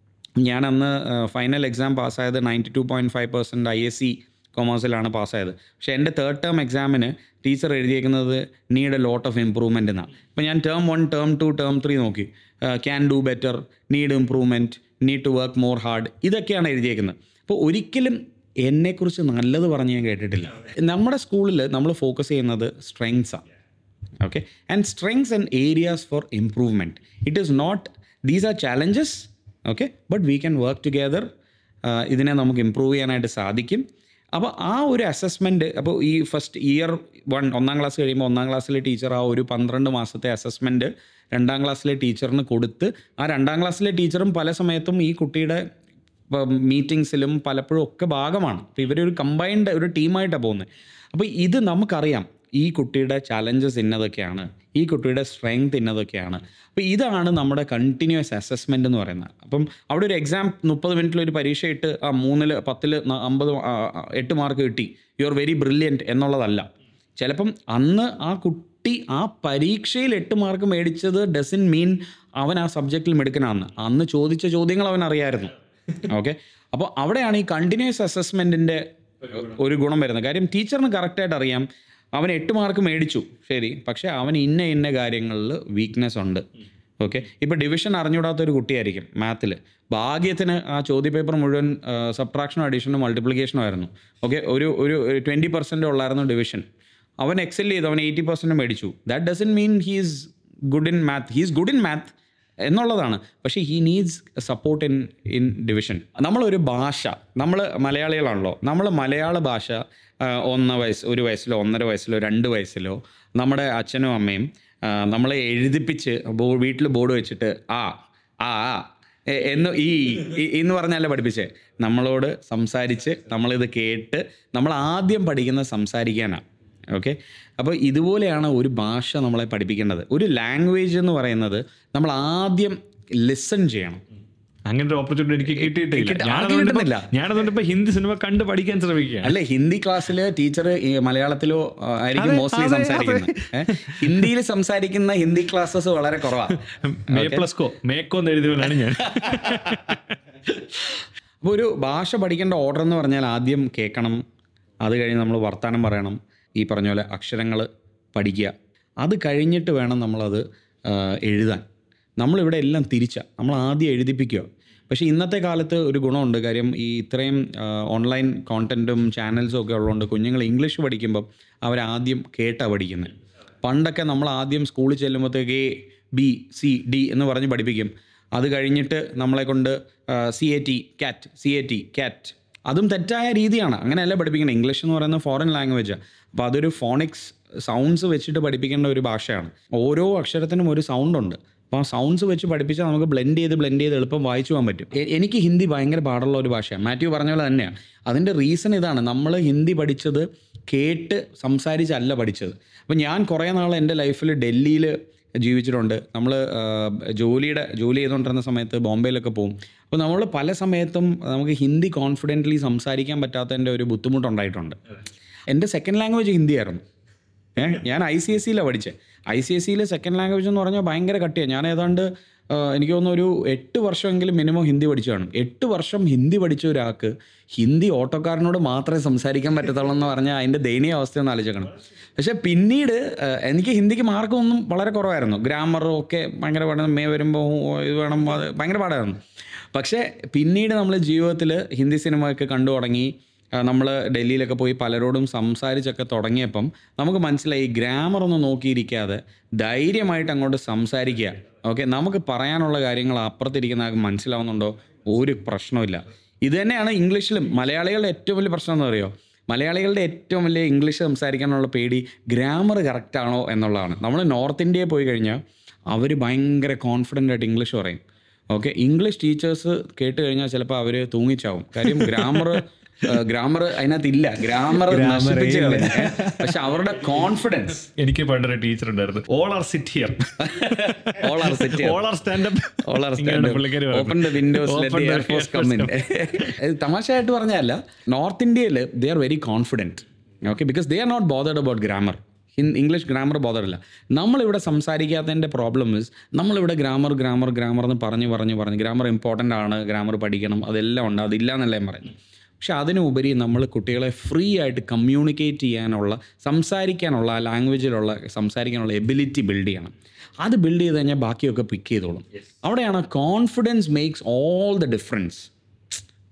ഞാൻ അന്ന് ഫൈനൽ എക്സാം പാസ്സായത് ninety two point five percent I S C കൊമേഴ്സിലാണ് പാസ്സായത് പക്ഷേ എൻ്റെ തേർഡ് ടേം എക്സാമിന് ടീച്ചർ എഴുതിയേക്കുന്നത് need a lot of improvement എന്നാണ് അപ്പോൾ ഞാൻ term one term two term three നോക്കി can do better need improvement need to work more hard ഇതൊക്കെയാണ് എഴുതിയേക്കുന്നത് അപ്പോൾ ഒരിക്കലും എന്നെക്കുറിച്ച് നല്ലത് പറഞ്ഞ് ഞാൻ കേട്ടിട്ടില്ല നമ്മുടെ സ്കൂളിൽ നമ്മൾ ഫോക്കസ് ചെയ്യുന്നത് സ്ട്രെങ്സാണ് okay and strengths and areas for improvement it is not these are challenges okay but we can work together ഇതിനെ നമുക്ക് ഇമ്പ്രൂവ് ചെയ്യാനായിട്ട് സാധിക്കും അപ്പോൾ ആ ഒരു അസസ്മെൻറ്റ് അപ്പോൾ ഈ ഫസ്റ്റ് ഇയർ വൺ ഒന്നാം ക്ലാസ് കഴിയുമ്പോൾ ഒന്നാം ക്ലാസ്സിലെ ടീച്ചർ ആ ഒരു പന്ത്രണ്ട് മാസത്തെ അസസ്മെൻറ്റ് രണ്ടാം ക്ലാസ്സിലെ ടീച്ചറിന് കൊടുത്ത് ആ രണ്ടാം ക്ലാസ്സിലെ ടീച്ചറും പല സമയത്തും ഈ കുട്ടിയുടെ മീറ്റിങ്സിലും പലപ്പോഴും ഒക്കെ ഭാഗമാണ് അപ്പോൾ ഇവരൊരു കമ്പൈൻഡ് ഒരു ടീമായിട്ടാണ് പോകുന്നത് അപ്പോൾ ഇത് നമുക്കറിയാം ഈ കുട്ടിയുടെ ചലഞ്ചസ് ഇന്നതൊക്കെയാണ് ഈ കുട്ടിയുടെ സ്ട്രെങ്ത് ഇന്നതൊക്കെയാണ് അപ്പോൾ ഇതാണ് നമ്മുടെ കണ്ടിന്യൂസ് അസസ്മെൻ്റ് എന്ന് പറയുന്നത് അപ്പം അവിടെ ഒരു എക്സാം മുപ്പത് മിനിറ്റിൽ ഒരു പരീക്ഷ ഇട്ട് ആ മൂന്നിൽ പത്തിൽ അമ്പത് ആ, ആ, എട്ട് മാർക്ക് കിട്ടി യു ആർ വെരി ബ്രില്യൻറ്റ് എന്നുള്ളതല്ല ചിലപ്പം അന്ന് ആ കുട്ടി ആ പരീക്ഷയിൽ എട്ട് മാർക്ക് മേടിച്ചത് ഡസൻ മീൻ അവൻ ആ സബ്ജക്റ്റിൽ മിടുക്കനാന്ന് അന്ന് ചോദിച്ച ചോദ്യങ്ങൾ അവൻ അറിയായിരുന്നു ഓക്കെ അപ്പോൾ അവിടെയാണ് ഈ കണ്ടിന്യൂസ് അസസ്മെൻറ്റിൻ്റെ ഒരു ഗുണം വരുന്നത് കാര്യം ടീച്ചറിന് കറക്റ്റായിട്ട് അറിയാം അവൻ എട്ട് മാർക്ക് മേടിച്ചു ശരി പക്ഷേ അവൻ ഇന്ന ഇന്ന കാര്യങ്ങളിൽ വീക്ക്നെസ് ഉണ്ട് ഓക്കെ ഇപ്പോൾ ഡിവിഷൻ അറിഞ്ഞുകൂടാത്ത ഒരു കുട്ടിയായിരിക്കും മാത്തിൽ ഭാഗ്യത്തിന് ആ ചോദ്യപേപ്പർ മുഴുവൻ സബ്ട്രാക്ഷനും അഡീഷനും മൾട്ടിപ്ലിക്കേഷനും ആയിരുന്നു ഓക്കെ ഒരു ഒരു ട്വൻറ്റി പെർസെൻറ്റ് ഉള്ളായിരുന്നു ഡിവിഷൻ അവൻ എക്സെൽ ചെയ്തു അവൻ എയ്റ്റി പെർസെൻറ്റ് മേടിച്ചു that doesn't mean he's good in math he's good in math എന്നുള്ളതാണ് പക്ഷേ he needs support in in division നമ്മളൊരു ഭാഷ നമ്മൾ മലയാളികളാണല്ലോ നമ്മൾ മലയാള ഭാഷ ആ, ഒന്ന് വയസ്സ് ഒരു വയസ്സിലോ ഒന്നര വയസ്സിലോ രണ്ട് വയസ്സിലോ നമ്മുടെ അച്ഛനും അമ്മയും ആ, നമ്മളെ എഴുതിപ്പിച്ച് ബോ വീട്ടിൽ ബോർഡ് വെച്ചിട്ട് ആ ആ ആ എ- എന്ന് ഈ ഈ- എന്ന് പറഞ്ഞല്ലേ പഠിപ്പിച്ചേ നമ്മളോട് സംസാരിച്ച് നമ്മളിത് കേട്ട് നമ്മൾ ആദ്യം പഠിക്കുന്നത് സംസാരിക്കാനാണ് ഓക്കെ അപ്പോൾ ഇതുപോലെയാണ് ഒരു ഭാഷ നമ്മളെ പഠിപ്പിക്കേണ്ടത് ഒരു ലാംഗ്വേജ് എന്ന് പറയുന്നത് നമ്മൾ ആദ്യം ലിസൺ ചെയ്യണം അങ്ങനെ ഒരു ഓപ്പർച്യൂണിറ്റി എനിക്ക് കിട്ടിയിട്ടില്ല കിട്ടി- ആർക്കും ഞാനതുകൊണ്ട് ഇപ്പം- കിട്ടുന്നില്ല. ഞാനതുകൊണ്ട് ഇപ്പൊ ഹിന്ദി സിനിമ കണ്ട് പഠിക്കാൻ ശ്രമിക്കുകയാണ് അല്ലെ ഹിന്ദി ക്ലാസ്സിൽ ടീച്ചർ മലയാളത്തിലോ ആ, ആയിരിക്കും അതെ, മോസ്റ്റ്ലി അതെ, സംസാരിക്കുന്നത് ഹിന്ദിയിൽ സംസാരിക്കുന്ന ഹിന്ദി ക്ലാസ്സസ് വളരെ കുറവാണ് മേ പ്ലസ് കോ മേക്കോ എന്ന് എഴുതിയവനാണ് ഞാൻ അപ്പോൾ ഒരു ഭാഷ പഠിക്കേണ്ട ഓർഡർ എന്ന് പറഞ്ഞാൽ ആദ്യം കേൾക്കണം അത് കഴിഞ്ഞ് നമ്മൾ വർത്തമാനം പറയണം ഈ പറഞ്ഞ പോലെ അക്ഷരങ്ങൾ പഠിക്കുക അത് കഴിഞ്ഞിട്ട് വേണം നമ്മളത് ആ, എഴുതാൻ നമ്മളിവിടെ എല്ലാം തിരിച്ച നമ്മൾ ആദ്യം എഴുതിപ്പിക്കുക പക്ഷേ ഇന്നത്തെ കാലത്ത് ഒരു ഗുണമുണ്ട് കാര്യം ഈ ഇത്രയും ഓൺലൈൻ കോണ്ടൻറ്റും ചാനൽസും ഒക്കെ ഉള്ളതുകൊണ്ട് കുഞ്ഞുങ്ങൾ ഇംഗ്ലീഷ് പഠിക്കുമ്പം അവരാദ്യം കേട്ടാണ് പഠിക്കുന്നത് പണ്ടൊക്കെ നമ്മൾ ആദ്യം സ്കൂളിൽ ചെല്ലുമ്പോഴത്തേക്ക് എ ബി സി ഡി എന്ന് പറഞ്ഞ് പഠിപ്പിക്കും അത് കഴിഞ്ഞിട്ട് നമ്മളെ കൊണ്ട് C A T cat C A T cat അതും തെറ്റായ രീതിയാണ് അങ്ങനെയല്ല പഠിപ്പിക്കുന്നത് ഇംഗ്ലീഷ് എന്ന് പറയുന്നത് ഫോറിൻ ലാംഗ്വേജാണ് അപ്പോൾ അതൊരു ഫോണിക്സ് സൗണ്ട്സ് വെച്ചിട്ട് പഠിപ്പിക്കേണ്ട ഒരു ഭാഷയാണ് ഓരോ അക്ഷരത്തിനും ഒരു സൗണ്ട് ഉണ്ട് അപ്പോൾ ആ സൗണ്ട്സ് വെച്ച് പഠിപ്പിച്ചാൽ നമുക്ക് ബ്ലെൻഡ് ചെയ്ത് ബ്ലെൻഡ് ചെയ്ത് എളുപ്പം വായിച്ചു പോകാൻ പറ്റും എ- എനിക്ക് ഹിന്ദി ഭയങ്കര പാടുള്ള ഒരു ഭാഷയാണ് മാത്യു പറഞ്ഞ പോലെ തന്നെയാണ് അതിൻ്റെ റീസൺ ഇതാണ് നമ്മൾ ഹിന്ദി പഠിച്ചത് കേട്ട് സംസാരിച്ചല്ല പഠിച്ചത് അപ്പോൾ ഞാൻ കുറേ നാൾ എൻ്റെ ലൈഫിൽ ഡൽഹിയിൽ ജീവിച്ചിട്ടുണ്ട് നമ്മൾ ജോലിയുടെ ജോലി ചെയ്തുകൊണ്ടിരുന്ന സമയത്ത് ബോംബെയിലൊക്കെ പോകും അപ്പോൾ നമ്മൾ പല സമയത്തും നമുക്ക് ഹിന്ദി കോൺഫിഡൻ്റ്ലി സംസാരിക്കാൻ പറ്റാത്തതിൻ്റെ ഒരു ബുദ്ധിമുട്ടുണ്ടായിട്ടുണ്ട് എൻ്റെ സെക്കൻഡ് ലാംഗ്വേജ് ഹിന്ദിയായിരുന്നു ഏ ഞാൻ ഐ സി എസ് സിയിലാണ് പഠിച്ചത് ഐ സി എസ് സിയിലെ സെക്കൻഡ് ലാംഗ്വേജ് എന്ന് പറഞ്ഞാൽ ഭയങ്കര കട്ടിയാണ് ഞാൻ ഏതാണ്ട് ആ, എനിക്ക് തോന്നുന്നു ഒരു എട്ട് വർഷമെങ്കിലും മിനിമം ഹിന്ദി പഠിച്ചു കാണും എട്ട് വർഷം ഹിന്ദി പഠിച്ച ഒരാൾക്ക് ഹിന്ദി ഓട്ടോക്കാരനോട് മാത്രമേ സംസാരിക്കാൻ പറ്റത്തുള്ളൂ എന്ന് പറഞ്ഞാൽ അതിൻ്റെ ദയനീയ അവസ്ഥ ഒന്ന് ആലോചിക്കണം പക്ഷേ പിന്നീട് ആ, എനിക്ക് ഹിന്ദിക്ക് മാർക്കൊന്നും വളരെ കുറവായിരുന്നു ഗ്രാമറും ഒക്കെ ഭയങ്കര പാടാണ് മേ വരുമ്പോൾ ഇത് വേണം അത് ഭയങ്കര പാടായിരുന്നു പക്ഷേ പിന്നീട് നമ്മൾ ജീവിതത്തിൽ ഹിന്ദി സിനിമയൊക്കെ കണ്ടു തുടങ്ങി നമ്മൾ ഡൽഹിയിലൊക്കെ പോയി പലരോടും സംസാരിച്ചൊക്കെ തുടങ്ങിയപ്പം നമുക്ക് മനസ്സിലായി ഗ്രാമർ ഒന്നും നോക്കിയിരിക്കാതെ ധൈര്യമായിട്ട് അങ്ങോട്ട് സംസാരിക്കുക ഓക്കെ നമുക്ക് പറയാനുള്ള കാര്യങ്ങൾ അപ്പുറത്തിരിക്കുന്ന ആൾക്ക് മനസ്സിലാവുന്നുണ്ടോ ഒരു പ്രശ്നമില്ല ഇത് തന്നെയാണ് ഇംഗ്ലീഷിലും മലയാളികളുടെ ഏറ്റവും വലിയ പ്രശ്നം എന്ന് പറയുമോ മലയാളികളുടെ ഏറ്റവും വലിയ ഇംഗ്ലീഷ് സംസാരിക്കാനുള്ള പേടി ഗ്രാമർ കറക്റ്റ് ആണോ എന്നുള്ളതാണ് നമ്മൾ നോർത്ത് ഇന്ത്യയിൽ പോയി കഴിഞ്ഞാൽ അവർ ഭയങ്കര കോൺഫിഡൻ്റ് ആയിട്ട് ഇംഗ്ലീഷ് പറയും ഓക്കെ ഇംഗ്ലീഷ് ടീച്ചേഴ്സ് കേട്ട് കഴിഞ്ഞാൽ ചിലപ്പോൾ അവർ തൂങ്ങിച്ചാവും കാര്യം ഗ്രാമർ ഗ്രാമർ അതിനകത്ത് ഇല്ല ഗ്രാമർ നശിപ്പിച്ച് കളയും ഏ. പക്ഷെ അവരുടെ കോൺഫിഡൻസ് എനിക്ക് പണ്ടൊരു ടീച്ചർ ഉണ്ടായിരുന്നു all are sit here all are set all are stand up all are പുള്ളിക്കാരി open the windows let the air force come in തമാശയായിട്ട് പറഞ്ഞല്ല നോർത്ത് ഇന്ത്യയിൽ they are very confident okay because they are not bothered about grammar in English grammar ബോധറില്ല നമ്മളിവിടെ സംസാരിക്കാത്തതിൻ്റെ പ്രോബ്ലം ഇസ് നമ്മളിവിടെ ഗ്രാമർ ഗ്രാമർ ഗ്രാമർ എന്ന് പറഞ്ഞ് പറഞ്ഞ് പറഞ്ഞ് ഗ്രാമർ ഇമ്പോർട്ടൻ്റ് ആണ് ഗ്രാമർ പഠിക്കണം അതെല്ലാം ഉണ്ട് അതില്ല എന്നല്ല ഞാൻ പറയുന്നത് പക്ഷെ അതിനുപരി നമ്മൾ കുട്ടികളെ ഫ്രീ ആയിട്ട് കമ്മ്യൂണിക്കേറ്റ് ചെയ്യാനുള്ള സംസാരിക്കാനുള്ള ആ ലാംഗ്വേജിലുള്ള സംസാരിക്കാനുള്ള എബിലിറ്റി ബിൽഡ് ചെയ്യണം അത് ബിൽഡ് ചെയ്ത് കഴിഞ്ഞാൽ ബാക്കിയൊക്കെ പിക്ക് ചെയ്തോളും അവിടെയാണ് confidence makes all the difference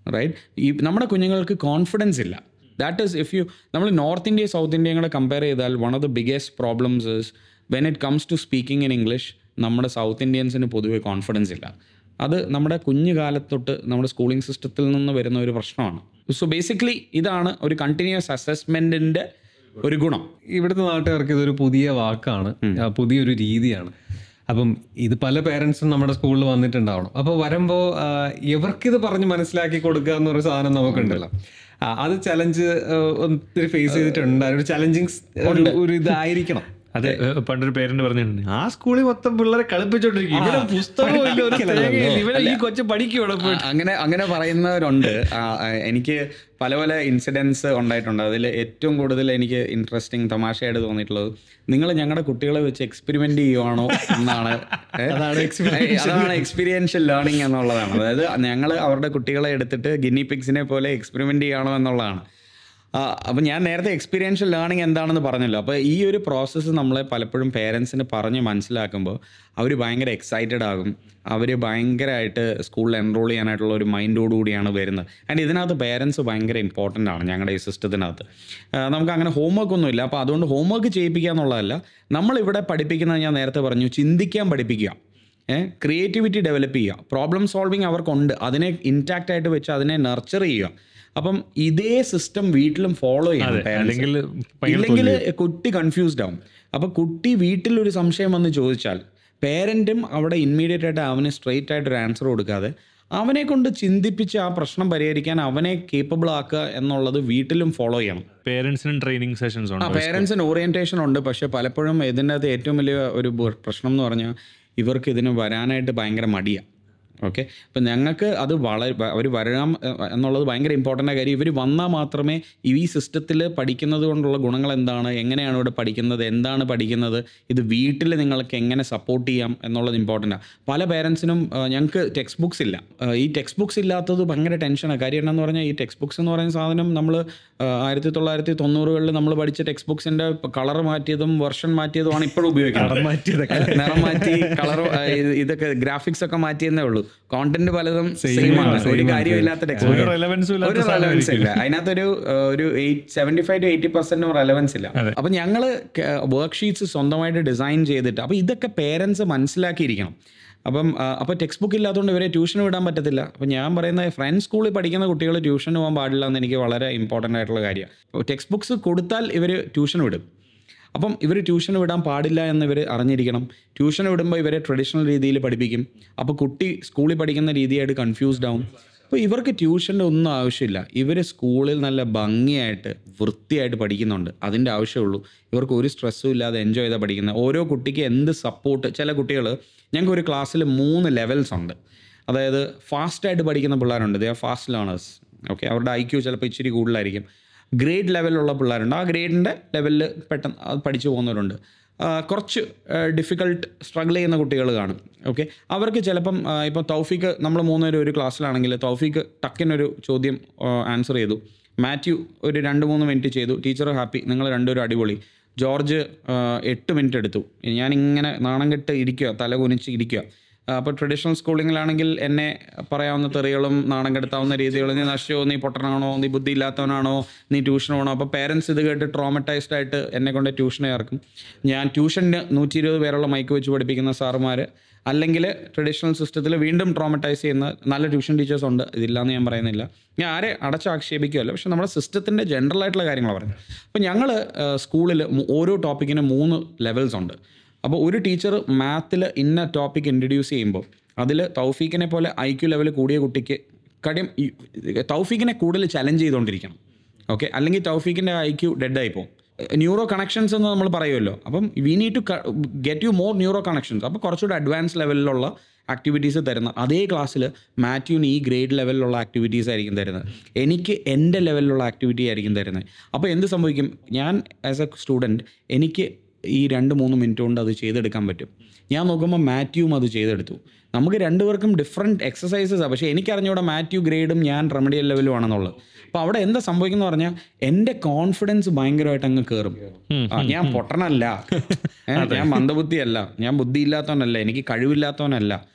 right ഈ നമ്മുടെ കുഞ്ഞുങ്ങൾക്ക് കോൺഫിഡൻസ് ഇല്ല ദാറ്റ് ഈസ് ഇഫ് യു നമ്മൾ നോർത്ത് ഇന്ത്യ സൗത്ത് ഇന്ത്യയും കൂടെ കമ്പയർ ചെയ്താൽ one of the biggest problems is when it comes to speaking in English നമ്മുടെ സൗത്ത് ഇന്ത്യൻസിന് പൊതുവെ കോൺഫിഡൻസ് ഇല്ല അത് നമ്മുടെ കുഞ്ഞു കാലത്തൊട്ട് നമ്മുടെ സ്കൂളിംഗ് സിസ്റ്റത്തിൽ നിന്ന് വരുന്ന ഒരു പ്രശ്നമാണ് സോ ബേസിക്കലി ഇതാണ് ഒരു കണ്ടിന്യൂസ് അസസ്മെൻറ്റിൻ്റെ ഒരു ഗുണം ഇവിടുത്തെ നാട്ടുകാർക്ക് ഇതൊരു പുതിയ വാക്കാണ് ആ, പുതിയൊരു രീതിയാണ് അപ്പം ഇത് പല പേരൻസും നമ്മുടെ സ്കൂളിൽ വന്നിട്ടുണ്ടാവണം അപ്പോൾ വരുമ്പോൾ ഇവർക്കിത് പറഞ്ഞ് മനസ്സിലാക്കി കൊടുക്കുക എന്നൊരു സാധനം നമുക്കുണ്ടല്ലോ ആ, അത് ചലഞ്ച് ഒത്തിരി ഫേസ് ചെയ്തിട്ടുണ്ട് ഒരു ചലഞ്ചിങ് ഒരു ഇതായിരിക്കണം അതെ ഏഹ് പണ്ടൊരു പേരന്റ് പറഞ്ഞിട്ടുണ്ട് ആ സ്കൂളിൽ മൊത്തം പിള്ളേരെ കളിപ്പിച്ചോണ്ടിരിക്കും ഇവിടെ പുസ്തകവും ഇല്ല ഒരു തേങ്ങയില്ല. ഇവരെ ഈ കൊച്ചു പഠിക്കും ഇവിടെ പോയിട്ട്. ആ, അങ്ങനെ അങ്ങനെ പറയുന്നവരുണ്ട് ആ, ആ, എനിക്ക് പല പല ഇൻസിഡൻസ് ഉണ്ടായിട്ടുണ്ട് അതിൽ ഏറ്റവും കൂടുതൽ എനിക്ക് ഇൻട്രസ്റ്റിംഗ് തമാശയായിട്ട് തോന്നിയിട്ടുള്ളത് നിങ്ങൾ ഞങ്ങളുടെ കുട്ടികളെ വെച്ച് എക്സ്പെരിമെന്റ് ചെയ്യുവാണോ എന്നാണ് ഏ? ഏ, അതാണ് എക്സ്പീരിയൻഷ്യൽ ലേണിംഗ് എന്നുള്ളതാണ് അതായത് ഞങ്ങൾ അവരുടെ കുട്ടികളെ എടുത്തിട്ട് ഗിന്നി പിക്സിനെ പോലെ എക്സ്പെരിമെന്റ് ചെയ്യണോ എന്നുള്ളതാണ് അപ്പം ഞാൻ നേരത്തെ എക്സ്പീരിയൻഷ്യൽ ലേണിംഗ് എന്താണെന്ന് പറഞ്ഞല്ലോ അപ്പോൾ ഈ ഒരു പ്രോസസ്സ് നമ്മളെ പലപ്പോഴും പേരൻസിന് പറഞ്ഞ് മനസ്സിലാക്കുമ്പോൾ അവർ ഭയങ്കര എക്സൈറ്റഡ് ആകും അവർ ഭയങ്കരമായിട്ട് സ്കൂളിൽ എൻറോൾ ചെയ്യാനായിട്ടുള്ള ഒരു മൈൻഡോടുകൂടിയാണ് വരുന്നത് ആൻഡ് ഇതിനകത്ത് പേരൻസ് ഭയങ്കര ഇമ്പോർട്ടൻ്റ് ആണ് ഞങ്ങളുടെ ഈ സിസ്റ്റത്തിനകത്ത് ആ, നമുക്ക് അങ്ങനെ ഹോംവർക്ക് ഒന്നുമില്ല അപ്പോൾ അതുകൊണ്ട് ഹോംവർക്ക് ചെയ്യിപ്പിക്കുക എന്നുള്ളതല്ല നമ്മളിവിടെ പഠിപ്പിക്കുന്നത് ഞാൻ നേരത്തെ പറഞ്ഞു ചിന്തിക്കാൻ പഠിപ്പിക്കുക ക്രിയേറ്റിവിറ്റി ഡെവലപ്പ് ചെയ്യുക പ്രോബ്ലം സോൾവിങ് അവർക്കുണ്ട് അതിനെ ഇൻടാക്റ്റ് ആയിട്ട് വെച്ച് അതിനെ നർച്ചർ ചെയ്യുക അപ്പം ഇതേ സിസ്റ്റം വീട്ടിലും ഫോളോ ചെയ്യണം parents. അല്ലെങ്കിൽ ഭയങ്കര ഇല്ലെങ്കിൽ കുട്ടി കൺഫ്യൂസ്ഡ് ആവും അപ്പൊ കുട്ടി വീട്ടിൽ ഒരു സംശയം വന്ന് ചോദിച്ചാൽ പേരൻറ്റും അവിടെ ഇമ്മീഡിയറ്റ് ആയിട്ട് അവന് സ്ട്രെയിറ്റ് ആയിട്ട് ഒരു ആൻസർ കൊടുക്കാതെ അവനെ കൊണ്ട് ചിന്തിപ്പിച്ച് ആ പ്രശ്നം പരിഹരിക്കാൻ അവനെ കേപ്പബിൾ ആക്കുക എന്നുള്ളത് വീട്ടിലും ഫോളോ ചെയ്യണം പേരൻസിനും ട്രെയിനിങ് സെഷൻസ് ആ ഉണ്ട് പേരൻസിന് ഓറിയന്റേഷൻ ഉണ്ട് പക്ഷെ പലപ്പോഴും ഇതിൻ്റെ അകത്ത് ഏറ്റവും വലിയ ഒരു ബു- പ്രശ്നം എന്ന് പറഞ്ഞാൽ ഇവർക്ക് ഇതിന് വരാനായിട്ട് ഭയങ്കര മടിയാണ് ഓക്കെ അപ്പം ഞങ്ങൾക്ക് അത് വളരെ അവർ വരാം എ- എന്നുള്ളത് ഭയങ്കര ഇമ്പോർട്ടൻ്റ് കാര്യം ഇവർ വന്നാൽ മാത്രമേ ഈ സിസ്റ്റത്തിൽ പഠിക്കുന്നത് കൊണ്ടുള്ള ഗുണങ്ങൾ എന്താണ് എങ്ങനെയാണ് ഇവിടെ പഠിക്കുന്നത് എന്താണ് പഠിക്കുന്നത് ഇത് വീട്ടിൽ നിങ്ങൾക്ക് എങ്ങനെ സപ്പോർട്ട് ചെയ്യാം എന്നുള്ളത് ഇമ്പോർട്ടൻ്റ് ആണ് പല പേരൻസിനും ഞങ്ങൾക്ക് ടെക്സ്റ്റ് ബുക്സ് ഇല്ല ആ, ഈ ടെക്സ്റ്റ് ബുക്സ് ഇല്ലാത്തത് ഭയങ്കര ടെൻഷനാണ് കാര്യം എന്താണെന്ന് പറഞ്ഞാൽ ഈ ടെക്സ്റ്റ് ബുക്സ് എന്ന് പറയുന്ന സാധനം നമ്മൾ ആയിരത്തി തൊള്ളായിരത്തി തൊണ്ണൂറുകളിൽ നമ്മൾ പഠിച്ച ടെക്സ്റ്റ് ബുക്സിൻ്റെ കളർ മാറ്റിയതും വെർഷൻ മാറ്റിയതുമാണ് ഇപ്പോഴും ഉപയോഗിക്കുന്നത് മാറ്റിയതൊക്കെ നിറം മാറ്റി കളർ ഇതൊക്കെ ഗ്രാഫിക്സ് ഒക്കെ മാറ്റിയെന്നേ ഉള്ളൂ കോണ്ടന്റ് പലതും സെയിം ആണ് ഒരു കാര്യമില്ലാത്ത ടെക്സ്റ്റ് ഒരു റെലവൻസും ഒരു ഇല്ലാത്ത റെലവൻസ് ഇല്ല അതിനകത്തൊരു ഏഹ്, ഒരു സെവന്റി ഫൈവ് ടു എയ്റ്റി പെർസെന്റും റെലവൻസ് ഇല്ല അപ്പൊ ഞങ്ങള് വർക്ക് ഷീറ്റ്സ് സ്വന്തമായിട്ട് ഡിസൈൻ ചെയ്തിട്ട് അപ്പൊ ഇതൊക്കെ പേരൻസ് മനസ്സിലാക്കിയിരിക്കണം അപ്പം ആ, അപ്പോൾ ടെക്സ്റ്റ് ബുക്ക് ഇല്ലാത്തതുകൊണ്ട് ഇവരെ ട്യൂഷന് വിടാൻ പറ്റത്തില്ല അപ്പം ഞാൻ പറയുന്നത് ഫ്രണ്ട്സ് സ്കൂളിൽ പഠിക്കുന്ന കുട്ടികൾ ട്യൂഷന് പോകാൻ പാടില്ല എന്ന് എനിക്ക് വളരെ ഇമ്പോർട്ടൻ്റ് ആയിട്ടുള്ള കാര്യമാണ് ടെക്സ്റ്റ് ബുക്സ് കൊടുത്താൽ ഇവർ ട്യൂഷൻ വിടും അപ്പം ഇവർ ട്യൂഷന് വിടാൻ പാടില്ല എന്ന് ഇവർ അറിഞ്ഞിരിക്കണം ട്യൂഷന് വിടുമ്പോൾ ഇവരെ ട്രഡീഷണൽ രീതിയിൽ പഠിപ്പിക്കും അപ്പോൾ കുട്ടി സ്കൂളിൽ പഠിക്കുന്ന രീതിയായിട്ട് കൺഫ്യൂസ്ഡ് ആവും അപ്പോൾ ഇവർക്ക് ട്യൂഷൻ്റെ ഒന്നും ആവശ്യമില്ല ഇവർ സ്കൂളിൽ നല്ല ഭംഗിയായിട്ട് വൃത്തിയായിട്ട് പഠിക്കുന്നുണ്ട് അതിൻ്റെ ആവശ്യമുള്ളൂ ഇവർക്ക് ഒരു സ്ട്രെസ്സും ഇല്ലാതെ എൻജോയ് ചെയ്താൽ പഠിക്കുന്നത് ഓരോ കുട്ടിക്ക് എന്ത് സപ്പോർട്ട് ചില കുട്ടികൾ ഞങ്ങൾക്ക് ഒരു ക്ലാസ്സിൽ മൂന്ന് ലെവൽസ് ഉണ്ട് അതായത് ഫാസ്റ്റായിട്ട് പഠിക്കുന്ന പിള്ളേരുണ്ട് they are fast learners okay അവരുടെ ഐ ക്യു ചിലപ്പോൾ ഇച്ചിരി കൂടുതലായിരിക്കും ഗ്രേഡ് ലെവലിലുള്ള പിള്ളേരുണ്ട് ആ ഗ്രേഡിൻ്റെ ലെവലിൽ പെട്ടെന്ന് അത് പഠിച്ചു പോകുന്നവരുണ്ട് ആ, കുറച്ച് ഡിഫിക്കൾട്ട് സ്ട്രഗിൾ ചെയ്യുന്ന കുട്ടികൾ കാണും ഓക്കെ അവർക്ക് ചിലപ്പം ആ, ഇപ്പോൾ തൗഫീക്ക് നമ്മൾ മൂന്നുപേരും ഒരു ക്ലാസ്സിലാണെങ്കിൽ തൗഫീക്ക് ടക്കിനൊരു ചോദ്യം ആൻസർ ചെയ്തു മാത്യു ഒരു രണ്ട് മൂന്ന് മിനിറ്റ് ചെയ്തു ടീച്ചർ ഹാപ്പി നിങ്ങൾ രണ്ടുപേരും അടിപൊളി ജോർജ് ആ, എട്ട് മിനിറ്റ് എടുത്തു ഞാനിങ്ങനെ നാണം കെട്ട് ഇരിക്കുക തല കുനിച്ച് ഇരിക്കുക അപ്പോൾ ട്രഡീഷണൽ സ്കൂളിങ്ങിലാണെങ്കിൽ എന്നെ പറയാവുന്ന തെറികളും നാണം കെടുത്താവുന്ന രീതികളും നീ നശിച്ചോ നീ പൊട്ടനാണോ നീ ബുദ്ധി ഇല്ലാത്തവനാണോ നീ ട്യൂഷൻ പോകണോ അപ്പോൾ പേരൻസ് ഇത് കേട്ട് ട്രോമറ്റൈസ്ഡ് ആയിട്ട് എന്നെ കൊണ്ട് ട്യൂഷന് ചേർക്കും ഞാൻ ട്യൂഷന് നൂറ്റി ഇരുപത് പേരുള്ള മൈക്ക് വെച്ച് പഠിപ്പിക്കുന്ന സാറുമാർ അല്ലെങ്കിൽ ട്രഡീഷണൽ സിസ്റ്റത്തിൽ വീണ്ടും ട്രോമറ്റൈസ് ചെയ്യുന്ന നല്ല ട്യൂഷൻ ടീച്ചേഴ്സ് ഉണ്ട് ഇതില്ലാന്ന് ഞാൻ പറയുന്നില്ല ഞാൻ ആരെ അടച്ചാക്ഷേപിക്കുകയല്ല പക്ഷെ നമ്മുടെ സിസ്റ്റത്തിൻ്റെ ജനറൽ ആയിട്ടുള്ള കാര്യങ്ങൾ പറയുന്നത് അപ്പോൾ ഞങ്ങൾ സ്കൂളിൽ ഓരോ ടോപ്പിക്കിനും മൂന്ന് ലെവൽസ് ഉണ്ട് അപ്പോൾ ഒരു ടീച്ചർ മാത്തിൽ ഇന്ന ടോപ്പിക് ഇൻട്രൊഡ്യൂസ് ചെയ്യുമ്പോൾ അതിൽ തൗഫീഖിനെ പോലെ ഐ ക്യു ലെവൽ കൂടിയ കുട്ടിക്ക് കാര്യം ഈ- തൗഫീഖിനെ കൂടുതൽ ചലഞ്ച് ചെയ്തുകൊണ്ടിരിക്കണം ഓക്കെ അല്ലെങ്കിൽ തൗഫീഖിൻ്റെ ഐ ക്യു ഡെഡ് ആയി പോകും ന്യൂറോ കണക്ഷൻസ് എന്ന് നമ്മൾ പറയുമല്ലോ അപ്പം we need to get you more neuro connections അപ്പോൾ കുറച്ചുകൂടെ അഡ്വാൻസ് ലെവലിലുള്ള ആക്ടിവിറ്റീസ് തരുന്ന അതേ ക്ലാസ്സിൽ മാത്യുവിന് ഈ ഗ്രേഡ് ലെവലിലുള്ള ആക്ടിവിറ്റീസ് ആയിരിക്കും തരുന്നത് എനിക്ക് എൻ്റെ ലെവലിലുള്ള ആക്ടിവിറ്റി ആയിരിക്കും തരുന്നത് അപ്പോൾ എന്ത് സംഭവിക്കും ഞാൻ ആസ് എ സ്റ്റുഡൻറ്റ് എനിക്ക് ഈ രണ്ട് മൂന്ന് മിനിറ്റ് കൊണ്ട് അത് ചെയ്തെടുക്കാൻ പറ്റും ഞാൻ നോക്കുമ്പോൾ മാത്യുവും അത് ചെയ്തെടുത്തു നമുക്ക് രണ്ടുപേർക്കും ഡിഫറെൻറ്റ് എക്സസൈസസ് പക്ഷേ എനിക്കറിഞ്ഞൂടെ മാത്യു ഗ്രേഡും ഞാൻ റെമഡിയൽ ലെവലും ആണെന്നുള്ളത് അപ്പോൾ അവിടെ എന്താ സംഭവിക്കുന്നത് പറഞ്ഞാൽ എൻ്റെ കോൺഫിഡൻസ് ഭയങ്കരമായിട്ട് അങ്ങ് കയറും ആ, ഞാൻ പൊട്ടനല്ല ഏ, ഞാൻ മന്ദബുദ്ധിയല്ല ഞാൻ ബുദ്ധിയില്ലാത്തവനല്ല എനിക്ക് കഴിവില്ലാത്തവനല്ല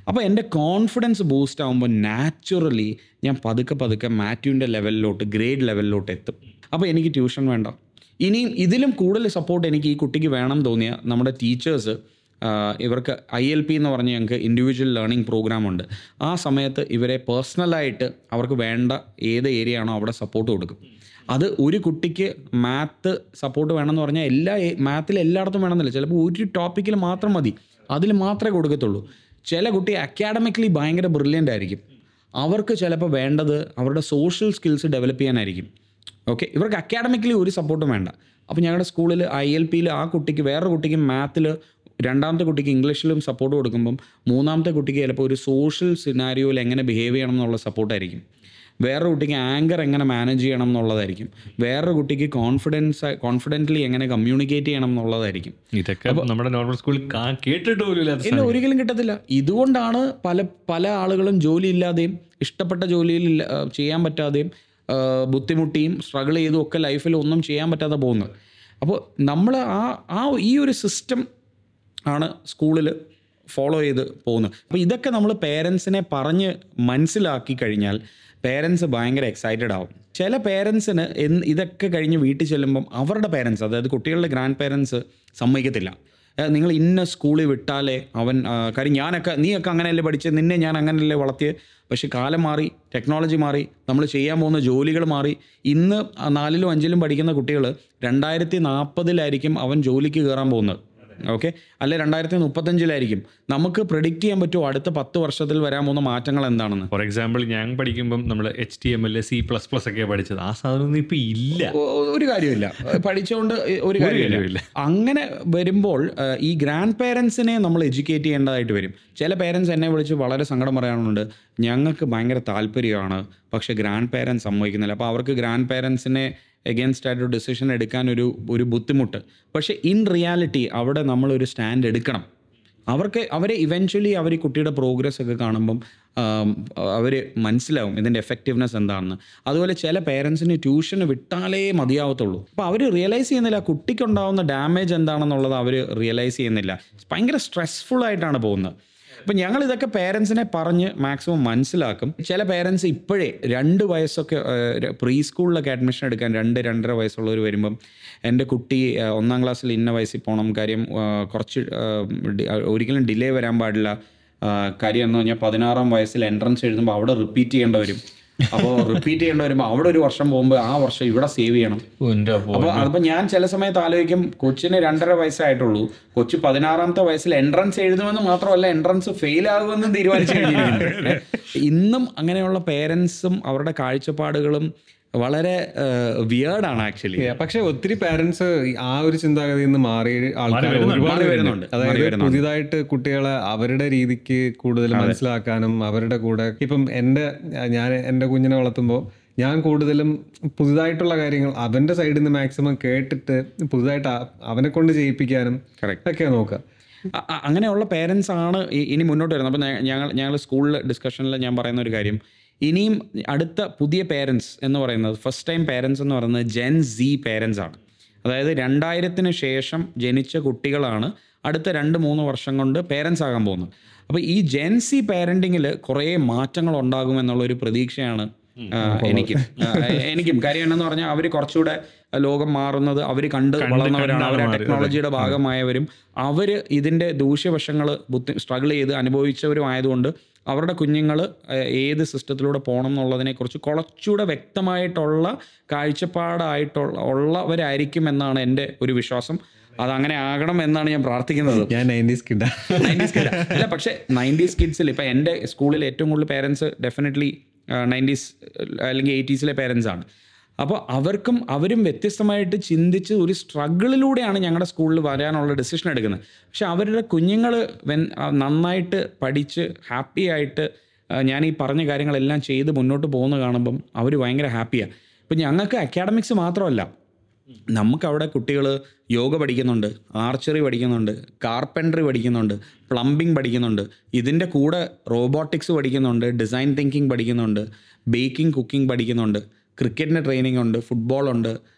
അപ്പോൾ എൻ്റെ കോൺഫിഡൻസ് ബൂസ്റ്റ് ആകുമ്പോൾ നാച്ചുറലി ഞാൻ പതുക്കെ പതുക്കെ മാത്യുവിൻ്റെ ലെവലിലോട്ട് ഗ്രേഡ് ലെവലിലോട്ട് എത്തും അപ്പോൾ എനിക്ക് ട്യൂഷൻ വേണ്ട ഇനിയും ഇതിലും കൂടുതൽ സപ്പോർട്ട് എനിക്ക് ഈ കുട്ടിക്ക് വേണം തോന്നിയ നമ്മുടെ ടീച്ചേഴ്സ് ഇവർക്ക് ഐ എൽ പി എന്ന് പറഞ്ഞ് ഞങ്ങൾക്ക് ഇൻഡിവിജ്വൽ ലേണിംഗ് പ്രോഗ്രാം ഉണ്ട് ആ സമയത്ത് ഇവരെ പേഴ്സണലായിട്ട് അവർക്ക് വേണ്ട ഏത് ഏരിയ ആണോ അവിടെ സപ്പോർട്ട് കൊടുക്കും അത് ഒരു കുട്ടിക്ക് മാത്ത് സപ്പോർട്ട് വേണമെന്ന് പറഞ്ഞാൽ എല്ലാ മാത്തിൽ എല്ലായിടത്തും വേണമെന്നില്ല ചിലപ്പോൾ ഒരു ടോപ്പിക്കിൽ മാത്രം മതി അതിൽ മാത്രമേ കൊടുക്കത്തുള്ളൂ ചില കുട്ടി അക്കാഡമിക്കലി ഭയങ്കര ബ്രില്യൻ്റ് ആയിരിക്കും അവർക്ക് ചിലപ്പോൾ വേണ്ടത് അവരുടെ സോഷ്യൽ സ്കിൽസ് ഡെവലപ്പ് ചെയ്യാനായിരിക്കും ഓക്കെ ഇവർക്ക് അക്കാഡമിക്കലി ഒരു സപ്പോർട്ടും വേണ്ട അപ്പോൾ ഞങ്ങളുടെ സ്കൂളിൽ ഐ എൽ പിയിൽ ആ കുട്ടിക്ക് വേറൊരു കുട്ടിക്ക് മാത്തിൽ രണ്ടാമത്തെ കുട്ടിക്ക് ഇംഗ്ലീഷിലും സപ്പോർട്ട് കൊടുക്കുമ്പം മൂന്നാമത്തെ കുട്ടിക്ക് ചിലപ്പോൾ ഒരു സോഷ്യൽ സിനാരിയോയിൽ എങ്ങനെ ബിഹേവ് ചെയ്യണം എന്നുള്ള സപ്പോർട്ടായിരിക്കും വേറൊരു കുട്ടിക്ക് ആങ്കർ എങ്ങനെ മാനേജ് ചെയ്യണം എന്നുള്ളതായിരിക്കും വേറൊരു കുട്ടിക്ക് കോൺഫിഡൻസ് കോൺഫിഡൻ്റ്ലി എങ്ങനെ കമ്മ്യൂണിക്കേറ്റ് ചെയ്യണം എന്നുള്ളതായിരിക്കും ഇതൊക്കെ നമ്മുടെ നോർമൽ സ്കൂളിൽ കാ- കേട്ടിട്ട് പോലും ഇല്ലാത്ത ഇല്ല ഒരിക്കലും കിട്ടത്തില്ല ഇതുകൊണ്ടാണ് പല പല ആളുകളും ജോലി ഇല്ലാതെയും ഇഷ്ടപ്പെട്ട ജോലിയിൽ ഇല്ല- ആ, ചെയ്യാൻ പറ്റാതെയും ആ, ബുദ്ധിമുട്ടിയും സ്ട്രഗിൾ ചെയ്തും ഒക്കെ ലൈഫിൽ ഒന്നും ചെയ്യാൻ പറ്റാതെ പോകുന്നത് അപ്പോൾ നമ്മൾ ആ ആ ഈ ഒരു സിസ്റ്റം ആണ് സ്കൂളിൽ ഫോളോ ചെയ്ത് പോകുന്നത് അപ്പോൾ ഇതൊക്കെ നമ്മൾ പേരൻസിനെ പറഞ്ഞ് മനസ്സിലാക്കി കഴിഞ്ഞാൽ പേരൻസ് ഭയങ്കര എക്സൈറ്റഡ് ആവും ചില പേരൻസിന് എന്ന് ഇതൊക്കെ കഴിഞ്ഞ് വീട്ടിൽ ചെല്ലുമ്പം അവരുടെ പേരൻസ് അതായത് കുട്ടികളുടെ ഗ്രാൻഡ് പേരൻസ് സമ്മതിക്കത്തില്ല ഏഹ് നിങ്ങൾ ഇന്ന സ്കൂളിൽ വിട്ടാലേ അവൻ ആ, കാര്യം ഞാനൊക്കെ നീയൊക്കെ അങ്ങനെയല്ലേ പഠിച്ചത് നിന്നെ ഞാൻ അങ്ങനെയല്ലേ വളർത്തിയത് പക്ഷെ കാലം മാറി ടെക്നോളജി മാറി നമ്മൾ ചെയ്യാൻ പോകുന്ന ജോലികൾ മാറി ഇന്ന് ആ നാലിലും അഞ്ചിലും പഠിക്കുന്ന കുട്ടികൾ രണ്ടായിരത്തി നാൽപ്പതിലായിരിക്കും അവൻ ജോലിക്ക് കയറാൻ പോകുന്നത് ഓക്കെ അല്ലെ രണ്ടായിരത്തി മുപ്പത്തഞ്ചിലായിരിക്കും നമുക്ക് പ്രിഡിക്റ്റ് ചെയ്യാൻ പറ്റുമോ അടുത്ത പത്ത് വർഷത്തിൽ വരാൻ പോകുന്ന മാറ്റങ്ങൾ എന്താണെന്ന് ഫോർ എക്സാമ്പിൾ ഞാൻ പഠിക്കുമ്പം നമ്മൾ H T M L C plus plus ഒക്കെ പഠിച്ചത് ആ സാധനം ഇപ്പൊ ഇല്ല ഒ- ഒ- ഒരു കാര്യമില്ല പഠിച്ചുകൊണ്ട് ഒരു കാര്യമില്ല കാര്യവുമില്ല. അങ്ങനെ വരുമ്പോൾ ആ, ഈ ഗ്രാൻഡ് പേരൻസിനെ നമ്മൾ എഡ്യൂക്കേറ്റ് ചെയ്യേണ്ടതായിട്ട് വരും ചില പേരൻസ് എന്നെ വിളിച്ച് വളരെ സങ്കടം പറയാനുണ്ട് ഞങ്ങൾക്ക് ഭയങ്കര താല്പര്യമാണ് പക്ഷേ ഗ്രാൻഡ് പേരൻസ് സമ്മതിക്കുന്നില്ല അപ്പോൾ അവർക്ക് ഗ്രാൻഡ് പേരൻസിനെ എഗൻസ്റ്റ് ആയിട്ട് ഡിസിഷൻ എടുക്കാൻ ഒരു ഒരു ബുദ്ധിമുട്ട് പക്ഷേ ഇൻ റിയാലിറ്റി അവിടെ നമ്മളൊരു സ്റ്റാൻഡ് എടുക്കണം അവർക്ക് അവരെ ഇവൻച്വലി അവർ ഈ കുട്ടിയുടെ പ്രോഗ്രസ് ഒക്കെ കാണുമ്പം അവർ മനസ്സിലാവും ഇതിൻ്റെ എഫക്റ്റീവ്നെസ് എന്താണെന്ന് അതുപോലെ ചില പേരൻസിന് ട്യൂഷന് വിട്ടാലേ മതിയാവത്തുള്ളൂ അപ്പോൾ അവർ റിയലൈസ് ചെയ്യുന്നില്ല കുട്ടിക്കുണ്ടാവുന്ന ഡാമേജ് എന്താണെന്നുള്ളത് അവർ റിയലൈസ് ചെയ്യുന്നില്ല ഭയങ്കര സ്ട്രെസ്ഫുൾ ആയിട്ടാണ് പോകുന്നത് അപ്പം ഞങ്ങൾ ഇതൊക്കെ പേരൻസിനെ പറഞ്ഞ് മാക്സിമം മനസ്സിലാക്കും ചില പേരൻസ് ഇപ്പോഴേ രണ്ട് വയസ്സൊക്കെ പ്രീ സ്കൂളിലൊക്കെ അഡ്മിഷൻ എടുക്കാൻ രണ്ട് രണ്ടര വയസ്സുള്ളവർ വരുമ്പം എൻ്റെ കുട്ടി ആ, ഒന്നാം ക്ലാസ്സിൽ ഇന്ന വയസ്സിൽ പോകണം കാര്യം ആ, കുറച്ച് ആ, ഡി- ആ, ഒരിക്കലും ഡിലേ വരാൻ പാടില്ല ആ, കാര്യം എന്ന് പറഞ്ഞാൽ പതിനാറാം വയസ്സിൽ എൻട്രൻസ് എഴുതുമ്പോൾ അവിടെ റിപ്പീറ്റ് ചെയ്യേണ്ടി വരും അപ്പോൾ റിപ്പീറ്റ് ചെയ്യേണ്ടി വരുമ്പോൾ അവിടെ ഒരു വർഷം പോകുമ്പോൾ ആ വർഷം ഇവിടെ സേവ് ചെയ്യണം അപ്പോൾ അതിപ്പോൾ ഞാൻ ചില സമയത്ത് ആലോചിക്കും കൊച്ചിന് രണ്ടര വയസ്സായിട്ടുള്ളൂ കൊച്ചു പതിനാറാമത്തെ വയസ്സിൽ എൻട്രൻസ് എഴുതുമെന്ന് മാത്രമല്ല എൻട്രൻസ് ഫെയിൽ ആകുമെന്നും തീരുമാനിച്ചു കഴിഞ്ഞിരിക്കുന്നു ഇന്നും അങ്ങനെയുള്ള പേരൻസും അവരുടെ കാഴ്ചപ്പാടുകളും വളരെ വിയേർഡാണ് ആക്ച്വലി Yeah, പക്ഷെ ഒത്തിരി പാരന്റ്സ് ആ ഒരു ചിന്താഗതിയിൽ നിന്ന് മാറി ആൾക്കാർ വരുന്നുണ്ട്, ഒരുപാട് മാറി വരുന്നുണ്ട് വരുന്നുണ്ട്, മാറി അതായത് വരുന്നുണ്ട്. പുതിയതായിട്ട് കുട്ടികളെ അവരുടെ രീതിക്ക് കൂടുതൽ മനസ്സിലാക്കാനും അവരുടെ കൂടെ ഇപ്പം എൻ്റെ ഞാൻ എൻ്റെ കുഞ്ഞിനെ വളർത്തുമ്പോൾ ഞാൻ കൂടുതലും പുതുതായിട്ടുള്ള കാര്യങ്ങൾ അവൻ്റെ സൈഡിൽ നിന്ന് മാക്സിമം കേട്ടിട്ട് പുതുതായിട്ട് ആ- അവനെ കൊണ്ട് ചെയ്യിപ്പിക്കാനും Correct. ഒക്കെ നോക്കുക അ- അ- അങ്ങനെയുള്ള പേരൻസ് ആണ് ഇ- ഇനി മുന്നോട്ട് വരുന്നത് അപ്പം ഞങ്ങൾ ഞങ്ങൾ സ്കൂളിൽ ഡിസ്കഷനിൽ ഞാൻ പറയുന്ന ഒരു കാര്യം ഇനിയും അടുത്ത പുതിയ പേരൻസ് എന്ന് പറയുന്നത് ഫസ്റ്റ് ടൈം പേരൻസ് എന്ന് പറയുന്നത് ജെൻ സി പേരൻസ് ആണ് അതായത് രണ്ടായിരത്തിന് ശേഷം ജനിച്ച കുട്ടികളാണ് അടുത്ത രണ്ട് മൂന്ന് വർഷം കൊണ്ട് പേരൻസ് ആകാൻ പോകുന്നത് അപ്പോൾ ഈ ജെൻ സി പാരൻറ്റിങ്ങിൽ കുറേ മാറ്റങ്ങൾ ഉണ്ടാകുമെന്നുള്ളൊരു പ്രതീക്ഷയാണ് ആ, എനിക്കും ആ, എനിക്കും കാര്യം എന്നു പറഞ്ഞാൽ അവർ കുറച്ചുകൂടെ ലോകം മാറുന്നത് അവർ കണ്ട് വളർന്നവരാണ് അവർ ടെക്നോളജിയുടെ ഭാഗമായവരും അവർ ഇതിൻ്റെ ദൂഷ്യവശങ്ങൾ ബുദ്ധി സ്ട്രഗിൾ ചെയ്ത് അനുഭവിച്ചവരും ആയതുകൊണ്ട് അവരുടെ കുഞ്ഞുങ്ങൾ ഏത് സിസ്റ്റത്തിലൂടെ പോകണം എന്നുള്ളതിനെക്കുറിച്ച് കുറച്ചുകൂടെ വ്യക്തമായിട്ടുള്ള കാഴ്ചപ്പാടായിട്ടുള്ള ഉള്ളവരായിരിക്കും എന്നാണ് എൻ്റെ ഒരു വിശ്വാസം അതങ്ങനെ ആകണം എന്നാണ് ഞാൻ പ്രാർത്ഥിക്കുന്നത് ഞാൻ നയൻറ്റീസ് കിട്ടാ നയൻറ്റീസ് കിഡ് അല്ല പക്ഷേ നയൻറ്റീസ് കിഡ്സിൽ ഇപ്പം എൻ്റെ സ്കൂളിൽ ഏറ്റവും കൂടുതൽ പേരൻസ് ഡെഫിനറ്റ്ലി നയൻറ്റീസ് അല്ലെങ്കിൽ എയ്റ്റീസിലെ പേരൻസ് ആണ് അപ്പോൾ അവർക്കും അവരും വ്യത്യസ്തമായിട്ട് ചിന്തിച്ച് ഒരു സ്ട്രഗിളിലൂടെയാണ് ഞങ്ങളുടെ സ്കൂളിൽ വരാനുള്ള ഡിസിഷൻ എടുക്കുന്നത് പക്ഷെ അവരുടെ കുഞ്ഞുങ്ങൾ വെൻ ആ, നന്നായിട്ട് പഠിച്ച് ഹാപ്പി ആയിട്ട് ആ, ഞാൻ ഈ പറഞ്ഞ കാര്യങ്ങളെല്ലാം ചെയ്ത് മുന്നോട്ട് പോകുന്ന കാണുമ്പം അവർ ഭയങ്കര ഹാപ്പിയാണ് ഇപ്പം ഞങ്ങൾക്ക് അക്കാഡമിക്സ് മാത്രമല്ല നമുക്ക് അവിടെ കുട്ടികൾ യോഗ പഠിക്കുന്നുണ്ട് ആർച്ചറി പഠിക്കുന്നുണ്ട് കാർപ്പൻട്രി പഠിക്കുന്നുണ്ട് പ്ലംബിംഗ് പഠിക്കുന്നുണ്ട് ഇതിൻ്റെ കൂടെ റോബോട്ടിക്സ് പഠിക്കുന്നുണ്ട് ഡിസൈൻ തിങ്കിങ് പഠിക്കുന്നുണ്ട് ബേക്കിംഗ് കുക്കിംഗ് പഠിക്കുന്നുണ്ട് ക്രിക്കറ്റിന് ട്രെയിനിങ് ഉണ്ട് ഫുട്ബോൾ ഉണ്ട്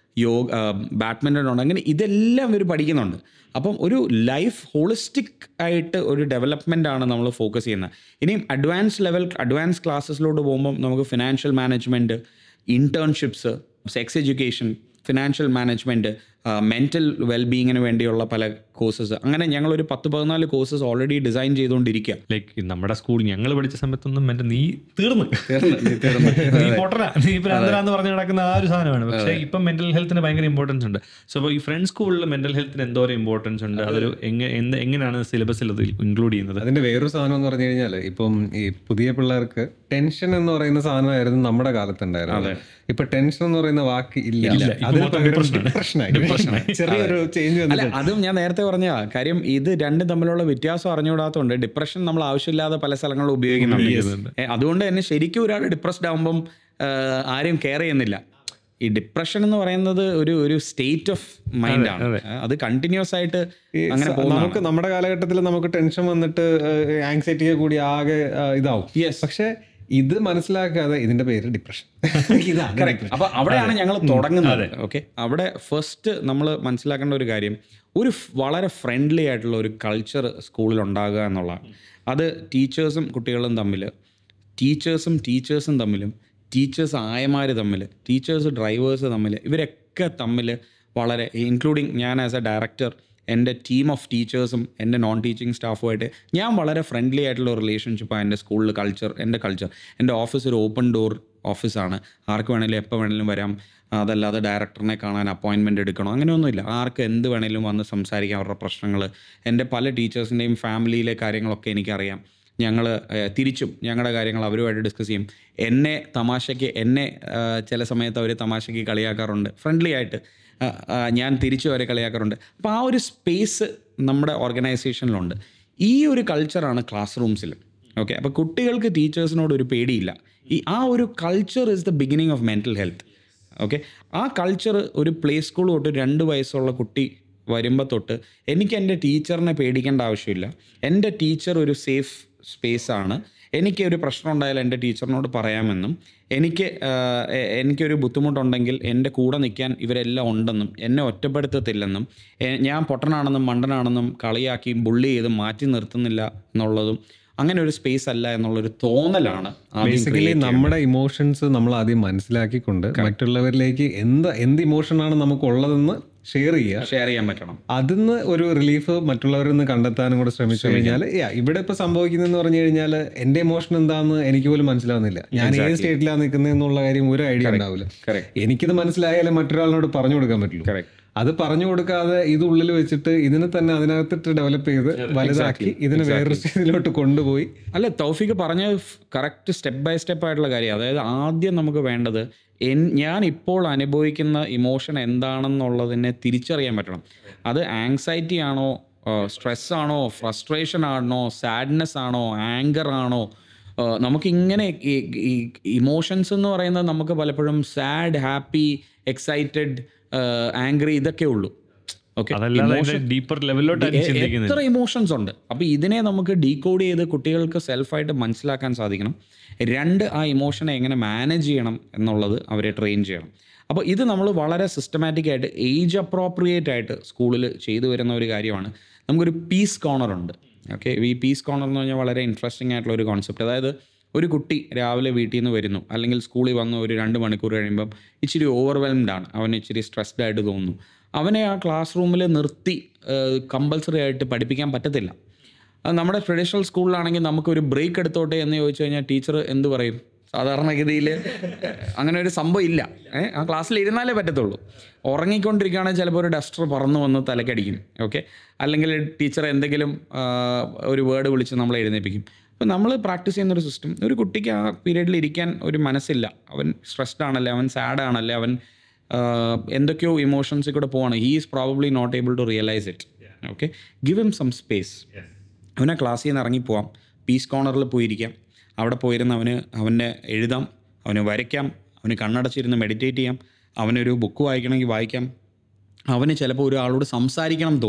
യോഗ ബാഡ്മിൻ്റൺ ഉണ്ട് അങ്ങനെ ഇതെല്ലാം ഇവർ പഠിക്കുന്നുണ്ട് അപ്പം ഒരു ലൈഫ് ഹോളിസ്റ്റിക് ആയിട്ട് ഒരു ഡെവലപ്മെൻ്റ് ആണ് നമ്മൾ ഫോക്കസ് ചെയ്യുന്നത് ഇനിയും അഡ്വാൻസ് ലെവൽ അഡ്വാൻസ് ക്ലാസ്സസിലോട്ട് പോകുമ്പം നമുക്ക് financial management internships sex education financial management mental വെൽബീയിങ്ങിന് വേണ്ടിയുള്ള പല കോഴ്സസ് അങ്ങനെ ഞങ്ങളൊരു പത്ത് പതിനാല് കോഴ്സസ് ഓൾറെഡി ഡിസൈൻ ചെയ്തുകൊണ്ടിരിക്കുക ലൈക്ക് നമ്മുടെ സ്കൂൾ ഞങ്ങൾ പഠിച്ച സമയത്തൊന്നും എൻ്റെ നീ തീർന്ന് തീർന്ന്, തീർന്ന്. നീ പൊട്ടന നീ ഭ്രാന്തരാന്ന് പറഞ്ഞ് നടക്കുന്ന ആ ഒരു സാധനമാണ് പക്ഷേ ഇപ്പം മെന്റൽ ഹെൽത്തിന് ഭയങ്കര ഇമ്പോർട്ടൻസ് ഉണ്ട് സോ അപ്പോൾ ഈ ഫ്രണ്ട് സ്കൂളിൽ മെന്റൽ ഹെൽത്തിന് എന്തോരം ഇമ്പോർട്ടൻസ് ഉണ്ട് അതൊരു എങ്ങനെ എന്ത് എങ്ങനെയാണ് സിലബസിൽ അത് ഇൻക്ലൂഡ് ചെയ്യുന്നത് അതിന്റെ വേറൊരു സാധനം എന്ന് പറഞ്ഞു കഴിഞ്ഞാൽ ഇപ്പം ഈ പുതിയ പിള്ളേർക്ക് ടെൻഷൻ എന്ന് പറയുന്ന സാധനമായിരുന്നു നമ്മുടെ കാലത്തുണ്ടായിരുന്നത് ഇപ്പൊ ടെൻഷൻ എന്ന് പറയുന്ന വാക്ക് ഇല്ല അതിന് പകരം depression ആയി. ചെറിയൊരു ചേഞ്ച് അല്ല അതും ഞാൻ നേരത്തെ പറഞ്ഞ കാര്യം ഇത് രണ്ടും തമ്മിലുള്ള വ്യത്യാസം അറിഞ്ഞുകൂടാത്തതുകൊണ്ട് ഡിപ്രഷൻ നമ്മൾ ആവശ്യമില്ലാതെ പല സ്ഥലങ്ങളിലും ഉപയോഗിക്കുന്നുണ്ട് ഏ, അതുകൊണ്ട് തന്നെ ശരിക്കും ഒരാൾ ഡിപ്രസ്ഡ് ആകുമ്പം ആ, ആരും കെയർ ചെയ്യുന്നില്ല ഈ ഡിപ്രഷൻ എന്ന് പറയുന്നത് ഒരു ഒരു സ്റ്റേറ്റ് ഓഫ് മൈൻഡ് ആണ് അത് കണ്ടിന്യൂസ് ആയിട്ട് അങ്ങനെ പോകുന്ന നമുക്ക് നമ്മുടെ കാലഘട്ടത്തിൽ നമുക്ക് ടെൻഷൻ വന്നിട്ട് ആങ്സൈറ്റിയെ കൂടി ആകെ ആ, ഇതാവും Yes. പക്ഷെ ഇത് മനസ്സിലാക്കാതെ ഇതിന്റെ പേര് ഡിപ്രഷൻ ഇതാണ് depression. അപ്പൊ അവിടെയാണ് ഞങ്ങൾ തുടങ്ങുന്നത് ഓക്കെ അവിടെ ഫസ്റ്റ് നമ്മൾ മനസ്സിലാക്കേണ്ട ഒരു കാര്യം ഒരു ഫ്- വളരെ ഫ്രണ്ട്ലി ആയിട്ടുള്ള ഒരു കൾച്ചർ സ്കൂളിൽ ഉണ്ടാകുക എന്നുള്ളതാണ് അത് ടീച്ചേഴ്സും കുട്ടികളും തമ്മിൽ ടീച്ചേഴ്സും ടീച്ചേഴ്സും തമ്മിലും ടീച്ചേഴ്സ് ആയമാർ തമ്മിൽ ടീച്ചേഴ്സ് ഡ്രൈവേഴ്സ് തമ്മിൽ ഇവരൊക്കെ തമ്മിൽ വളരെ ഇൻക്ലൂഡിങ് ഞാൻ ആസ് എ ഡയറക്ടർ എൻ്റെ ടീം ഓഫ് ടീച്ചേഴ്സും എൻ്റെ നോൺ ടീച്ചിങ് സ്റ്റാഫുമായിട്ട് ഞാൻ വളരെ ഫ്രണ്ട്ലി ആയിട്ടുള്ള റിലേഷൻഷിപ്പാണ് എൻ്റെ സ്കൂളിൽ കൾച്ചർ എൻ്റെ കൾച്ചർ എൻ്റെ ഓഫീസ് ഒരു ഓപ്പൺ ഡോർ ഓഫീസാണ് ആർക്ക് വേണേലും എപ്പോൾ വേണേലും വരാം അതല്ലാതെ ഡയറക്ടറിനെ കാണാൻ അപ്പോയിൻമെൻറ്റ് എടുക്കണോ അങ്ങനെയൊന്നുമില്ല ആർക്ക് എന്ത് വേണേലും വന്ന് സംസാരിക്കാം അവരുടെ പ്രശ്നങ്ങൾ എൻ്റെ പല ടീച്ചേഴ്സിൻ്റെയും ഫാമിലിയിലെ കാര്യങ്ങളൊക്കെ എനിക്കറിയാം ഞങ്ങൾ തിരിച്ചും ഞങ്ങളുടെ കാര്യങ്ങൾ അവരുമായിട്ട് ഡിസ്കസ് ചെയ്യും എന്നെ തമാശയ്ക്ക് എന്നെ ആ, ചില സമയത്ത് അവർ തമാശയ്ക്ക് കളിയാക്കാറുണ്ട് ഫ്രണ്ട്ലി ആയിട്ട് ആ, ആ, ഞാൻ തിരിച്ചു അവരെ കളിയാക്കാറുണ്ട് അപ്പോൾ ആ ഒരു സ്പേസ് നമ്മുടെ ഓർഗനൈസേഷനിലുണ്ട് ഈ ഒരു കൾച്ചറാണ് ക്ലാസ് റൂംസിൽ ഓക്കെ അപ്പോൾ കുട്ടികൾക്ക് ടീച്ചേഴ്സിനോട് ഒരു പേടിയില്ല ഈ ആ ഒരു culture is the beginning of mental health okay ആ കൾച്ചർ ഒരു പ്ലേ സ്കൂൾ തൊട്ട് രണ്ട് വയസ്സുള്ള കുട്ടി വരുമ്പോൾ തൊട്ട് എനിക്ക് എൻ്റെ ടീച്ചറിനെ പേടിക്കേണ്ട ആവശ്യമില്ല എൻ്റെ ടീച്ചർ ഒരു സേഫ് സ്പേസ് ആണ് എനിക്ക് ഒരു പ്രശ്നം ഉണ്ടായാൽ എൻ്റെ ടീച്ചറിനോട് പറയാമെന്നും എനിക്ക് ആഹ്, എ- എനിക്കൊരു ബുദ്ധിമുട്ടുണ്ടെങ്കിൽ എൻ്റെ കൂടെ നിൽക്കാൻ ഇവരെല്ലാം ഉണ്ടെന്നും എന്നെ ഒറ്റപ്പെടുത്തത്തില്ലെന്നും എ- ഞാൻ പൊട്ടനാണെന്നും മണ്ടനാണെന്നും കളിയാക്കി ബുള്ളി ചെയ്ത് മാറ്റി നിർത്തുന്നില്ല എന്നുള്ളതും അങ്ങനെ ഒരു സ്പേസ് അല്ല എന്നുള്ളൊരു തോന്നലാണ് ആദ്യം ബേസിക്കലി നമ്മുടെ ഇമോഷൻസ് നമ്മൾ ആദ്യം മനസ്സിലാക്കിക്കൊണ്ട് മറ്റുള്ളവരിലേക്ക് എന്ത് എന്ത് ഇമോഷനാണ് നമുക്ക് ഉള്ളതെന്ന് ഷെയർ ചെയ്യുക ഷെയർ ചെയ്യാൻ പറ്റണം അതിന്ന് ഒരു റിലീഫ് മറ്റുള്ളവരിൽ നിന്ന് കണ്ടെത്താനും കൂടെ ശ്രമിച്ചു കഴിഞ്ഞാൽ ഇവിടെ ഇപ്പൊ സംഭവിക്കുന്നതെന്ന് പറഞ്ഞു കഴിഞ്ഞാൽ എന്റെ ഇമോഷൻ എന്താന്ന് എനിക്ക് പോലും മനസ്സിലാവുന്നില്ല ഞാൻ ഏത് സ്റ്റേറ്റിലാണ് നിൽക്കുന്നത് എന്നുള്ള കാര്യം ഒരു ഐഡിയ ഉണ്ടാവില്ല Correct. എനിക്കിത് മനസ്സിലായാലേ മറ്റൊരാളിനോട് പറഞ്ഞു കൊടുക്കാൻ പറ്റുള്ളൂ Correct. അത് പറഞ്ഞു കൊടുക്കാതെ ഇത് ഉള്ളിൽ വെച്ചിട്ട് ഇതിനെ തന്നെ അതിനകത്തിട്ട് ഡെവലപ്പ് ചെയ്ത് വലുതാക്കി ഇതിനെ വേറൊരു സ്റ്റേജിലോട്ട് കൊണ്ടുപോയി അല്ല തൗഫിക്ക് പറഞ്ഞ കറക്റ്റ് സ്റ്റെപ്പ് ബൈ സ്റ്റെപ്പ് ആയിട്ടുള്ള കാര്യം അതായത് ആദ്യം നമുക്ക് വേണ്ടത് എൻ ഞാൻ ഇപ്പോൾ അനുഭവിക്കുന്ന ഇമോഷൻ എന്താണെന്നുള്ളതിനെ തിരിച്ചറിയാൻ പറ്റണം അത് ആങ്സൈറ്റി ആണോ സ്ട്രെസ് ആണോ ഫ്രസ്ട്രേഷൻ ആണോ സാഡ്നെസ് ആണോ ആങ്കർ ആണോ ആ, നമുക്കിങ്ങനെ ഈ ഇമോഷൻസ് എന്ന് പറയുന്നത് നമുക്ക് പലപ്പോഴും സാഡ് ഹാപ്പി എക്സൈറ്റഡ് ആംഗ്രി ഇതൊക്കെ ഉള്ളൂ ഓക്കെ അതല്ലാതെ ഡീപ്പർ ലെവലിലോട്ടാണ് എ- ചിന്തിക്കുന്നത് എത്ര ഇമോഷൻസ് ഉണ്ട് അപ്പോൾ ഇതിനെ നമുക്ക് ഡീകോഡ് ചെയ്ത് കുട്ടികൾക്ക് സെൽഫായിട്ട് മനസ്സിലാക്കാൻ സാധിക്കണം രണ്ട് ആ ഇമോഷനെ എങ്ങനെ മാനേജ് ചെയ്യണം എന്നുള്ളത് അവരെ ട്രെയിൻ ചെയ്യണം അപ്പോൾ ഇത് നമ്മൾ വളരെ സിസ്റ്റമാറ്റിക് ആയിട്ട് ഏജ് അപ്രോപ്രിയേറ്റ് ആയിട്ട് സ്കൂളിൽ ചെയ്തു വരുന്ന ഒരു കാര്യമാണ് നമുക്കൊരു പീസ് കോർണർ ഉണ്ട് ഓക്കെ ഈ പീസ് കോർണർ എന്ന് പറഞ്ഞാൽ വളരെ ഇൻട്രസ്റ്റിംഗ് ആയിട്ടുള്ള ഒരു കോൺസെപ്റ്റ് അതായത് ഒരു കുട്ടി രാവിലെ വീട്ടിൽ നിന്ന് വരുന്നു അല്ലെങ്കിൽ സ്കൂളിൽ വന്ന് ഒരു രണ്ട് മണിക്കൂർ കഴിയുമ്പം ഇച്ചിരി ഓവർവെൽംഡ് ആണ് അവന് ഇച്ചിരി സ്ട്രെസ്ഡ് ആയിട്ട് തോന്നുന്നു അവനെ ആ ക്ലാസ് റൂമിൽ നിർത്തി കമ്പൽസറി ആയിട്ട് പഠിപ്പിക്കാൻ പറ്റത്തില്ല അത് നമ്മുടെ ട്രഡീഷണൽ സ്കൂളിലാണെങ്കിൽ നമുക്കൊരു ബ്രേക്ക് എടുത്തോട്ടെ എന്ന് ചോദിച്ചു കഴിഞ്ഞാൽ ടീച്ചർ എന്ത് പറയും സാധാരണഗതിയിൽ അങ്ങനെ ഒരു സംഭവം ഇല്ല ഏ ആ ക്ലാസ്സിൽ ഇരുന്നാലേ പറ്റത്തുള്ളൂ ഉറങ്ങിക്കൊണ്ടിരിക്കുകയാണെങ്കിൽ ചിലപ്പോൾ ഒരു ഡസ്റ്റർ പറന്നു വന്ന് തലക്കടിക്കും ഓക്കെ അല്ലെങ്കിൽ ടീച്ചർ എന്തെങ്കിലും ആ, ഒരു വേർഡ് വിളിച്ച് നമ്മളെ എഴുന്നേൽപ്പിക്കും അപ്പോൾ നമ്മൾ പ്രാക്ടീസ് ചെയ്യുന്നൊരു സിസ്റ്റം ഒരു കുട്ടിക്ക് ആ പീരീഡിൽ ഇരിക്കാൻ ഒരു മനസ്സില്ല അവൻ സ്ട്രെസ്ഡ് ആണല്ലേ അവൻ സാഡ് ആണല്ലേ അവൻ ആഹ് എന്തൊക്കെയോ ഇമോഷൻസിൽ കൂടെ പോവാണ് he is probably not able to realise it okay give him some space അവനെ ക്ലാസ്സിൽ നിന്ന് ഇറങ്ങിപ്പോവാം പീസ് കോർണറിൽ പോയിരിക്കാം അവിടെ പോയിരുന്ന് അവന് അവനെ എഴുതാം അവന് വരയ്ക്കാം അവന് കണ്ണടച്ചിരുന്ന് മെഡിറ്റേറ്റ് ചെയ്യാം അവനൊരു ബുക്ക് വായിക്കണമെങ്കിൽ വായിക്കാം അവന് ചിലപ്പോൾ ഒരാളോട് സംസാരിക്കണം എന്ന് തോന്നും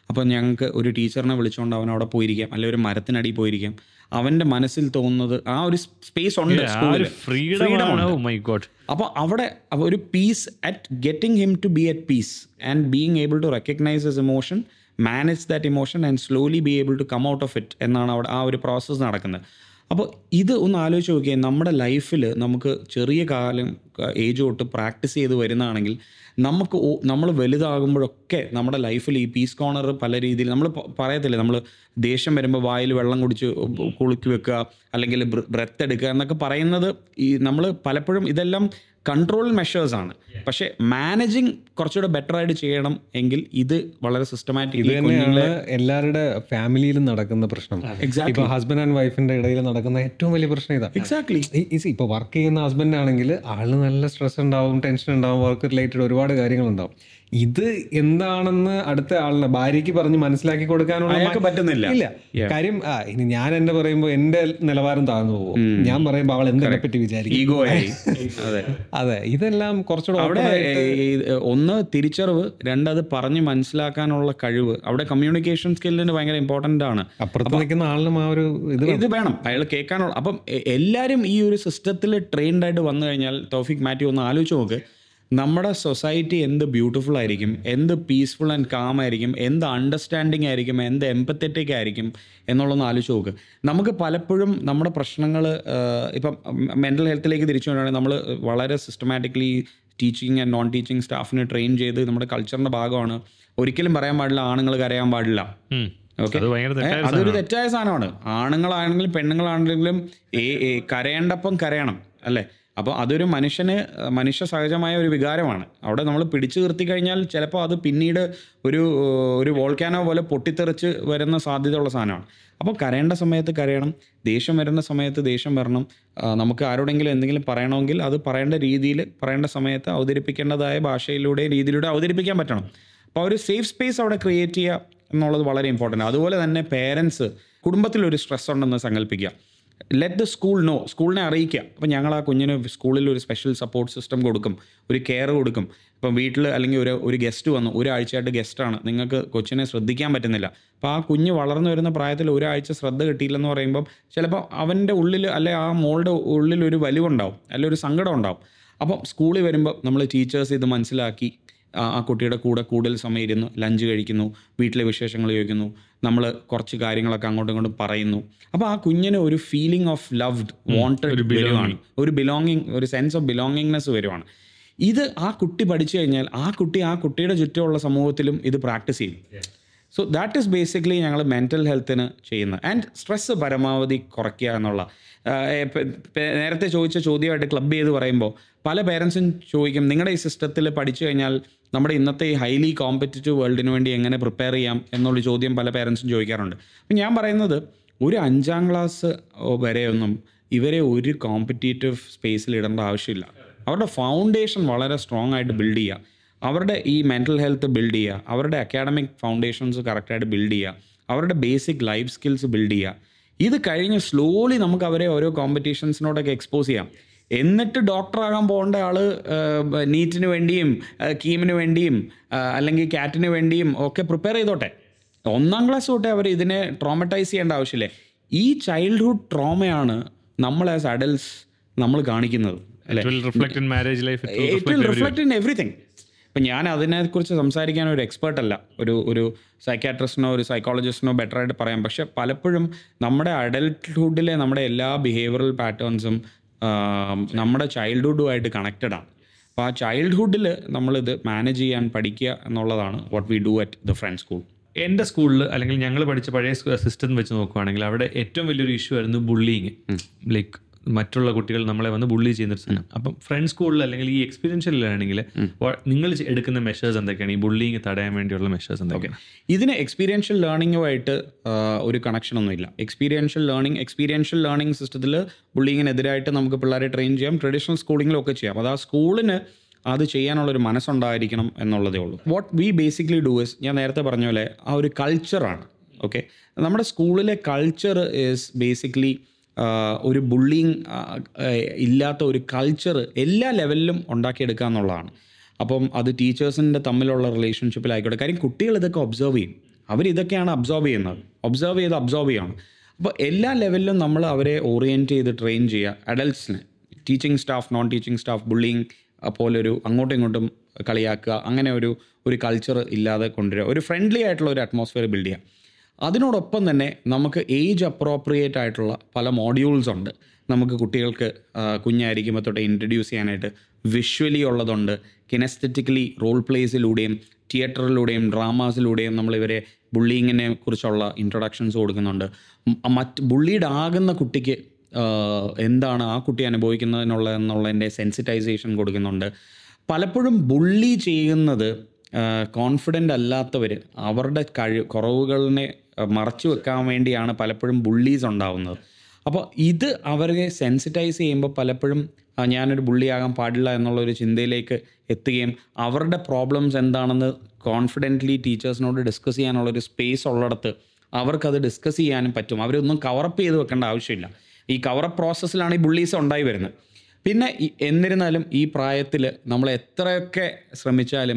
അപ്പോൾ ഞങ്ങൾക്ക് ഒരു ടീച്ചറിനെ വിളിച്ചുകൊണ്ട് അവൻ അവിടെ പോയിരിക്കാം അല്ലെങ്കിൽ ഒരു മരത്തിനടിയിൽ പോയിരിക്കാം അവൻ്റെ മനസ്സിൽ തോന്നുന്നത് ആ ഒരു സ്പേസ് ഉണ്ട് ആ സ്കൂളിൽ ഒരു ഫ്രീഡം ആണ് ഓ മൈ ഗോഡ് അപ്പോൾ അവിടെ അവ ഒരു peace at getting him to be at peace and being able to recognise his emotion manage that emotion and slowly be able to come out of it എന്നാണ് അവിടെ ആ ഒരു പ്രോസസ്സ് നടക്കുന്നത് അപ്പോൾ ഇത് ഒന്ന് ആലോചിച്ച് നോക്കിയാൽ നമ്മുടെ ലൈഫിൽ നമുക്ക് ചെറിയ കാലം ഏജ് തൊട്ട് പ്രാക്ടീസ് ചെയ്ത് വരുന്നതാണെങ്കിൽ നമുക്ക് നമ്മൾ വലുതാകുമ്പോഴൊക്കെ നമ്മുടെ ലൈഫിൽ ഈ പീസ് കോർണർ പല രീതിയിൽ നമ്മൾ പറയത്തില്ലേ നമ്മൾ ദേഷ്യം വരുമ്പോൾ വായിൽ വെള്ളം കുടിച്ച് കുളുക്കി വെക്കുക അല്ലെങ്കിൽ ബ്രെത്ത് എടുക്കുക എന്നൊക്കെ പറയുന്നത് ഈ നമ്മൾ പലപ്പോഴും ഇതെല്ലാം കൺട്രോൾ മെഷേഴ്സ് ആണ് പക്ഷേ മാനേജിങ് കുറച്ചുകൂടെ ബെറ്റർ ആയിട്ട് ചെയ്യണം എങ്കിൽ ഇത് വളരെ ഇത് സിസ്റ്റമാറ്റിക്കലി തന്നെയാണ് എല്ലാവരുടെ ഫാമിലിയിലും നടക്കുന്ന പ്രശ്നം ഇപ്പൊ ഹസ്ബൻഡ് ആൻഡ് വൈഫിന്റെ ഇടയിൽ നടക്കുന്ന ഏറ്റവും വലിയ പ്രശ്നം ഇതാ എക്സാക്ട്ലി ഇപ്പൊ വർക്ക് ചെയ്യുന്ന ഹസ്ബൻഡ് ആണെങ്കിൽ ആളിന് നല്ല സ്ട്രെസ് ഉണ്ടാവും ടെൻഷൻ ഉണ്ടാവും വർക്ക് റിലേറ്റഡ് ഒരുപാട് കാര്യങ്ങളുണ്ടാവും ഇത് എന്താണെന്ന് അടുത്ത ആളിനെ ഭാര്യയ്ക്ക് പറഞ്ഞ് മനസ്സിലാക്കി കൊടുക്കാനുള്ള അയാൾക്ക് പറ്റുന്നില്ല ഇല്ല കാര്യം ആ ഇനി ഞാൻ എന്നെ പറയുമ്പോൾ എന്റെ നിലവാരം താഴ്ന്നു പോകും ഞാൻ പറയുമ്പോൾ അവൾ എന്തിനെ പറ്റി വിചാരിക്കും ഈഗോ ആയി അതെ അതെ ഇതെല്ലാം കുറച്ചുകൂടെ അവിടെ ഈ ഒന്ന് തിരിച്ചറിവ് രണ്ട് അത് പറഞ്ഞ് മനസ്സിലാക്കാനുള്ള കഴിവ് അവിടെ കമ്മ്യൂണിക്കേഷൻ സ്കില്ലിന് ഭയങ്കര ഇമ്പോർട്ടൻ്റ് ആണ് അപ്പുറത്ത് നിൽക്കുന്ന ആളിനും ആ ഒരു ഇത് ഇത് വേണം അയാൾ കേൾക്കാനുള്ള അപ്പം എ- എല്ലാവരും ഈ ഒരു സിസ്റ്റത്തിൽ ട്രെയിൻഡ് ആയിട്ട് വന്നു കഴിഞ്ഞാൽ തോഫിക് മാറ്റി ഒന്ന് ആലോചിച്ച് നോക്ക് നമ്മുടെ സൊസൈറ്റി എന്ത് ബ്യൂട്ടിഫുൾ ആയിരിക്കും എന്ത് പീസ്ഫുൾ ആൻഡ് കാം ആയിരിക്കും എന്ത് അണ്ടർസ്റ്റാൻഡിങ് ആയിരിക്കും എന്ത് എംപത്തറ്റിക് ആയിരിക്കും എന്നുള്ളതൊന്ന് ആലോചിച്ച് നോക്ക് നമുക്ക് പലപ്പോഴും നമ്മുടെ പ്രശ്നങ്ങൾ ഇപ്പം മെൻ്റൽ ഹെൽത്തിലേക്ക് തിരിച്ചു കൊണ്ടുവരികയാണെങ്കിൽ നമ്മൾ വളരെ systematically teaching and non teaching സ്റ്റാഫിനെ ട്രെയിൻ ചെയ്ത് നമ്മുടെ കൾച്ചറിൻ്റെ ഭാഗമാണ് ഒരിക്കലും പറയാൻ പാടില്ല ആണുങ്ങൾ കരയാൻ പാടില്ല ഓക്കെ അത് ഭയങ്കര ഏ, തെറ്റായ അതൊരു തെറ്റായ സാധനമാണ് ആണുങ്ങളാണെങ്കിലും പെണ്ണുങ്ങളാണെങ്കിലും ഏ ഏ, കരയേണ്ടപ്പം കരയണം അല്ലേ അപ്പോൾ അതൊരു മനുഷ്യന് ഏ, മനുഷ്യ സഹജമായ ഒരു വികാരമാണ് അവിടെ നമ്മൾ പിടിച്ചു നിർത്തി കഴിഞ്ഞാൽ ചിലപ്പോൾ അത് പിന്നീട് ഒരു ഏ, ഒരു വോൾക്കാനോ പോലെ പൊട്ടിത്തെറിച്ച് വരുന്ന സാധ്യതയുള്ള സാധനമാണ് അപ്പോൾ കരയേണ്ട സമയത്ത് കരയണം ദേഷ്യം വരുന്ന സമയത്ത് ദേഷ്യം വരണം ആ, നമുക്ക് ആരോടെങ്കിലും എന്തെങ്കിലും പറയണമെങ്കിൽ അത് പറയേണ്ട രീതിയിൽ പറയേണ്ട സമയത്ത് അവതരിപ്പിക്കേണ്ടതായ ഭാഷയിലൂടെ രീതിയിലൂടെ അവതരിപ്പിക്കാൻ പറ്റണം അപ്പോൾ ഒരു സേഫ് സ്പേസ് അവിടെ ക്രിയേറ്റ് ചെയ്യുക എന്നുള്ളത് വളരെ ഇമ്പോർട്ടൻ്റ് അതുപോലെ തന്നെ പേരൻസ് കുടുംബത്തിലൊരു സ്ട്രെസ് ഉണ്ടെന്ന് സങ്കല്പിക്കുക ലെറ്റ് ദ സ്കൂൾ നോ സ്കൂളിനെ അറിയിക്കുക അപ്പോൾ ഞങ്ങൾ ആ കുഞ്ഞിന് സ്കൂളിൽ ഒരു സ്പെഷ്യൽ സപ്പോർട്ട് സിസ്റ്റം കൊടുക്കും ഒരു കെയർ കൊടുക്കും ഇപ്പം വീട്ടിൽ അല്ലെങ്കിൽ ഒരു ഒരു ഗസ്റ്റ് വന്നു ഒരാഴ്ചയായിട്ട് ഗസ്റ്റാണ് നിങ്ങൾക്ക് കൊച്ചിനെ ശ്രദ്ധിക്കാൻ പറ്റുന്നില്ല അപ്പോൾ ആ കുഞ്ഞ് വളർന്നു വരുന്ന പ്രായത്തിൽ ഒരാഴ്ച ശ്രദ്ധ കിട്ടിയില്ലെന്ന് പറയുമ്പം ചിലപ്പോൾ അവൻ്റെ ഉള്ളിൽ അല്ലെ ആ മോളുടെ ഉള്ളിൽ ഒരു വലിവുണ്ടാവും അല്ലെങ്കിൽ ഒരു സങ്കടം ഉണ്ടാവും അപ്പം സ്കൂളിൽ വരുമ്പോൾ നമ്മൾ ടീച്ചേഴ്സ് ഇത് മനസ്സിലാക്കി ആ ആ കുട്ടിയുടെ കൂടെ കൂടുതൽ സമയം ഇരുന്ന് ലഞ്ച് കഴിക്കുന്നു വീട്ടിലെ വിശേഷങ്ങൾ ചോദിക്കുന്നു നമ്മൾ കുറച്ച് കാര്യങ്ങളൊക്കെ അങ്ങോട്ടും ഇങ്ങോട്ടും പറയുന്നു അപ്പോൾ ആ കുഞ്ഞിന് ഒരു ഫീലിംഗ് ഓഫ് ലവ്ഡ് വാണ്ടഡ് വരുവാണ് ഒരു ബിലോങ്ങിങ് ഒരു സെൻസ് ഓഫ് ബിലോങ്ങിങ്നെസ് വരുവാണ് ഇത് ആ കുട്ടി പഠിച്ചു കഴിഞ്ഞാൽ ആ കുട്ടി ആ കുട്ടിയുടെ ചുറ്റുമുള്ള സമൂഹത്തിലും ഇത് പ്രാക്ടീസ് ചെയ്യും സോ ദാറ്റ് ഈസ് ബേസിക്കലി ഞങ്ങൾ മെൻറ്റൽ ഹെൽത്തിന് ചെയ്യുന്നത് ആൻഡ് സ്ട്രെസ്സ് പരമാവധി കുറയ്ക്കുക എന്നുള്ള ആഹ് ഏ, പ- പ- നേരത്തെ ചോദിച്ച ചോദ്യമായിട്ട് ക്ലബ് ചെയ്ത് പറയുമ്പോൾ പല പേരൻസും ചോദിക്കും നിങ്ങളുടെ ഈ സിസ്റ്റത്തിൽ പഠിച്ചു കഴിഞ്ഞാൽ നമ്മുടെ ഇന്നത്തെ ഈ ഹൈലി കോമ്പറ്റീറ്റീവ് വേൾഡിന് വേണ്ടി എങ്ങനെ പ്രിപ്പയർ ചെയ്യാം എന്നുള്ള ചോദ്യം പല പേരൻസും ചോദിക്കാറുണ്ട് അപ്പം ഞാൻ പറയുന്നത് ഒരു അഞ്ചാം ക്ലാസ് വരെയൊന്നും ഇവരെ ഒരു കോമ്പറ്റീറ്റീവ് സ്പേസിൽ ഇടേണ്ട ആവശ്യമില്ല അവരുടെ ഫൗണ്ടേഷൻ വളരെ സ്ട്രോങ് ആയിട്ട് ബിൽഡ് ചെയ്യുക അവരുടെ ഈ മെൻറ്റൽ ഹെൽത്ത് ബിൽഡ് ചെയ്യുക അവരുടെ അക്കാഡമിക് ഫൗണ്ടേഷൻസ് കറക്റ്റായിട്ട് ബിൽഡ് ചെയ്യുക അവരുടെ ബേസിക് ലൈഫ് സ്കിൽസ് ബിൽഡ് ചെയ്യുക ഇത് കഴിഞ്ഞ് സ്ലോലി നമുക്ക് അവരെ ഓരോ കോമ്പറ്റീഷൻസിനോടൊക്കെ എക്സ്പോസ് ചെയ്യാം എന്നിട്ട് ഡോക്ടറാകാൻ പോകേണ്ട ആൾ നീറ്റിന് വേണ്ടിയും ആ, കീമിന് വേണ്ടിയും ആ, അല്ലെങ്കിൽ കാറ്റിന് വേണ്ടിയും ഒക്കെ പ്രിപ്പയർ ചെയ്തോട്ടെ ഒന്നാം ക്ലാസ് തൊട്ടേ അവർ ഇതിനെ ട്രോമറ്റൈസ് ചെയ്യേണ്ട ആവശ്യമില്ലേ ഈ ചൈൽഡ്ഹുഡ് ട്രോമയാണ് നമ്മൾ ആസ് അഡൽസ് നമ്മൾ കാണിക്കുന്നത് അല്ലേ reflect in marriage life it will reflect in everything ഇപ്പം ഞാൻ അതിനെക്കുറിച്ച് സംസാരിക്കാൻ ഒരു എക്സ്പേർട്ട് അല്ല ഒരു ഒരു സൈക്കാട്രിസ്റ്റിനോ ഒരു സൈക്കോളജിസ്റ്റിനോ ബെറ്റർ ആയിട്ട് പറയാം പക്ഷെ പലപ്പോഴും നമ്മുടെ അഡൽട്ട്ഹുഡിലെ നമ്മുടെ എല്ലാ ബിഹേവിയറൽ പാറ്റേൺസും നമ്മുടെ ചൈൽഡ്ഹുഡുമായിട്ട് കണക്റ്റഡ് ആണ് അപ്പോൾ ആ ചൈൽഡ്ഹുഡിൽ നമ്മളിത് മാനേജ് ചെയ്യാൻ പഠിക്കുക എന്നുള്ളതാണ് what we do at the front school എൻ്റെ സ്കൂളിൽ അല്ലെങ്കിൽ ഞങ്ങൾ പഠിച്ച പഴയ സിസ്റ്റം വെച്ച് നോക്കുവാണെങ്കിൽ അവിടെ ഏറ്റവും വലിയൊരു ഇഷ്യൂ ആയിരുന്നു ബുള്ളിങ് ലൈക്ക് മറ്റുള്ള കുട്ടികൾ നമ്മളെ വന്ന് ബുള്ളി ചെയ്യുന്ന ഒരു സാധനം അപ്പം ഫ്രണ്ട് സ്കൂളിൽ അല്ലെങ്കിൽ ഈ എക്സ്പീരിയൻഷ്യൽ ലേണിംഗിൽ നിങ്ങൾ ചെ- എടുക്കുന്ന മെഷേഴ്സ് എന്തൊക്കെയാണ് ഈ ബുള്ളിങ് തടയാൻ വേണ്ടിയുള്ള മെഷേഴ്സ് എന്തൊക്കെയാണ് ഇതിന് എക്സ്പീരിയൻഷ്യൽ ലേണിങ്ങുമായിട്ട് ഒരു കണക്ഷൻ ഒന്നുമില്ല എക്സ്പീരിയൻഷ്യൽ ലേണിംഗ് എക്സ്പീരിയൻഷ്യൽ ലേണിംഗ് സിസ്റ്റത്തിൽ ബുള്ളിങ്ങിനെതിരായിട്ട് നമുക്ക് പിള്ളേരെ ട്രെയിൻ ചെയ്യാം ട്രഡീഷണൽ സ്കൂളിങ്ങിലും ഒക്കെ ചെയ്യാം അത് ആ സ്കൂളിന് അത് ചെയ്യാനുള്ളൊരു മനസ്സുണ്ടായിരിക്കണം എന്നുള്ളതേ ഉള്ളൂ what we basically do is ഞാൻ നേരത്തെ പറഞ്ഞ പോലെ ആ ഒരു കൾച്ചറാണ് ഓക്കെ നമ്മുടെ സ്കൂളിലെ കൾച്ചർ ഈസ് ബേസിക്കലി ഒരു ബുള്ളിങ് ഇല്ലാത്ത ഒരു കൾച്ചർ എല്ലാ ലെവലിലും ഉണ്ടാക്കിയെടുക്കുക എന്നുള്ളതാണ് അപ്പം അത് ടീച്ചേഴ്സിൻ്റെ തമ്മിലുള്ള റിലേഷൻഷിപ്പിലായിക്കോട്ടെ കാര്യം കുട്ടികൾ ഇതൊക്കെ ഒബ്സർവ് ചെയ്യും അവരിതൊക്കെയാണ് അബ്സോർബ് ചെയ്യുന്നത് ഒബ്സർവ് ചെയ്ത് അബ്സോർബ് ചെയ്യണം അപ്പോൾ എല്ലാ ലെവലിലും നമ്മൾ അവരെ ഓറിയൻറ്റ് ചെയ്ത് ട്രെയിൻ ചെയ്യുക അഡൽട്സിനെ teaching staff non teaching staff bullying പോലൊരു അങ്ങോട്ടും ഇങ്ങോട്ടും കളിയാക്കുക അങ്ങനെ ഒരു ഒരു കൾച്ചർ ഇല്ലാതെ കൊണ്ടുവരിക ഒരു ഫ്രണ്ട്ലി ആയിട്ടുള്ള ഒരു അറ്റ്മോസ്ഫിയർ ബിൽഡ് ചെയ്യുക അതിനോടൊപ്പം തന്നെ നമുക്ക് ഏജ് അപ്രോപ്രിയേറ്റ് ആയിട്ടുള്ള പല മോഡ്യൂൾസ് ഉണ്ട് നമുക്ക് കുട്ടികൾക്ക് ആ, കുഞ്ഞായിരിക്കുമ്പോൾ തൊട്ട് ഇൻട്രൊഡ്യൂസ് ചെയ്യാനായിട്ട് വിഷ്വലി ഉള്ളതുണ്ട് കിനസ്തറ്റിക്കലി റോൾ പ്ലേസിലൂടെയും തിയേറ്ററിലൂടെയും ഡ്രാമാസിലൂടെയും നമ്മൾ ഇവരെ ബുള്ളിങ്ങിനെ കുറിച്ചുള്ള ഇൻട്രൊഡക്ഷൻസ് കൊടുക്കുന്നുണ്ട് മ- മറ്റ് ബുള്ളീഡ് ആകുന്ന കുട്ടിക്ക് ആ, എന്താണ് ആ കുട്ടി അനുഭവിക്കുന്നതിനുള്ള എന്നുള്ളതിൻ്റെ സെൻസിറ്റൈസേഷൻ കൊടുക്കുന്നുണ്ട് പലപ്പോഴും ബുള്ളി ചെയ്യുന്നത് കോൺഫിഡൻ്റ് അല്ലാത്തവർ അവരുടെ കഴി കുറവുകളിനെ ആ, മറച്ചു വെക്കാൻ വേണ്ടിയാണ് പലപ്പോഴും ബുള്ളീസ് ഉണ്ടാവുന്നത് അപ്പോൾ ഇത് അവരെ സെൻസിറ്റൈസ് ചെയ്യുമ്പോൾ പലപ്പോഴും ആ, ഞാനൊരു ബുള്ളിയാകാൻ പാടില്ല എന്നുള്ള ഒരു ചിന്തയിലേക്ക് എത്തുകയും അവരുടെ പ്രോബ്ലംസ് എന്താണെന്ന് കോൺഫിഡൻ്റ്ലി ടീച്ചേഴ്സിനോട് ഡിസ്കസ് ചെയ്യാനുള്ളൊരു സ്പേസ് ഉള്ളിടത്ത് അവർക്കത് ഡിസ്കസ് ചെയ്യാനും പറ്റും അവരൊന്നും കവറപ്പ് ചെയ്ത് വെക്കേണ്ട ആവശ്യമില്ല ഈ കവറപ്പ് പ്രോസസ്സിലാണ് ഈ ബുള്ളീസ് ഉണ്ടായി വരുന്നത് പിന്നെ ഈ- എന്നിരുന്നാലും ഈ പ്രായത്തിൽ നമ്മൾ എത്രയൊക്കെ ശ്രമിച്ചാലും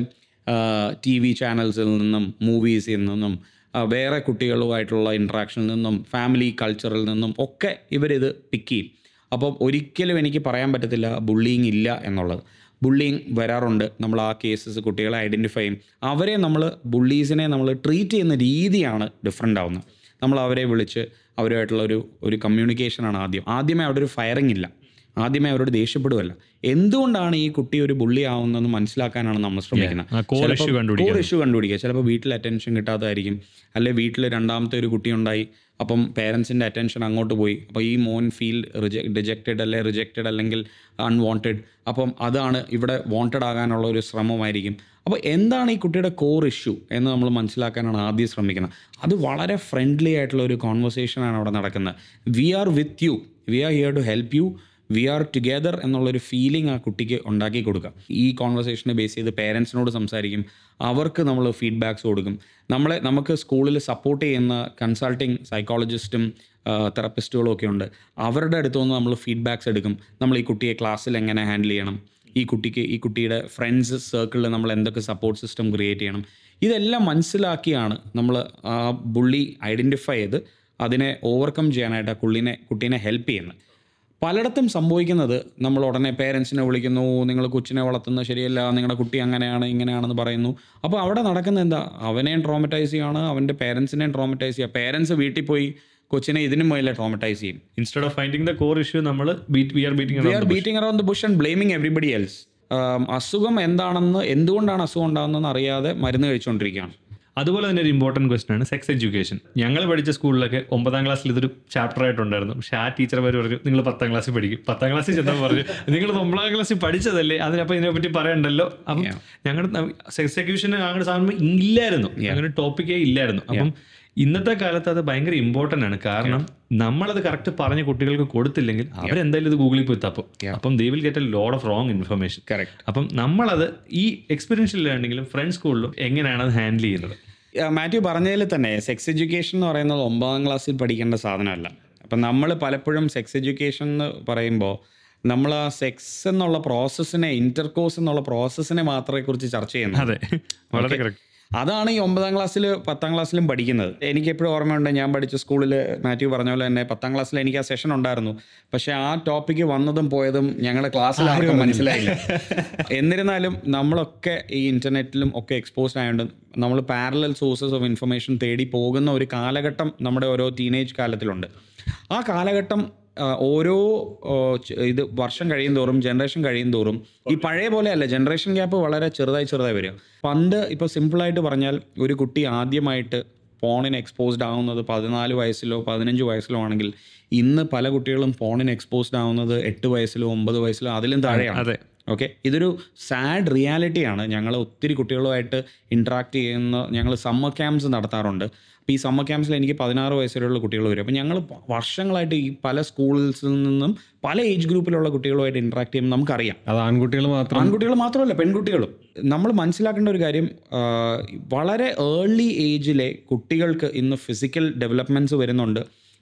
ടി വി ചാനൽസിൽ നിന്നും മൂവീസിൽ നിന്നും ആ, വേറെ കുട്ടികളുമായിട്ടുള്ള ഇൻട്രാക്ഷനിൽ നിന്നും ഫാമിലി കൾച്ചറിൽ നിന്നും ഒക്കെ ഇവരിത് പിക്ക് ചെയ്യും അപ്പം ഒരിക്കലും എനിക്ക് പറയാൻ പറ്റത്തില്ല ബുള്ളിങ് ഇല്ല എന്നുള്ളത് ബുള്ളിങ് വരാറുണ്ട് നമ്മൾ ആ കേസസ് കുട്ടികളെ ഐഡൻറ്റിഫൈ ചെയ്യും അവരെ നമ്മൾ ബുള്ളീസിനെ നമ്മൾ ട്രീറ്റ് ചെയ്യുന്ന രീതിയാണ് ഡിഫറെൻ്റ് ആവുന്നത് നമ്മൾ അവരെ വിളിച്ച് അവരുമായിട്ടുള്ള ഒരു ഒരു കമ്മ്യൂണിക്കേഷനാണ് ആദ്യം ആദ്യമേ അവിടെ ഒരു ഫയറിംഗ് ഇല്ല ആദ്യമേ അവരോട് ദേഷ്യപ്പെടുകയല്ല എന്തുകൊണ്ടാണ് ഈ കുട്ടി ഒരു ബുള്ളി ആവുന്നതെന്ന് മനസ്സിലാക്കാനാണ് നമ്മൾ ശ്രമിക്കുന്നത് ആ core issue കണ്ടുപിടിക്കാൻ. കോർ ഇഷ്യൂ കണ്ടുപിടിക്കുക ചിലപ്പോൾ വീട്ടിൽ അറ്റൻഷൻ കിട്ടാത്തതായിരിക്കും അല്ലെ വീട്ടിൽ രണ്ടാമത്തെ ഒരു കുട്ടി ഉണ്ടായി അപ്പം പേരൻസിൻ്റെ അറ്റൻഷൻ അങ്ങോട്ട് പോയി അപ്പോൾ ഈ മോൻ ഫീൽ റിജക്റ്റഡ് അല്ലെ റിജക്റ്റഡ് അല്ലെങ്കിൽ അൺവാണ്ടഡ് അപ്പം അതാണ് ഇവിടെ വാണ്ടഡ് ആകാനുള്ള ഒരു ശ്രമമായിരിക്കും അപ്പോൾ എന്താണ് ഈ കുട്ടിയുടെ കോർ ഇഷ്യൂ എന്ന് നമ്മൾ മനസ്സിലാക്കാനാണ് ആദ്യം ശ്രമിക്കുന്നത് അത് വളരെ ഫ്രണ്ട്ലി ആയിട്ടുള്ള ഒരു കോൺവെർസേഷനാണ് അവിടെ നടക്കുന്നത് we are with you we are here to help you we are together എന്നുള്ളൊരു ഫീലിംഗ് ആ കുട്ടിക്ക് ഉണ്ടാക്കി കൊടുക്കുക ഈ കോൺവെർസേഷനെ ബേസ് ചെയ്ത് പേരൻസിനോട് സംസാരിക്കും അവർക്ക് നമ്മൾ ഫീഡ്ബാക്സ് കൊടുക്കും നമ്മളെ നമുക്ക് സ്കൂളിൽ സപ്പോർട്ട് ചെയ്യുന്ന കൺസൾട്ടിങ് സൈക്കോളജിസ്റ്റും തെറപ്പിസ്റ്റുകളും ഒക്കെ ഉണ്ട് അവരുടെ അടുത്തു നിന്ന് നമ്മൾ ഫീഡ്ബാക്സ് എടുക്കും നമ്മൾ ഈ കുട്ടിയെ ക്ലാസ്സിൽ എങ്ങനെ ഹാൻഡിൽ ചെയ്യണം ഈ കുട്ടിക്ക് ഈ കുട്ടിയുടെ ഫ്രണ്ട്സ് സർക്കിളിൽ നമ്മൾ എന്തൊക്കെ സപ്പോർട്ട് സിസ്റ്റം ക്രിയേറ്റ് ചെയ്യണം ഇതെല്ലാം മനസ്സിലാക്കിയാണ് നമ്മൾ ആ ബുള്ളി ഐഡൻറ്റിഫൈ ചെയ്ത് അതിനെ ഓവർകം ചെയ്യാനായിട്ട് ആ കുള്ളിനെ കുട്ടീനെ ഹെൽപ്പ് ചെയ്യുന്നത് പലയിടത്തും സംഭവിക്കുന്നത് നമ്മൾ ഉടനെ പേരൻസിനെ വിളിക്കുന്നു നിങ്ങൾ കൊച്ചിനെ വളർത്തുന്നത് ശരിയല്ല നിങ്ങളുടെ കുട്ടി അങ്ങനെയാണ് ഇങ്ങനെയാണെന്ന് പറയുന്നു അപ്പോൾ അവിടെ നടക്കുന്നത് എന്താ അവനെയും ട്രോമറ്റൈസ് ചെയ്യാണ് അവൻ്റെ പേരൻസിനെയും ട്രോമറ്റൈസ് ചെയ്യുക പേരൻസ് വീട്ടിൽ പോയി കൊച്ചിനെ ഇതിനും മുതലേ ട്രോമറ്റൈസ് ചെയ്യും instead of finding the core issue നമ്മൾ we are beating we are beating around the bush and blaming everybody else അസുഖം എന്താണെന്ന് എന്തുകൊണ്ടാണ് അസുഖം ഉണ്ടാകുന്നതെന്ന് അറിയാതെ മരുന്ന് കഴിച്ചുകൊണ്ടിരിക്കുകയാണ് അതുപോലെ തന്നെ ഒരു ഇമ്പോർട്ടൻറ്റ് ക്വസ്റ്റൻ ആണ് സെക്സ് എഡ്യൂക്കേഷൻ ഞങ്ങൾ പഠിച്ച സ്കൂളിലൊക്കെ ഒമ്പതാം ക്ലാസ്സിൽ ഇതൊരു ചാപ്റ്റർ ആയിട്ടുണ്ടായിരുന്നു പക്ഷേ ആ ടീച്ചർമാർ പറഞ്ഞു നിങ്ങൾ പത്താം ക്ലാസ്സിൽ പഠിക്കും പത്താം ക്ലാസ്സിൽ ചെന്നാൽ പറഞ്ഞു നിങ്ങൾ ഒമ്പതാം ക്ലാസ്സിൽ പഠിച്ചതല്ലേ അതിനപ്പോൾ ഇതിനെപ്പറ്റി പറയണ്ടല്ലോ അപ്പം ഞങ്ങളുടെ സെക്സ് എഡ്യൂക്കേഷൻ അങ്ങനെ സാധനം ഇല്ലായിരുന്നു അങ്ങനെ ടോപ്പിക്കേ ഇല്ലായിരുന്നു അപ്പം ഇന്നത്തെ കാലത്ത് അത് ഭയങ്കര ഇമ്പോർട്ടൻ്റ് ആണ് കാരണം നമ്മളത് കറക്റ്റ് പറഞ്ഞ് കുട്ടികൾക്ക് കൊടുത്തില്ലെങ്കിൽ അവരെന്തായാലും ഇത് ഗൂഗിളിൽ പോയി തപ്പും അപ്പം they will get a load of wrong information correct അപ്പം നമ്മളത് ഈ എക്സ്പീരിയൻഷ്യൽ ലേണിംഗിലും ഫ്രണ്ട് സ്കൂളിലും എങ്ങനെയാണ് അത് ഹാൻഡിൽ ചെയ്യുന്നത് മാത്യു പറഞ്ഞതിൽ തന്നെ സെക്സ് എഡ്യൂക്കേഷൻ എന്ന് പറയുന്നത് ഒമ്പതാം ക്ലാസ്സിൽ പഠിക്കേണ്ട സാധനമല്ല അപ്പം നമ്മൾ പലപ്പോഴും സെക്സ് എഡ്യൂക്കേഷൻ എന്ന് പറയുമ്പോൾ നമ്മൾ ആ സെക്സ് എന്നുള്ള പ്രോസസ്സിനെ ഇന്റർകോഴ്സ് എന്നുള്ള പ്രോസസ്സിനെ മാത്രമേ കുറിച്ച് ചർച്ച ചെയ്യുന്നു അതെ വളരെ കറക്റ്റ് അതാണ് ഈ ഒമ്പതാം ക്ലാസ്സിൽ പത്താം ക്ലാസ്സിലും പഠിക്കുന്നത് എനിക്ക് എപ്പോഴും ഓർമ്മയുണ്ട് ഞാൻ പഠിച്ച സ്കൂളിൽ മാത്യു പറഞ്ഞ പോലെ തന്നെ പത്താം ക്ലാസ്സിൽ എനിക്ക് ആ സെഷൻ ഉണ്ടായിരുന്നു പക്ഷേ ആ ടോപ്പിക്ക് വന്നതും പോയതും ഞങ്ങളുടെ ക്ലാസ്സിൽ ആർക്കും മനസ്സിലായില്ല എന്നിരുന്നാലും നമ്മളൊക്കെ ഈ ഇൻ്റർനെറ്റിലും ഒക്കെ എക്സ്പോസ്ഡ് ആയതുകൊണ്ട് നമ്മൾ പാരലൽ സോഴ്സസ് ഓഫ് ഇൻഫർമേഷൻ തേടി പോകുന്ന ഒരു കാലഘട്ടം നമ്മുടെ ഓരോ ടീനേജ് കാലത്തിലുണ്ട് ആ കാലഘട്ടം ആ, ഓരോ ഓ, ച- ഇത് വർഷം കഴിയും തോറും ജനറേഷൻ കഴിയും തോറും ഈ പഴയ പോലെ അല്ല ജനറേഷൻ ഗ്യാപ്പ് വളരെ ചെറുതായി ചെറുതായി വരിക പണ്ട് ഇപ്പോൾ സിമ്പിളായിട്ട് പറഞ്ഞാൽ ഒരു കുട്ടി ആദ്യമായിട്ട് ഫോണിന് എക്സ്പോസ്ഡ് ആവുന്നത് പതിനാല് വയസ്സിലോ പതിനഞ്ച് വയസ്സിലോ ആണെങ്കിൽ ഇന്ന് പല കുട്ടികളും ഫോണിന് എക്സ്പോസ്ഡ് ആവുന്നത് എട്ട് വയസ്സിലോ ഒമ്പത് വയസ്സിലോ അതിലും താഴെയാണ് അതെ ഓക്കെ ഇതൊരു സാഡ് റിയാലിറ്റിയാണ് ഞങ്ങൾ ഒത്തിരി കുട്ടികളുമായിട്ട് ഇൻട്രാക്ട് ചെയ്യുന്ന ഞങ്ങൾ സമ്മർ ക്യാമ്പ്സ് നടത്താറുണ്ട് അപ്പോൾ ഈ സമ്മർ ക്യാമ്പ്സിൽ എനിക്ക് പതിനാറ് വയസ്സുവരെയുള്ള കുട്ടികൾ വരും അപ്പോൾ ഞങ്ങൾ വർഷങ്ങളായിട്ട് ഈ പല സ്കൂൾസിൽ നിന്നും പല ഏജ് ഗ്രൂപ്പിലുള്ള കുട്ടികളുമായിട്ട് ഇൻട്രാക്ട് ചെയ്യുമ്പോൾ നമുക്കറിയാം അത് ആൺകുട്ടികൾ മാത്രം ആൺകുട്ടികൾ മാത്രമല്ല പെൺകുട്ടികളും നമ്മൾ മനസ്സിലാക്കേണ്ട ഒരു കാര്യം ആ, വളരെ ഏർലി ഏജിലെ കുട്ടികൾക്ക് ഇന്ന് ഫിസിക്കൽ ഡെവലപ്മെൻറ്റ്സ് വരുന്നുണ്ട്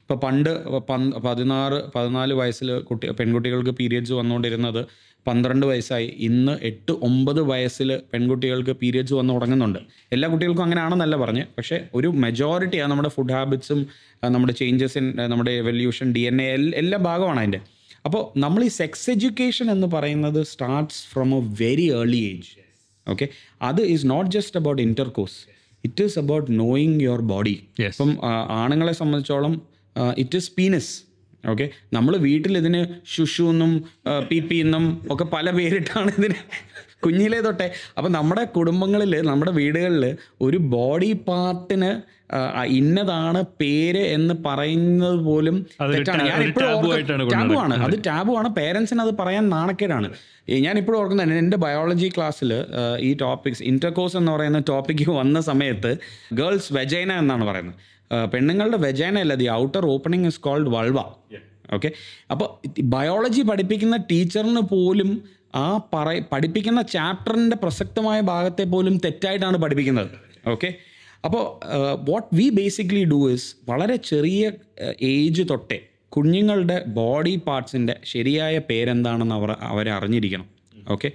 ഇപ്പോൾ പണ്ട് പന്ത് പതിനാറ് പതിനാല് വയസ്സിൽ കുട്ടി പെൺകുട്ടികൾക്ക് പീരിയഡ്സ് വന്നുകൊണ്ടിരുന്നത് പന്ത്രണ്ട് വയസ്സായി ഇന്ന് എട്ട് ഒമ്പത് വയസ്സിൽ പെൺകുട്ടികൾക്ക് പീരിയഡ്സ് വന്ന് തുടങ്ങുന്നുണ്ട് എല്ലാ കുട്ടികൾക്കും അങ്ങനെയാണെന്നല്ല പറഞ്ഞ് പക്ഷേ ഒരു മെജോറിറ്റിയാണ് നമ്മുടെ ഫുഡ് ഹാബിറ്റ്സും നമ്മുടെ ചേഞ്ചസ് ഇൻ നമ്മുടെ എവല്യൂഷൻ ഡി എൻ എ എല്ലാ ഭാഗമാണ് അതിൻ്റെ അപ്പോൾ നമ്മൾ ഈ സെക്സ് എഡ്യൂക്കേഷൻ എന്ന് പറയുന്നത് starts from a very early age okay അത് is not just about intercourse it is about knowing your body Yes. ഇപ്പം ആ, ആണുങ്ങളെ സംബന്ധിച്ചോളം ഇറ്റ് ഈസ് പീനസ് ഓക്കെ നമ്മൾ വീട്ടിൽ ഇതിന് ശുഷു എന്നും പി പി എന്നും ഒക്കെ പല പേരിട്ടാണ് ഇതിന് കുഞ്ഞിലേ തൊട്ടേ അപ്പം നമ്മുടെ കുടുംബങ്ങളിൽ നമ്മുടെ വീടുകളിൽ ഒരു ബോഡി പാർട്ടിന് ഇന്നതാണ് പേര് എന്ന് പറയുന്നത് പോലും അതൊരു തെറ്റാണ് ടാ- ഞാൻ ഒരു ഇപ്പോഴും taboo ഓർക്ക- ആയിട്ടാണ് കൊണ്ട് taboo ആണ് അത് ടാബു ആണ് പേരൻസിന് അത് പറയാൻ നാണക്കേടാണ് ഈ ഞാൻ ഇപ്പോഴും ഓർക്കുന്നത് എൻ്റെ ബയോളജി ക്ലാസ്സിൽ ഈ ടോപ്പിക്സ് ഇന്റർകോഴ്സ് എന്ന് പറയുന്ന ടോപ്പിക്ക് വന്ന സമയത്ത് ഗേൾസ് വെജൈന എന്നാണ് പറയുന്നത് ആ, പെണ്ണുങ്ങളുടെ വെജൈന അല്ല the outer opening is called vulva okay അപ്പോൾ ബയോളജി പഠിപ്പിക്കുന്ന ടീച്ചറിന് പോലും ആ പറ പഠിപ്പിക്കുന്ന ചാപ്റ്ററിൻ്റെ പ്രസക്തമായ ഭാഗത്തെ പോലും തെറ്റായിട്ടാണ് പഠിപ്പിക്കുന്നത് ഓക്കെ അപ്പോൾ what we basically do is വളരെ ചെറിയ ഏജ് തൊട്ടേ കുഞ്ഞുങ്ങളുടെ ബോഡി പാർട്സിൻ്റെ ശരിയായ പേരെന്താണെന്ന് അവർ അവരെ അറിഞ്ഞിരിക്കണം ഓക്കെ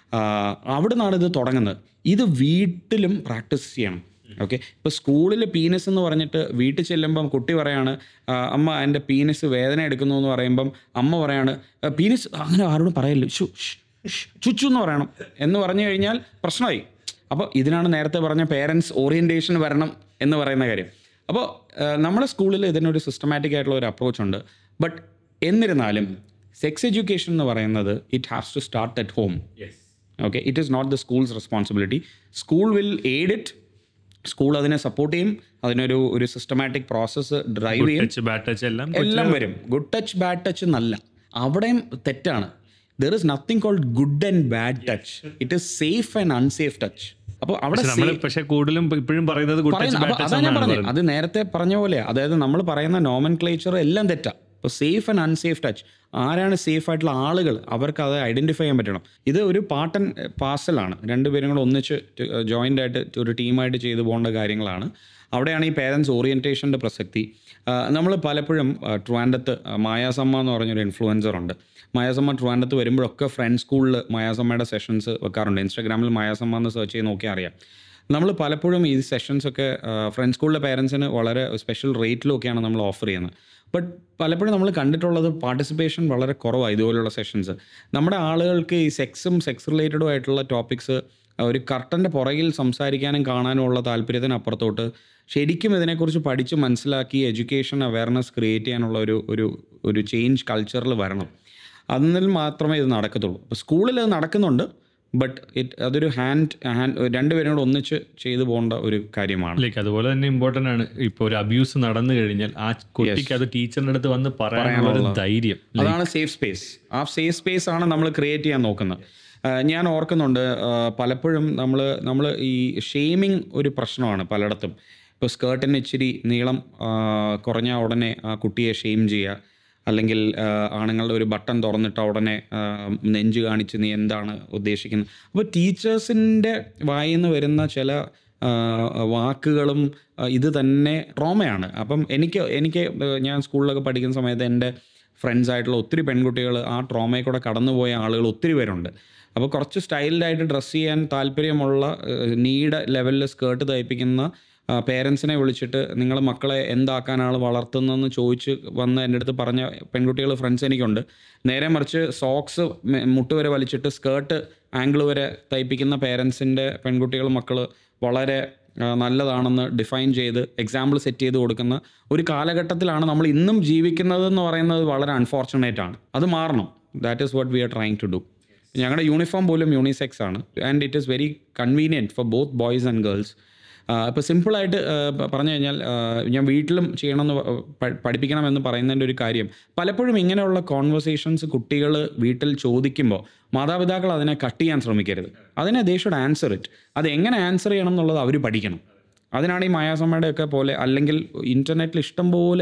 അവിടെ നിന്നാണ് ഇത് തുടങ്ങുന്നത് ഇത് വീട്ടിലും പ്രാക്ടീസ് ചെയ്യണം ഓക്കെ ഇപ്പോൾ സ്കൂളിൽ പീനസ് എന്ന് പറഞ്ഞിട്ട് വീട്ടിൽ ചെല്ലുമ്പം കുട്ടി പറയാണ് "ആ, അമ്മ എൻ്റെ പീനസ് വേദന എടുക്കുന്നു എന്ന് പറയുമ്പം അമ്മ പറയാണ് "ആ, പീനസ് അങ്ങനെ ആരോടും പറയല്ലോ ഷു ഷ്, ഷ്, ചുച്ചു എന്ന് പറയണം എന്ന് പറഞ്ഞു കഴിഞ്ഞാൽ പ്രശ്നമായി അപ്പോൾ ഇതിനാണ് നേരത്തെ പറഞ്ഞ പേരൻസ് ഓറിയൻറ്റേഷൻ വരണം എന്ന് പറയുന്ന കാര്യം അപ്പോൾ നമ്മുടെ സ്കൂളിൽ ഇതിനൊരു സിസ്റ്റമാറ്റിക് ആയിട്ടുള്ള ഒരു അപ്രോച്ച് ഉണ്ട് ബട്ട് എന്നിരുന്നാലും സെക്സ് എഡ്യൂക്കേഷൻ എന്ന് പറയുന്നത് it has to start at home okay it is not the school's responsibility school will aid it school അതിനെ സപ്പോർട്ട് ചെയ്യും അതിനൊരു ഒരു സിസ്റ്റമാറ്റിക് പ്രോസസ്സ് ഡ്രൈവ് ചെയ്യും ടച്ച് ബാഡ് ടച്ച് എല്ലാം എല്ലാം വരും ഗുഡ് ടച്ച് ബാഡ് ടച്ച് എന്നല്ല അവിടെയും തെറ്റാണ് there is nothing called good and bad touch it is safe and unsafe touch അപ്പോൾ അവിടെ നമ്മൾ പക്ഷെ കൂടുതലും ഇപ്പോഴും പറയുന്നത് good touch, പറയുന്ന- bad അപ്പൊ touch അതാ ഞാൻ എന്നാണ് പറഞ്ഞത് പറയുന്നത്. അത് നേരത്തെ പറഞ്ഞ പോലെ അതായത് നമ്മൾ പറയുന്ന നോമൻ ക്ലേച്ചർ എല്ലാം തെറ്റാ ഇപ്പോൾ സേഫ് ആൻഡ് അൺസേഫ് ടച്ച് ആരാണ് സേഫ് ആയിട്ടുള്ള ആളുകൾ അവർക്ക് അത് ഐഡന്റിഫൈ ചെയ്യാൻ പറ്റണം ഇത് ഒരു പാർട്ട് ആൻഡ് പാർസലാണ് രണ്ടുപേരും കൂടെ ഒന്നിച്ച് ജോയിൻ്റ് ആയിട്ട് ഒരു ടീമായിട്ട് ചെയ്തു പോകേണ്ട കാര്യങ്ങളാണ് അവിടെയാണ് ഈ പേരൻസ് ഓറിയൻറ്റേഷൻ്റെ പ്രസക്തി നമ്മൾ പലപ്പോഴും ആ, ട്രിവാൻഡത്ത് ആ, മായാസമ്മ എന്ന് പറഞ്ഞൊരു ഇൻഫ്ലുവൻസർ ഉണ്ട് മായാസമ്മ ട്രിവാൻഡത്ത് വരുമ്പോഴൊക്കെ ഫ്രണ്ട് സ്കൂളിൽ മായാസമ്മയുടെ സെഷൻസ് വെക്കാറുണ്ട് ഇൻസ്റ്റാഗ്രാമിൽ മായാസമ്മ എന്ന് സെർച്ച് ചെയ്ത് നോക്കിയാൽ അറിയാം നമ്മൾ പലപ്പോഴും ഈ സെഷൻസ് ഒക്കെ ഫ്രണ്ട് സ്കൂളിലെ പേരൻസിന് വളരെ സ്പെഷ്യൽ റേറ്റിലൊക്കെയാണ് നമ്മൾ ഓഫർ ചെയ്യുന്നത് ബട്ട് പലപ്പോഴും നമ്മൾ കണ്ടിട്ടുള്ളത് പാർട്ടിസിപ്പേഷൻ വളരെ കുറവാണ് ഇതുപോലുള്ള സെഷൻസ് നമ്മുടെ ആളുകൾക്ക് ഈ സെക്സും സെക്സ് റിലേറ്റഡും ആയിട്ടുള്ള ടോപ്പിക്സ് ഒരു കർട്ടൻ്റെ പുറകിൽ സംസാരിക്കാനും കാണാനും ഉള്ള താല്പര്യത്തിനപ്പുറത്തോട്ട് ശരിക്കും ഇതിനെക്കുറിച്ച് പഠിച്ച് മനസ്സിലാക്കി എഡ്യൂക്കേഷൻ അവയർനെസ് ക്രിയേറ്റ് ചെയ്യാനുള്ള ഒരു ഒരു ഒരു ചേഞ്ച് കൾച്ചറിൽ വരണം അതിൽ മാത്രമേ ഇത് നടക്കത്തുള്ളൂ അപ്പോൾ സ്കൂളിൽ അത് നടക്കുന്നുണ്ട് ബട്ട് ഇറ്റ് അതൊരു ഹാൻഡ് ഹാൻഡ് രണ്ടുപേരും കൂടെ ഒന്നിച്ച് ചെയ്തു പോകേണ്ട ഒരു കാര്യമാണ് ലൈക്ക് അതുപോലെ തന്നെ ഇമ്പോർട്ടന്റ് ആണ് ഇപ്പൊ ഒരു അബ്യൂസ് നടന്നു കഴിഞ്ഞാൽ ആ കുട്ടിക്ക് അത് ടീച്ചറിന്റെ അടുത്ത് വന്ന് പറയാനുള്ള ഒരു ധൈര്യം അതാണ് സേഫ് സ്പേസ് ആ സേഫ് സ്പേസ് ആണ് നമ്മൾ ക്രിയേറ്റ് ചെയ്യാൻ നോക്കുന്നത് ആ, ഞാൻ ഓർക്കുന്നുണ്ട് ആ, പലപ്പോഴും നമ്മൾ നമ്മൾ ഈ ഷെയ്മിങ് ഒരു പ്രശ്നമാണ് പലയിടത്തും ഇപ്പോൾ സ്കേർട്ടിന് ഇച്ചിരി നീളം ആ, കുറഞ്ഞ ഉടനെ ആ കുട്ടിയെ ഷെയിം ചെയ്യുക അല്ലെങ്കിൽ ആ, ആണുങ്ങളുടെ ഒരു ബട്ടൺ തുറന്നിട്ട ഉടനെ ആ, നെഞ്ച് കാണിച്ച് നീ എന്താണ് ഉദ്ദേശിക്കുന്നത് അപ്പോൾ ടീച്ചേഴ്സിൻ്റെ വായിൽ നിന്ന് വരുന്ന ചില ആ, വാക്കുകളും ആ, ഇത് തന്നെ ട്രോമയാണ് അപ്പം എനിക്ക് എനിക്ക് ഞാൻ സ്കൂളിലൊക്കെ പഠിക്കുന്ന സമയത്ത് എൻ്റെ ഫ്രണ്ട്സ് ആയിട്ടുള്ള ഒത്തിരി പെൺകുട്ടികൾ ആ ട്രോമയിൽ കൂടെ കടന്നുപോയ ആളുകൾ ഒത്തിരി പേരുണ്ട് അപ്പോൾ കുറച്ച് സ്റ്റൈൽഡായിട്ട് ഡ്രസ്സ് ചെയ്യാൻ താല്പര്യമുള്ള നീഡ് ലെവലിൽ സ്കേർട്ട് തയ്പ്പിക്കുന്ന പേരൻസിനെ വിളിച്ചിട്ട് നിങ്ങൾ മക്കളെ എന്താക്കാനാണ് വളർത്തുന്നതെന്ന് ചോദിച്ച് വന്ന് എൻ്റെ അടുത്ത് പറഞ്ഞ പെൺകുട്ടികൾ ഫ്രണ്ട്സ് എനിക്കുണ്ട് നേരെ മറിച്ച് സോക്സ് മുട്ട് വരെ വലിച്ചിട്ട് സ്കേർട്ട് ആംഗിൾ വരെ തയ്പ്പിക്കുന്ന പേരൻസിൻ്റെ പെൺകുട്ടികൾ മക്കൾ വളരെ ആ, നല്ലതാണെന്ന് ഡിഫൈൻ ചെയ്ത് എക്സാമ്പിൾ സെറ്റ് ചെയ്ത് കൊടുക്കുന്ന ഒരു കാലഘട്ടത്തിലാണ് നമ്മൾ ഇന്നും ജീവിക്കുന്നത് എന്ന് പറയുന്നത് വളരെ അൺഫോർച്ചുനേറ്റ് ആണ് അത് മാറണം that is what we are trying to do ഞങ്ങളുടെ യൂണിഫോം പോലും യൂണിസെക്സ് ആണ് and it is very convenient for both boys and girls ഇപ്പോൾ സിമ്പിളായിട്ട് പറഞ്ഞു കഴിഞ്ഞാൽ ആ, ഞാൻ വീട്ടിലും ചെയ്യണമെന്ന് പ- പഠിപ്പിക്കണമെന്ന് പറയുന്നതിൻ്റെ ഒരു കാര്യം പലപ്പോഴും ഇങ്ങനെയുള്ള കോൺവെർസേഷൻസ് കുട്ടികൾ വീട്ടിൽ ചോദിക്കുമ്പോൾ മാതാപിതാക്കൾ അതിനെ കട്ട് ചെയ്യാൻ ശ്രമിക്കരുത് അതിനെ ദേ ഷുഡ് ആൻസർ ഇറ്റ് അത് എങ്ങനെ ആൻസർ ചെയ്യണം എന്നുള്ളത് അവർ പഠിക്കണം അതിനാണ് ഈ മായാസമ്മയുടെ ഒക്കെ പോലെ അല്ലെങ്കിൽ ഇൻ്റർനെറ്റിൽ ഇഷ്ടംപോലെ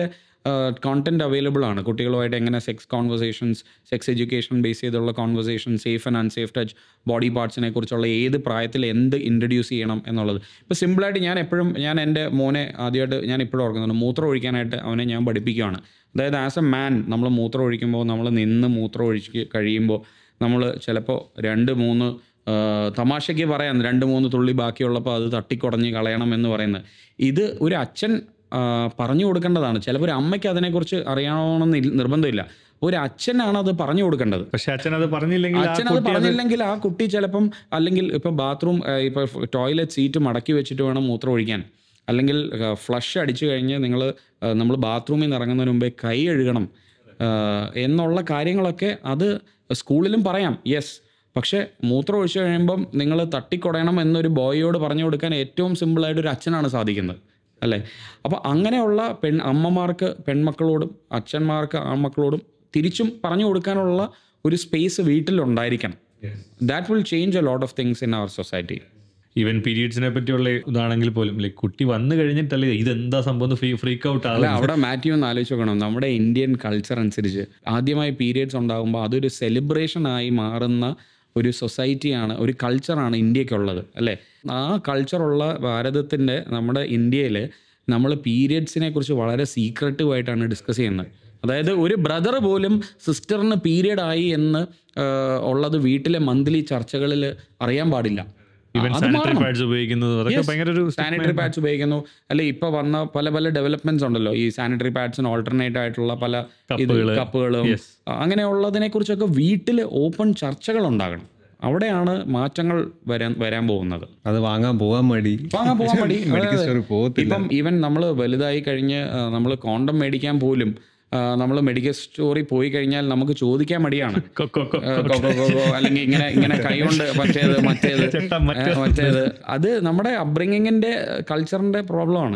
കോണ്ടന്റ് അവൈലബിൾ ആണ് കുട്ടികളുമായിട്ട് എങ്ങനെ sex conversations sex education base ചെയ്തുള്ള conversation safe and unsafe touch body പാർട്സിനെ കുറിച്ചുള്ള ഏത് പ്രായത്തിൽ എന്ത് ഇൻട്രൊഡ്യൂസ് ചെയ്യണം എന്നുള്ളത് ഇപ്പോൾ സിമ്പിളായിട്ട് ഞാൻ എപ്പോഴും ഞാൻ എൻ്റെ മോനെ ആദ്യമായിട്ട് ഞാൻ ഇപ്പോഴും ഓർക്കുന്നുണ്ട് മൂത്രം ഒഴിക്കാനായിട്ട് അവനെ ഞാൻ പഠിപ്പിക്കുകയാണ് അതായത് ആസ് എ മാൻ നമ്മൾ മൂത്രം ഒഴിക്കുമ്പോൾ നമ്മൾ നിന്ന് മൂത്രം ഒഴിച്ച് കഴിയുമ്പോൾ നമ്മൾ ചിലപ്പോൾ രണ്ട് മൂന്ന് ആ, തമാശയ്ക്ക് പറയാം രണ്ട് മൂന്ന് തുള്ളി ബാക്കിയുള്ളപ്പോൾ അത് തട്ടിക്കുടഞ്ഞ് കളയണം എന്ന് പറയുന്നത് ഇത് ഒരു അച്ഛൻ ആ, പറഞ്ഞു കൊടുക്കേണ്ടതാണ് ചിലപ്പോൾ ഒരു അമ്മയ്ക്ക് അതിനെക്കുറിച്ച് അറിയണമെന്ന് ഇല്ല- നിർബന്ധമില്ല ഒരു അച്ഛനാണ് അത് പറഞ്ഞു കൊടുക്കേണ്ടത് പക്ഷെ അച്ഛൻ അത് പറഞ്ഞില്ലെങ്കിൽ ആ അച്ഛൻ അത് കുട്ടി അത് പറഞ്ഞില്ലെങ്കിൽ ആ കുട്ടി ചിലപ്പം അല്ലെങ്കിൽ ഇപ്പം ബാത്റൂം ഇപ്പം ടോയ്ലറ്റ് സീറ്റ് മടക്കി വെച്ചിട്ട് വേണം മൂത്രം ഒഴിക്കാൻ അല്ലെങ്കിൽ ഫ്ലഷ് അടിച്ചു കഴിഞ്ഞ് നിങ്ങൾ നമ്മൾ ബാത്റൂമിൽ നിന്ന് ഇറങ്ങുന്നതിന് മുമ്പേ കൈ കഴുകണം ആ, എന്നുള്ള കാര്യങ്ങളൊക്കെ അത് സ്കൂളിലും പറയാം യെസ് പക്ഷേ മൂത്രം ഒഴിച്ചു കഴിയുമ്പം നിങ്ങൾ തട്ടിക്കൊടയണം എന്നൊരു ബോയോട് പറഞ്ഞു കൊടുക്കാൻ ഏറ്റവും സിമ്പിളായിട്ട് ഒരു അച്ഛനാണ് സാധിക്കുന്നത് അല്ലേ അപ്പോൾ അങ്ങനെയുള്ള പെൺ അമ്മമാർക്ക് പെൺമക്കളോടും അച്ഛന്മാർക്ക് ആൺമക്കളോടും തിരിച്ചും പറഞ്ഞു കൊടുക്കാനുള്ള ഒരു സ്പേസ് വീട്ടിലുണ്ടായിരിക്കണം that will change a lot of things in our society even പീരീഡ്സിനെ പറ്റിയുള്ള ഇതാണെങ്കിൽ പോലും ലൈക്ക് കുട്ടി വന്നു കഴിഞ്ഞിട്ടല്ലേ ഇതെന്താ സംഭവം ഫ്രീ ഫ്രീക്ക് ഔട്ട് അല്ല ആകും അവിടെ മാത്യു ഒന്ന് ആലോചിച്ച് നോക്കണം നമ്മുടെ ഇന്ത്യൻ കൾച്ചർ അനുസരിച്ച് ആദ്യമായി പീരിയഡ്സ് ഉണ്ടാകുമ്പോൾ അതൊരു സെലിബ്രേഷൻ ആയി മാറുന്ന ഒരു സൊസൈറ്റിയാണ് ഒരു കൾച്ചറാണ് ഇന്ത്യക്കുള്ളത് അല്ലേ ആ കൾച്ചറുള്ള ഭാരതത്തിൻ്റെ നമ്മുടെ ഇന്ത്യയിൽ നമ്മൾ പീരിയഡ്സിനെ കുറിച്ച് വളരെ സീക്രട്ടീവായിട്ടാണ് ഡിസ്കസ് ചെയ്യുന്നത് അതായത് ഒരു ബ്രദർ പോലും സിസ്റ്ററിന് പീരിയഡ് ആയി എന്ന് ആ, ഉള്ളത് വീട്ടിലെ മന്ത്ലി ചർച്ചകളിൽ അറിയാൻ പാടില്ല ഈവൻ അത് സാനിറ്ററി മാറണം. പാഡ്സ് ഉപയോഗിക്കുന്നത് അതൊക്കെ ഭയങ്കര ഒരു സാനിറ്ററി പാഡ്സ് ഉപയോഗിക്കുന്നു അല്ലെ ഇപ്പൊ വന്ന പല പല ഡെവലപ്മെന്റ്സ് ഉണ്ടല്ലോ ഈ സാനിറ്ററി പാഡ്സിന് ഓൾട്ടർനേറ്റ് ആയിട്ടുള്ള പല ഇത് കപ്പുകള്. കപ്പുകളും Yes. അങ്ങനെയുള്ളതിനെ കുറിച്ചൊക്കെ വീട്ടിൽ ഓപ്പൺ ചർച്ചകൾ ഉണ്ടാകണം അവിടെയാണ് മാറ്റങ്ങൾ വരാൻ വരാൻ പോകുന്നത് അത് വാങ്ങാൻ പോകാൻ മടി വാങ്ങാൻ പോകാൻ മടി മെഡിക്കൽ സ്റ്റോറിൽ പോകത്തില്ല ഇപ്പം ഈവൻ നമ്മൾ വലുതായി കഴിഞ്ഞ് നമ്മൾ കോണ്ടം മേടിക്കാൻ പോലും നമ്മൾ മെഡിക്കൽ സ്റ്റോറിൽ പോയി കഴിഞ്ഞാൽ നമുക്ക് ചോദിക്കാൻ മടിയാണ് കൊ- കൊ- കൊ- ഏ, കൊ- കൊ- കൊ- കൊ, അല്ലെങ്കിൽ ഇങ്ങനെ ഇങ്ങനെ കൈകൊണ്ട് മറ്റേത് മറ്റേത് ചേട്ടാ, മറ്റേ- ഏ, മറ്റേത് അത് നമ്മുടെ അപ്ബ്രിങ്ങിങ്ങിന്റെ കൾച്ചറിന്റെ പ്രോബ്ലം ആണ്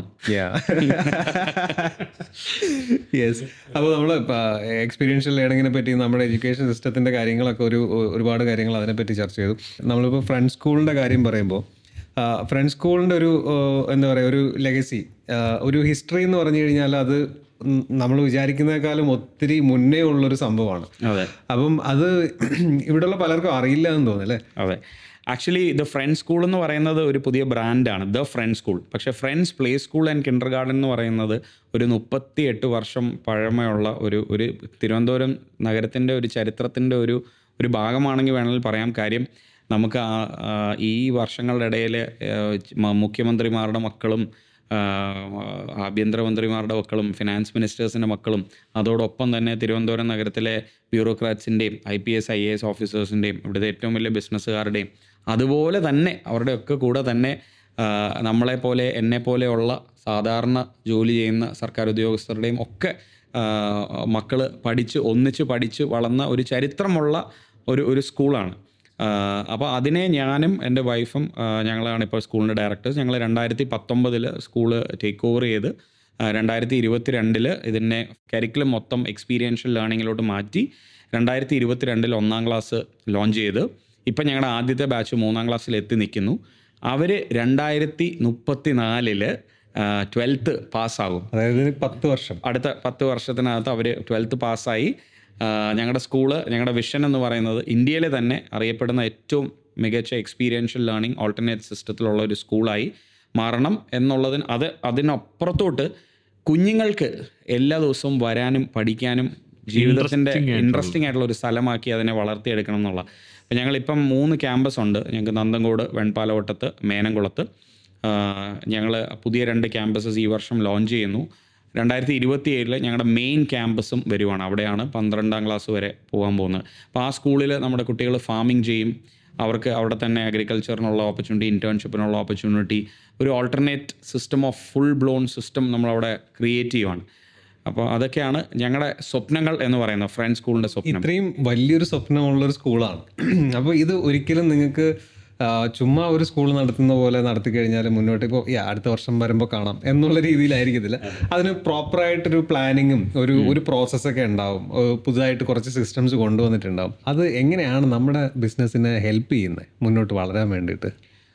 യെസ് അപ്പോൾ നമ്മൾ എക്സ്പീരിയൻഷ്യൽ ലേണിങ്ങിനെ പറ്റി നമ്മുടെ എഡ്യൂക്കേഷൻ സിസ്റ്റത്തിൻ്റെ കാര്യങ്ങളൊക്കെ ഒരു ഒരുപാട് കാര്യങ്ങൾ അതിനെപ്പറ്റി ചർച്ച ചെയ്തു നമ്മളിപ്പോൾ ഫ്രണ്ട് സ്കൂളിൻ്റെ കാര്യം പറയുമ്പോൾ ഫ്രണ്ട് സ്കൂളിൻ്റെ ഒരു ആ, എന്താ പറയുക ഒരു ലെഗസി ഒരു ഹിസ്റ്ററി എന്ന് പറഞ്ഞു കഴിഞ്ഞാൽ അത് നമ്മൾ വിചാരിക്കുന്നേക്കാളും ഒത്തിരി മുന്നേ ഉള്ളൊരു സംഭവമാണ് അതെ അപ്പം അത് ഇവിടെയുള്ള പലർക്കും അറിയില്ല എന്ന് തോന്നുന്നു അല്ലേ അതെ ആക്ച്വലി ദ ഫ്രണ്ട് സ്കൂൾ എന്ന് പറയുന്നത് ഒരു പുതിയ ബ്രാൻഡാണ് ദ ഫ്രണ്ട് സ്കൂൾ പക്ഷേ front's play school and kindergarten എന്ന് പറയുന്നത് ഒരു മുപ്പത്തി എട്ട് വർഷം പഴമയുള്ള ഒരു ഒരു തിരുവനന്തപുരം നഗരത്തിൻ്റെ ഒരു ചരിത്രത്തിൻ്റെ ഒരു ഒരു ഭാഗമാണെങ്കിൽ വേണമെങ്കിൽ പറയാം കാര്യം നമുക്ക് ആ- ആ ഈ വർഷങ്ങളുടെ ഇടയിൽ മുഖ്യമന്ത്രിമാരുടെ മക്കളും ആ, ആഭ്യന്തരമന്ത്രിമാരുടെ മക്കളും ഫിനാൻസ് മിനിസ്റ്റേഴ്സിൻ്റെ മക്കളും അതോടൊപ്പം തന്നെ തിരുവനന്തപുരം നഗരത്തിലെ ബ്യൂറോക്രാറ്റ്സിൻ്റെയും I P S I A S ഓഫീസേഴ്സിൻ്റെയും ഇവിടുത്തെ ഏറ്റവും വലിയ ബിസിനസ്സുകാരുടെയും അതുപോലെ തന്നെ അവരുടെയൊക്കെ കൂടെ തന്നെ ആ, നമ്മളെപ്പോലെ എന്നെപ്പോലെയുള്ള സാധാരണ ജോലി ചെയ്യുന്ന സർക്കാർ ഉദ്യോഗസ്ഥരുടെയും ഒക്കെ മക്കൾ പഠിച്ച് ഒന്നിച്ച് പഠിച്ച് വളർന്ന ഒരു ചരിത്രമുള്ള ഒരു ഒരു സ്കൂളാണ് അപ്പോൾ അതിനെ ഞാനും എൻ്റെ വൈഫും ആ, ഞങ്ങളാണ് ഇപ്പോൾ സ്കൂളിൻ്റെ ഡയറക്ടേഴ്സ് ഞങ്ങൾ രണ്ടായിരത്തി പത്തൊമ്പതിൽ സ്കൂള് ടേക്ക് ഓവർ ചെയ്ത് ആ, രണ്ടായിരത്തി ഇരുപത്തി രണ്ടിൽ ഇതിനെ കരിക്കുലം മൊത്തം എക്സ്പീരിയൻഷ്യൽ ലേണിങ്ങിലോട്ട് മാറ്റി രണ്ടായിരത്തി ഇരുപത്തി രണ്ടിൽ ഒന്നാം ക്ലാസ് ലോഞ്ച് ചെയ്ത് ഇപ്പം ഞങ്ങളുടെ ആദ്യത്തെ ബാച്ച് മൂന്നാം ക്ലാസ്സിൽ എത്തി നിൽക്കുന്നു അവർ രണ്ടായിരത്തി മുപ്പത്തി നാലില് ട്വൽത്ത് പാസ്സാകും അതായത് ഇനി പത്ത് വർഷം അടുത്ത പത്ത് വർഷത്തിനകത്ത് അവർ ട്വൽത്ത് പാസ്സായി ഞങ്ങളുടെ സ്കൂള് ഞങ്ങളുടെ വിഷൻ എന്ന് പറയുന്നത് ഇന്ത്യയിലെ തന്നെ അറിയപ്പെടുന്ന ഏറ്റവും മികച്ച എക്സ്പീരിയൻഷ്യൽ ലേണിംഗ് ഓൾട്ടർനേറ്റ് സിസ്റ്റത്തിലുള്ള ഒരു സ്കൂളായി മാറണം എന്നുള്ളതിന് അത് അതിനപ്പുറത്തോട്ട് കുഞ്ഞുങ്ങൾക്ക് എല്ലാ ദിവസവും വരാനും പഠിക്കാനും ജീവിതത്തിൻ്റെ ഇൻട്രസ്റ്റിംഗ് ആയിട്ടുള്ള ഒരു സ്ഥലമാക്കി അതിനെ വളർത്തിയെടുക്കണം എന്നുള്ള അപ്പം ഞങ്ങളിപ്പം മൂന്ന് ക്യാമ്പസ് ഉണ്ട് ഞങ്ങൾക്ക് നന്തൻകോട് വെൺപാലവട്ടത്ത് മേനംകുളത്ത് ഞങ്ങൾ പുതിയ രണ്ട് ക്യാമ്പസസ് ഈ വർഷം ലോഞ്ച് ചെയ്യുന്നു രണ്ടായിരത്തി ഇരുപത്തി ഏഴിൽ ഞങ്ങളുടെ മെയിൻ ക്യാമ്പസും വരുവാണ് അവിടെയാണ് പന്ത്രണ്ടാം ക്ലാസ് വരെ പോകാൻ പോകുന്നത് അപ്പോൾ ആ സ്കൂളിൽ നമ്മുടെ കുട്ടികൾ ഫാമിംഗ് ചെയ്യും അവർക്ക് അവിടെ തന്നെ അഗ്രികൾച്ചറിനുള്ള ഓപ്പർച്യൂണിറ്റി ഇൻറ്റേൺഷിപ്പിനുള്ള ഓപ്പർച്യൂണിറ്റി ഒരു alternate system of full blown system നമ്മളവിടെ ക്രിയേറ്റ് ചെയ്യുവാണ് അപ്പോൾ അതൊക്കെയാണ് ഞങ്ങളുടെ സ്വപ്നങ്ങൾ എന്ന് പറയുന്നത് ഫ്രണ്ട് സ്കൂളിൻ്റെ സ്വപ്നം ഇത്രയും വലിയൊരു സ്വപ്നമുള്ളൊരു സ്കൂളാണ് അപ്പോൾ ഇത് ഒരിക്കലും നിങ്ങൾക്ക് ആ, ചുമ്മാ ഒരു സ്കൂൾ നടത്തുന്ന പോലെ നടത്തി കഴിഞ്ഞാൽ മുന്നോട്ട് ഇപ്പോൾ ഈ അടുത്ത വർഷം വരുമ്പോൾ കാണാം എന്നുള്ള രീതിയിലായിരിക്കത്തില്ല അതിന് പ്രോപ്പറായിട്ടൊരു പ്ലാനിങ്ങും ഒരു ഒരു പ്രോസസ്സൊക്കെ ഉണ്ടാവും ഏ, പുതുതായിട്ട് കുറച്ച് സിസ്റ്റംസ് കൊണ്ടുവന്നിട്ടുണ്ടാവും അത് എങ്ങനെയാണ് നമ്മുടെ ബിസിനസ്സിനെ ഹെൽപ്പ് ചെയ്യുന്നത് മുന്നോട്ട് വളരാൻ വേണ്ടിയിട്ട്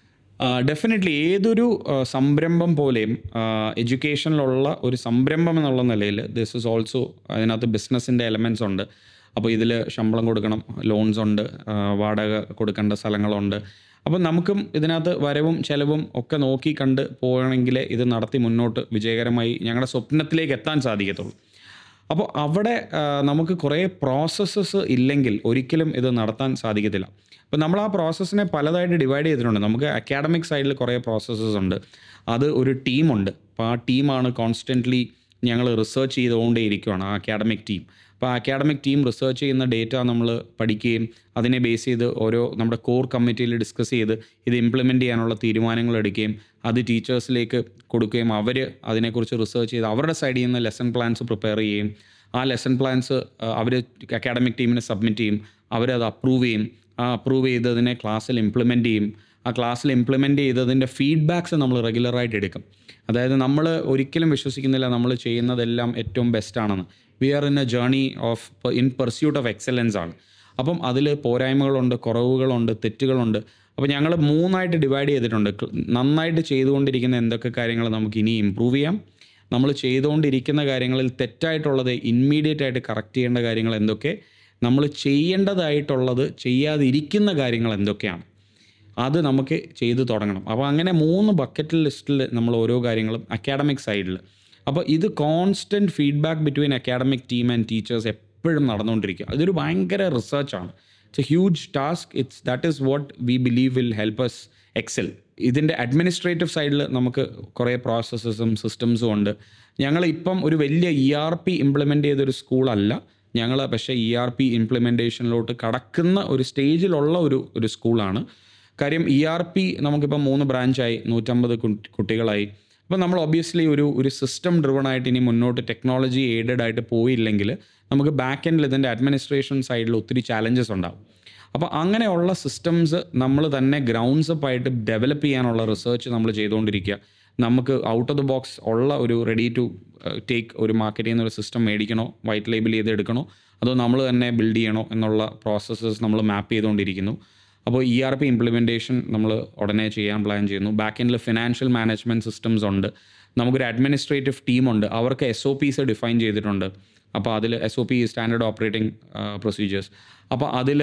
ഡെഫിനറ്റ്ലി ഏതൊരു ആ, സംരംഭം പോലെയും എഡ്യൂക്കേഷനിലുള്ള ഒരു സംരംഭം എന്നുള്ള നിലയിൽ ദിസ് ഇസ് ഓൾസോ അതിനകത്ത് ബിസിനസ്സിൻ്റെ എലമെൻസ് ഉണ്ട് അപ്പോൾ ഇതിൽ ശമ്പളം കൊടുക്കണം ലോൺസ് ഉണ്ട് ആ, വാടക കൊടുക്കേണ്ട സ്ഥലങ്ങളുണ്ട് അപ്പോൾ നമുക്കും ഇതിനകത്ത് വരവും ചെലവും ഒക്കെ നോക്കി കണ്ട് പോകണമെങ്കിൽ ഇത് നടത്തി മുന്നോട്ട് വിജയകരമായി ഞങ്ങളുടെ സ്വപ്നത്തിലേക്ക് എത്താൻ സാധിക്കത്തുള്ളൂ അപ്പോൾ അവിടെ ആ, നമുക്ക് കുറേ പ്രോസസ്സസ് ഇല്ലെങ്കിൽ ഒരിക്കലും ഇത് നടത്താൻ സാധിക്കത്തില്ല അപ്പോൾ നമ്മൾ ആ പ്രോസസ്സിനെ പലതായിട്ട് ഡിവൈഡ് ചെയ്തിട്ടുണ്ട് നമുക്ക് അക്കാഡമിക് സൈഡിൽ കുറേ പ്രോസസ്സസ് ഉണ്ട് അത് ഒരു ടീമുണ്ട് അപ്പോൾ ആ ടീമാണ് കോൺസ്റ്റൻ്റ്ലി ഞങ്ങൾ റിസർച്ച് ചെയ്തുകൊണ്ടേ ഇരിക്കുകയാണ് ആ അക്കാഡമിക് ടീം അപ്പോൾ ആ അക്കാഡമിക് ടീം റിസർച്ച് ചെയ്യുന്ന ഡേറ്റ നമ്മൾ പഠിക്കുകയും അതിനെ ബേസ് ചെയ്ത് ഓരോ നമ്മുടെ കോർ കമ്മിറ്റിയിൽ ഡിസ്കസ് ചെയ്ത് ഇത് ഇംപ്ലിമെൻറ്റ് ചെയ്യാനുള്ള തീരുമാനങ്ങൾ എടുക്കുകയും അത് ടീച്ചേഴ്സിലേക്ക് കൊടുക്കുകയും അവർ അതിനെക്കുറിച്ച് റിസർച്ച് ചെയ്ത് അവരുടെ സൈഡിൽ നിന്ന് ലെസൺ പ്ലാൻസ് പ്രിപ്പയർ ചെയ്യുകയും ആ ലെസൺ പ്ലാൻസ് അവർ അക്കാഡമിക് ടീമിന് സബ്മിറ്റ് ചെയ്യും അവരത് അപ്രൂവ് ചെയ്യും ആ അപ്രൂവ് ചെയ്തതിനെ ക്ലാസ്സിൽ ഇംപ്ലിമെൻറ്റ് ചെയ്യും ആ ക്ലാസ്സിൽ ഇംപ്ലിമെൻറ്റ് ചെയ്തതിൻ്റെ ഫീഡ്ബാക്സ് നമ്മൾ റെഗുലറായിട്ട് എടുക്കും അതായത് നമ്മൾ ഒരിക്കലും വിശ്വസിക്കുന്നില്ല നമ്മൾ ചെയ്യുന്നതെല്ലാം ഏറ്റവും ബെസ്റ്റാണെന്ന് we are in a journey of in pursuit of excellence ആണ് അപ്പം അതിൽ പോരായ്മകളുണ്ട് കുറവുകളുണ്ട് തെറ്റുകളുണ്ട് അപ്പോൾ ഞങ്ങൾ മൂന്നായിട്ട് ഡിവൈഡ് ചെയ്തിട്ടുണ്ട് ക്ല- നന്നായിട്ട് ചെയ്തുകൊണ്ടിരിക്കുന്ന എന്തൊക്കെ കാര്യങ്ങൾ നമുക്ക് ഇനി ഇമ്പ്രൂവ് ചെയ്യാം നമ്മൾ ചെയ്തുകൊണ്ടിരിക്കുന്ന കാര്യങ്ങളിൽ തെറ്റായിട്ടുള്ളത് ഇമ്മീഡിയറ്റ് ആയിട്ട് കറക്റ്റ് ചെയ്യേണ്ട കാര്യങ്ങൾ എന്തൊക്കെ നമ്മൾ ചെയ്യേണ്ടതായിട്ടുള്ളത് ചെയ്യാതിരിക്കുന്ന കാര്യങ്ങൾ എന്തൊക്കെയാണ് അത് നമുക്ക് ചെയ്തു തുടങ്ങണം അപ്പോൾ അങ്ങനെ മൂന്ന് ബക്കറ്റ് ലിസ്റ്റിൽ നമ്മൾ ഓരോ കാര്യങ്ങളും അക്കാഡമിക് സൈഡിൽ അപ്പോൾ ഇത് constant feedback between academic team and teachers എപ്പോഴും നടന്നുകൊണ്ടിരിക്കുക അതൊരു ഭയങ്കര റിസർച്ചാണ് it's a huge task it's that is what we believe will help us excel ഇതിൻ്റെ അഡ്മിനിസ്ട്രേറ്റീവ് സൈഡിൽ നമുക്ക് കുറേ പ്രോസസ്സസും സിസ്റ്റംസും ഉണ്ട് ഞങ്ങൾ ഇപ്പം ഒരു വലിയ ഇ ആർ പി ഇംപ്ലിമെൻ്റ് ചെയ്തൊരു സ്കൂളല്ല ഞങ്ങൾ പക്ഷേ ഇ ആർ പി ഇംപ്ലിമെൻറ്റേഷനിലോട്ട് കടക്കുന്ന ഒരു സ്റ്റേജിലുള്ള ഒരു ഒരു സ്കൂളാണ് കാര്യം ഇ ആർ പി നമുക്കിപ്പോൾ മൂന്ന് ബ്രാഞ്ചായി നൂറ്റമ്പത് കുട്ടി- കുട്ടികളായി അപ്പോൾ നമ്മൾ ഒബ്വിയസ്ലി ഒരു ഒരു സിസ്റ്റം ഡ്രിവൺ ആയിട്ട് ഇനി മുന്നോട്ട് ടെക്നോളജി എയ്ഡഡ് ആയിട്ട് പോയില്ലെങ്കിൽ നമുക്ക് ബാക്ക് എൻഡിൽ ഇതിൻ്റെ അഡ്മിനിസ്ട്രേഷൻ സൈഡിൽ ഒത്തിരി ചാലഞ്ചസ് ഉണ്ടാവും അപ്പോൾ അങ്ങനെയുള്ള സിസ്റ്റംസ് നമ്മൾ തന്നെ ഗ്രൗണ്ട്സ് അപ്പ് ആയിട്ട് ഡെവലപ്പ് ചെയ്യാനുള്ള റിസർച്ച് നമ്മൾ ചെയ്തുകൊണ്ടിരിക്കുക നമുക്ക് ഔട്ട് ഓഫ് ദ ബോക്സ് ഉള്ള ഒരു റെഡി ടു ടേക്ക് ഒരു മാർക്കറ്റിൽ നിന്ന് ഒരു സിസ്റ്റം മേടിക്കണോ വൈറ്റ് ലേബിൾ ചെയ്ത് എടുക്കണോ അതോ നമ്മൾ തന്നെ ബിൽഡ് ചെയ്യണോ എന്നുള്ള പ്രോസസ്സസ് നമ്മൾ മാപ്പ് ചെയ്തുകൊണ്ടിരിക്കുന്നു അപ്പോൾ ഇ ആർ പി ഇംപ്ലിമെൻറ്റേഷൻ നമ്മൾ ഉടനെ ചെയ്യാൻ പ്ലാൻ ചെയ്യുന്നു ബാക്ക് എൻഡിൽ ഫിനാൻഷ്യൽ മാനേജ്മെൻറ്റ് സിസ്റ്റംസ് ഉണ്ട് നമുക്കൊരു അഡ്മിനിസ്ട്രേറ്റീവ് ടീമുണ്ട് അവർക്ക് എസ് ഒ പീസ് ഡിഫൈൻ ചെയ്തിട്ടുണ്ട് അപ്പോൾ അതിൽ S O P standard operating procedures അപ്പോൾ അതിൽ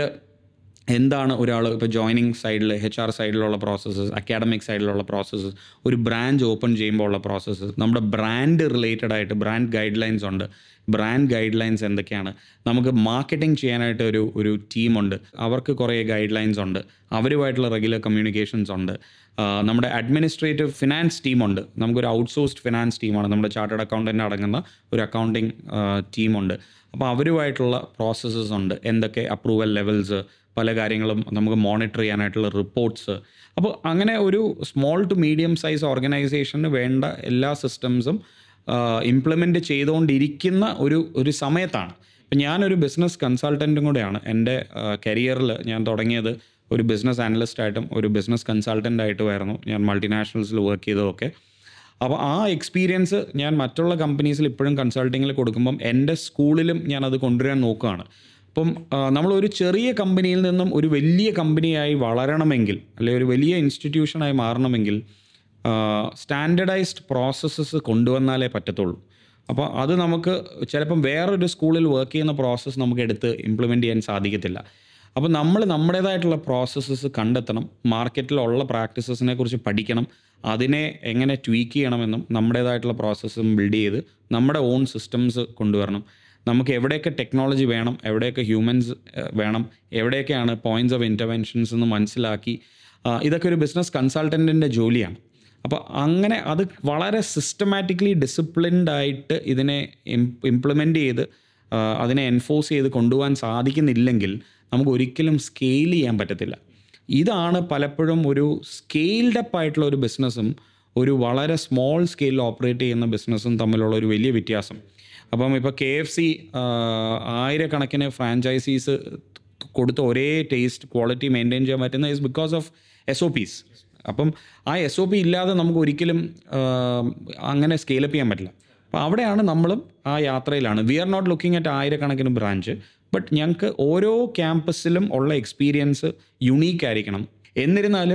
എന്താണ് ഒരാൾ ഇപ്പോൾ ജോയിനിങ് സൈഡിൽ എച്ച് ആർ സൈഡിലുള്ള പ്രോസസ്സസ് അക്കാഡമിക് സൈഡിലുള്ള പ്രോസസ്സസ് ഒരു ബ്രാഞ്ച് ഓപ്പൺ ചെയ്യുമ്പോൾ ഉള്ള പ്രോസസ്സസ് നമ്മുടെ ബ്രാൻഡ് റിലേറ്റഡ് ആയിട്ട് ബ്രാൻഡ് ഗൈഡ് ലൈൻസ് ഉണ്ട് ബ്രാൻഡ് ഗൈഡ് ലൈൻസ് എന്തൊക്കെയാണ് നമുക്ക് മാർക്കറ്റിംഗ് ചെയ്യാനായിട്ട് ഒരു ഒരു ടീമുണ്ട് അവർക്ക് കുറേ ഗൈഡ് ലൈൻസ് ഉണ്ട് അവരുമായിട്ടുള്ള റെഗുലർ കമ്മ്യൂണിക്കേഷൻസ് ഉണ്ട് ആ, നമ്മുടെ അഡ്മിനിസ്ട്രേറ്റീവ് ഫിനാൻസ് ടീമുണ്ട് നമുക്കൊരു ഔട്ട്സോഴ്സ്ഡ് ഫിനാൻസ് ടീമാണ് നമ്മുടെ ചാർട്ടേഡ് അക്കൗണ്ടൻ്റ് അടങ്ങുന്ന ഒരു അക്കൗണ്ടിങ് ടീമുണ്ട് അപ്പോൾ അവരുമായിട്ടുള്ള പ്രോസസ്സസ് ഉണ്ട് എന്തൊക്കെ അപ്രൂവൽ ലെവൽസ് പല കാര്യങ്ങളും നമുക്ക് മോണിറ്റർ ചെയ്യാനായിട്ടുള്ള റിപ്പോർട്ട്സ് അപ്പോൾ അങ്ങനെ ഒരു സ്മോൾ ടു മീഡിയം സൈസ് ഓർഗനൈസേഷന് വേണ്ട എല്ലാ സിസ്റ്റംസും ഇംപ്ലിമെൻ്റ് ചെയ്തുകൊണ്ടിരിക്കുന്ന ഒരു ഒരു സമയത്താണ് ഇപ്പം ഞാനൊരു ബിസിനസ് കൺസൾട്ടൻറ്റും കൂടെയാണ് എൻ്റെ കരിയറിൽ ഞാൻ തുടങ്ങിയത് ഒരു ബിസിനസ് ആയിട്ടും ഒരു ബിസിനസ് കൺസൾട്ടൻ്റ് ആയിട്ടുമായിരുന്നു ഞാൻ മൾട്ടിനാഷണൽസിൽ വർക്ക് ചെയ്തതൊക്കെ അപ്പോൾ ആ എക്സ്പീരിയൻസ് ഞാൻ മറ്റുള്ള കമ്പനീസിൽ ഇപ്പോഴും കൺസൾട്ടിങ്ങിൽ കൊടുക്കുമ്പം എൻ്റെ സ്കൂളിലും ഞാൻ അത് കൊണ്ടുവരാൻ നോക്കുകയാണ് അപ്പം ആ, നമ്മളൊരു ചെറിയ കമ്പനിയിൽ നിന്നും ഒരു വലിയ കമ്പനിയായി വളരണമെങ്കിൽ അല്ലെങ്കിൽ ഒരു വലിയ ഇൻസ്റ്റിറ്റ്യൂഷനായി മാറണമെങ്കിൽ സ്റ്റാൻഡർഡൈസ്ഡ് പ്രോസസ്സസ് കൊണ്ടുവന്നാലേ പറ്റത്തുള്ളൂ അപ്പോൾ അത് നമുക്ക് ചിലപ്പം വേറൊരു സ്കൂളിൽ വർക്ക് ചെയ്യുന്ന പ്രോസസ്സ് നമുക്ക് എടുത്ത് ഇംപ്ലിമെൻ്റ് ചെയ്യാൻ സാധിക്കത്തില്ല അപ്പോൾ നമ്മൾ നമ്മുടേതായിട്ടുള്ള പ്രോസസ്സസ് കണ്ടെത്തണം മാർക്കറ്റിലുള്ള പ്രാക്ടീസസിനെ കുറിച്ച് പഠിക്കണം അതിനെ എങ്ങനെ ട്വീക്ക് ചെയ്യണമെന്നും നമ്മുടേതായിട്ടുള്ള പ്രോസസ്സും ബിൽഡ് ചെയ്ത് നമ്മുടെ ഓൺ സിസ്റ്റംസ് കൊണ്ടുവരണം നമുക്ക് എവിടെയൊക്കെ ടെക്നോളജി വേണം എവിടെയൊക്കെ ഹ്യൂമൻസ് വേണം എവിടെയൊക്കെയാണ് പോയിന്റ്സ് ഓഫ് ഇൻ്റർവെൻഷൻസ് എന്ന് മനസ്സിലാക്കി ആ, ഇതൊക്കെ ഒരു ബിസിനസ് കൺസൾട്ടൻറ്റിൻ്റെ ജോലിയാണ് അപ്പോൾ അങ്ങനെ അത് വളരെ സിസ്റ്റമാറ്റിക്കലി ഡിസിപ്ലിൻഡ് ആയിട്ട് ഇതിനെ ഇംപ്ലിമെൻ്റ് ചെയ്ത് ആ, അതിനെ എൻഫോഴ്സ് ചെയ്ത് കൊണ്ടുപോകാൻ സാധിക്കുന്നില്ലെങ്കിൽ നമുക്ക് ഒരിക്കലും സ്കെയിൽ ചെയ്യാൻ പറ്റത്തില്ല ഇതാണ് പലപ്പോഴും ഒരു സ്കെയിൽഡ് അപ്പ് ആയിട്ടുള്ള ഒരു ബിസിനസ്സും ഒരു വളരെ സ്മോൾ സ്കെയിലിൽ ഓപ്പറേറ്റ് ചെയ്യുന്ന ബിസിനസ്സും തമ്മിലുള്ള ഒരു വലിയ വ്യത്യാസം അപ്പം ഇപ്പോൾ കെ എഫ് സി ആയിരക്കണക്കിന് ഫ്രാഞ്ചൈസീസ് കൊടുത്ത ഒരേ ടേസ്റ്റ് ക്വാളിറ്റി മെയിൻറ്റെയിൻ ചെയ്യാൻ പറ്റുന്ന is because of S O Ps അപ്പം ആ എസ് ഒ പി ഇല്ലാതെ നമുക്ക് ഒരിക്കലും ആ, അങ്ങനെ സ്കെയിലപ്പ് ചെയ്യാൻ പറ്റില്ല അപ്പോൾ അവിടെയാണ് നമ്മളും ആ യാത്രയിലാണ് we are not looking at ആയിരക്കണക്കിന് ബ്രാഞ്ച് ബട്ട് ഞങ്ങൾക്ക് ഓരോ ക്യാമ്പസിലും ഉള്ള എക്സ്പീരിയൻസ് യുണീക്ക് ആയിരിക്കണം എന്നിരുന്നാലും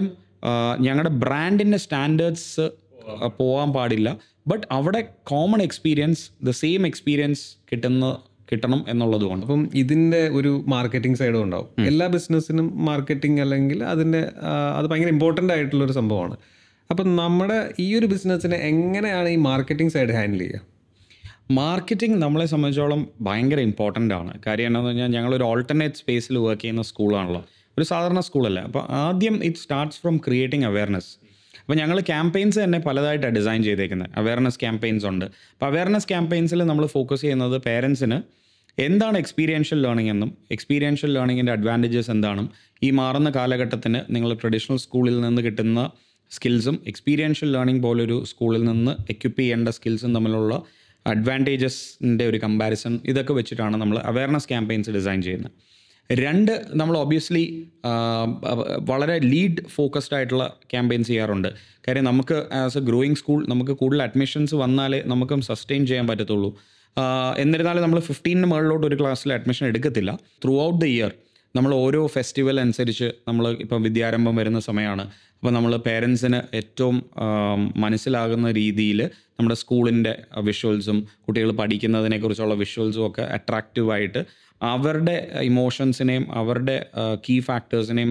ഞങ്ങളുടെ ബ്രാൻഡിൻ്റെ സ്റ്റാൻഡേർഡ്സ് പോകാൻ പാടില്ല ബട്ട് അവിടെ common experience the same experience കിട്ടുന്ന കിട്ടണം എന്നുള്ളതുകൊണ്ട് അപ്പം ഇതിന്റെ ഒരു മാർക്കറ്റിംഗ് സൈഡും ഉണ്ടാവും എല്ലാ ബിസിനസ്സിനും മാർക്കറ്റിംഗ് അല്ലെങ്കിൽ അതിന്റെ ആ, അത് ഭയങ്കര ഇമ്പോർട്ടൻ്റ് ആയിട്ടുള്ള ഒരു സംഭവമാണ് അപ്പം നമ്മുടെ ഈ ഒരു ബിസിനസ്സിനെ എങ്ങനെയാണ് ഈ മാർക്കറ്റിംഗ് സൈഡ് ഹാൻഡിൽ ചെയ്യുക മാർക്കറ്റിംഗ് നമ്മളെ സംബന്ധിച്ചോളം ഭയങ്കര ഇമ്പോർട്ടൻ്റ് ആണ് കാര്യം എന്താണെന്ന് പറഞ്ഞാൽ ഞങ്ങളൊരു ഓൾട്ടർനേറ്റ് സ്പേസിൽ വർക്ക് ചെയ്യുന്ന സ്കൂളാണല്ലോ ഒരു സാധാരണ സ്കൂളല്ല അപ്പോൾ ആദ്യം it starts from creating awareness അപ്പോൾ ഞങ്ങൾ ക്യാമ്പയിൻസ് തന്നെ പലതായിട്ടാണ് ഡിസൈൻ ചെയ്തേക്കുന്നത് അവയർനെസ് ക്യാമ്പയിൻസ് ഉണ്ട് അപ്പോൾ അവയർനെസ് ക്യാമ്പയിൻസിൽ നമ്മൾ ഫോക്കസ് ചെയ്യുന്നത് പേരൻസിന് എന്താണ് എക്സ്പീരിയൻഷ്യൽ ലേണിംഗ് എന്നും എക്സ്പീരിയൻഷ്യൽ ലേണിങ്ങിൻ്റെ അഡ്വാൻറ്റേജസ് എന്താണെന്നും ഈ മാറുന്ന കാലഘട്ടത്തിന് നിങ്ങൾ ട്രഡീഷണൽ സ്കൂളിൽ നിന്ന് കിട്ടുന്ന സ്കിൽസും എക്സ്പീരിയൻഷ്യൽ ലേണിംഗ് പോലൊരു സ്കൂളിൽ നിന്ന് എക്യുപ്പ് ചെയ്യേണ്ട സ്കിൽസും തമ്മിലുള്ള അഡ്വാൻറ്റേജസിൻ്റെ ഒരു കമ്പാരിസൺ ഇതൊക്കെ വെച്ചിട്ടാണ് നമ്മൾ അവയർനെസ് ക്യാമ്പയിൻസ് ഡിസൈൻ ചെയ്യുന്നത് രണ്ട് നമ്മൾ ഒബ്വിയസ്ലി വളരെ ലീഡ് ഫോക്കസ്ഡ് ആയിട്ടുള്ള ക്യാമ്പയിൻസ് ചെയ്യാറുണ്ട് കാര്യം നമുക്ക് ആസ് എ ഗ്രോയിങ് സ്കൂൾ നമുക്ക് കൂടുതൽ അഡ്മിഷൻസ് വന്നാലേ നമുക്കും സസ്റ്റെയിൻ ചെയ്യാൻ പറ്റത്തുള്ളൂ ആഹ് എന്നിരുന്നാലും നമ്മൾ ഫിഫ്റ്റീന് മുകളിലോട്ട് ഒരു ക്ലാസ്സിൽ അഡ്മിഷൻ എടുക്കത്തില്ല ത്രൂ ഔട്ട് ദ ഇയർ നമ്മൾ ഓരോ ഫെസ്റ്റിവൽ അനുസരിച്ച് നമ്മൾ ഇപ്പം വിദ്യാരംഭം വരുന്ന സമയമാണ് അപ്പോൾ നമ്മൾ പേരൻസിന് ഏറ്റവും ആം, മനസ്സിലാകുന്ന രീതിയിൽ നമ്മുടെ സ്കൂളിൻ്റെ വിഷ്വൽസും കുട്ടികൾ പഠിക്കുന്നതിനെക്കുറിച്ചുള്ള വിഷ്വൽസും ഒക്കെ അട്രാക്റ്റീവായിട്ട് അവരുടെ ഇമോഷൻസിനെയും അവരുടെ കീ ഫാക്ടേഴ്സിനെയും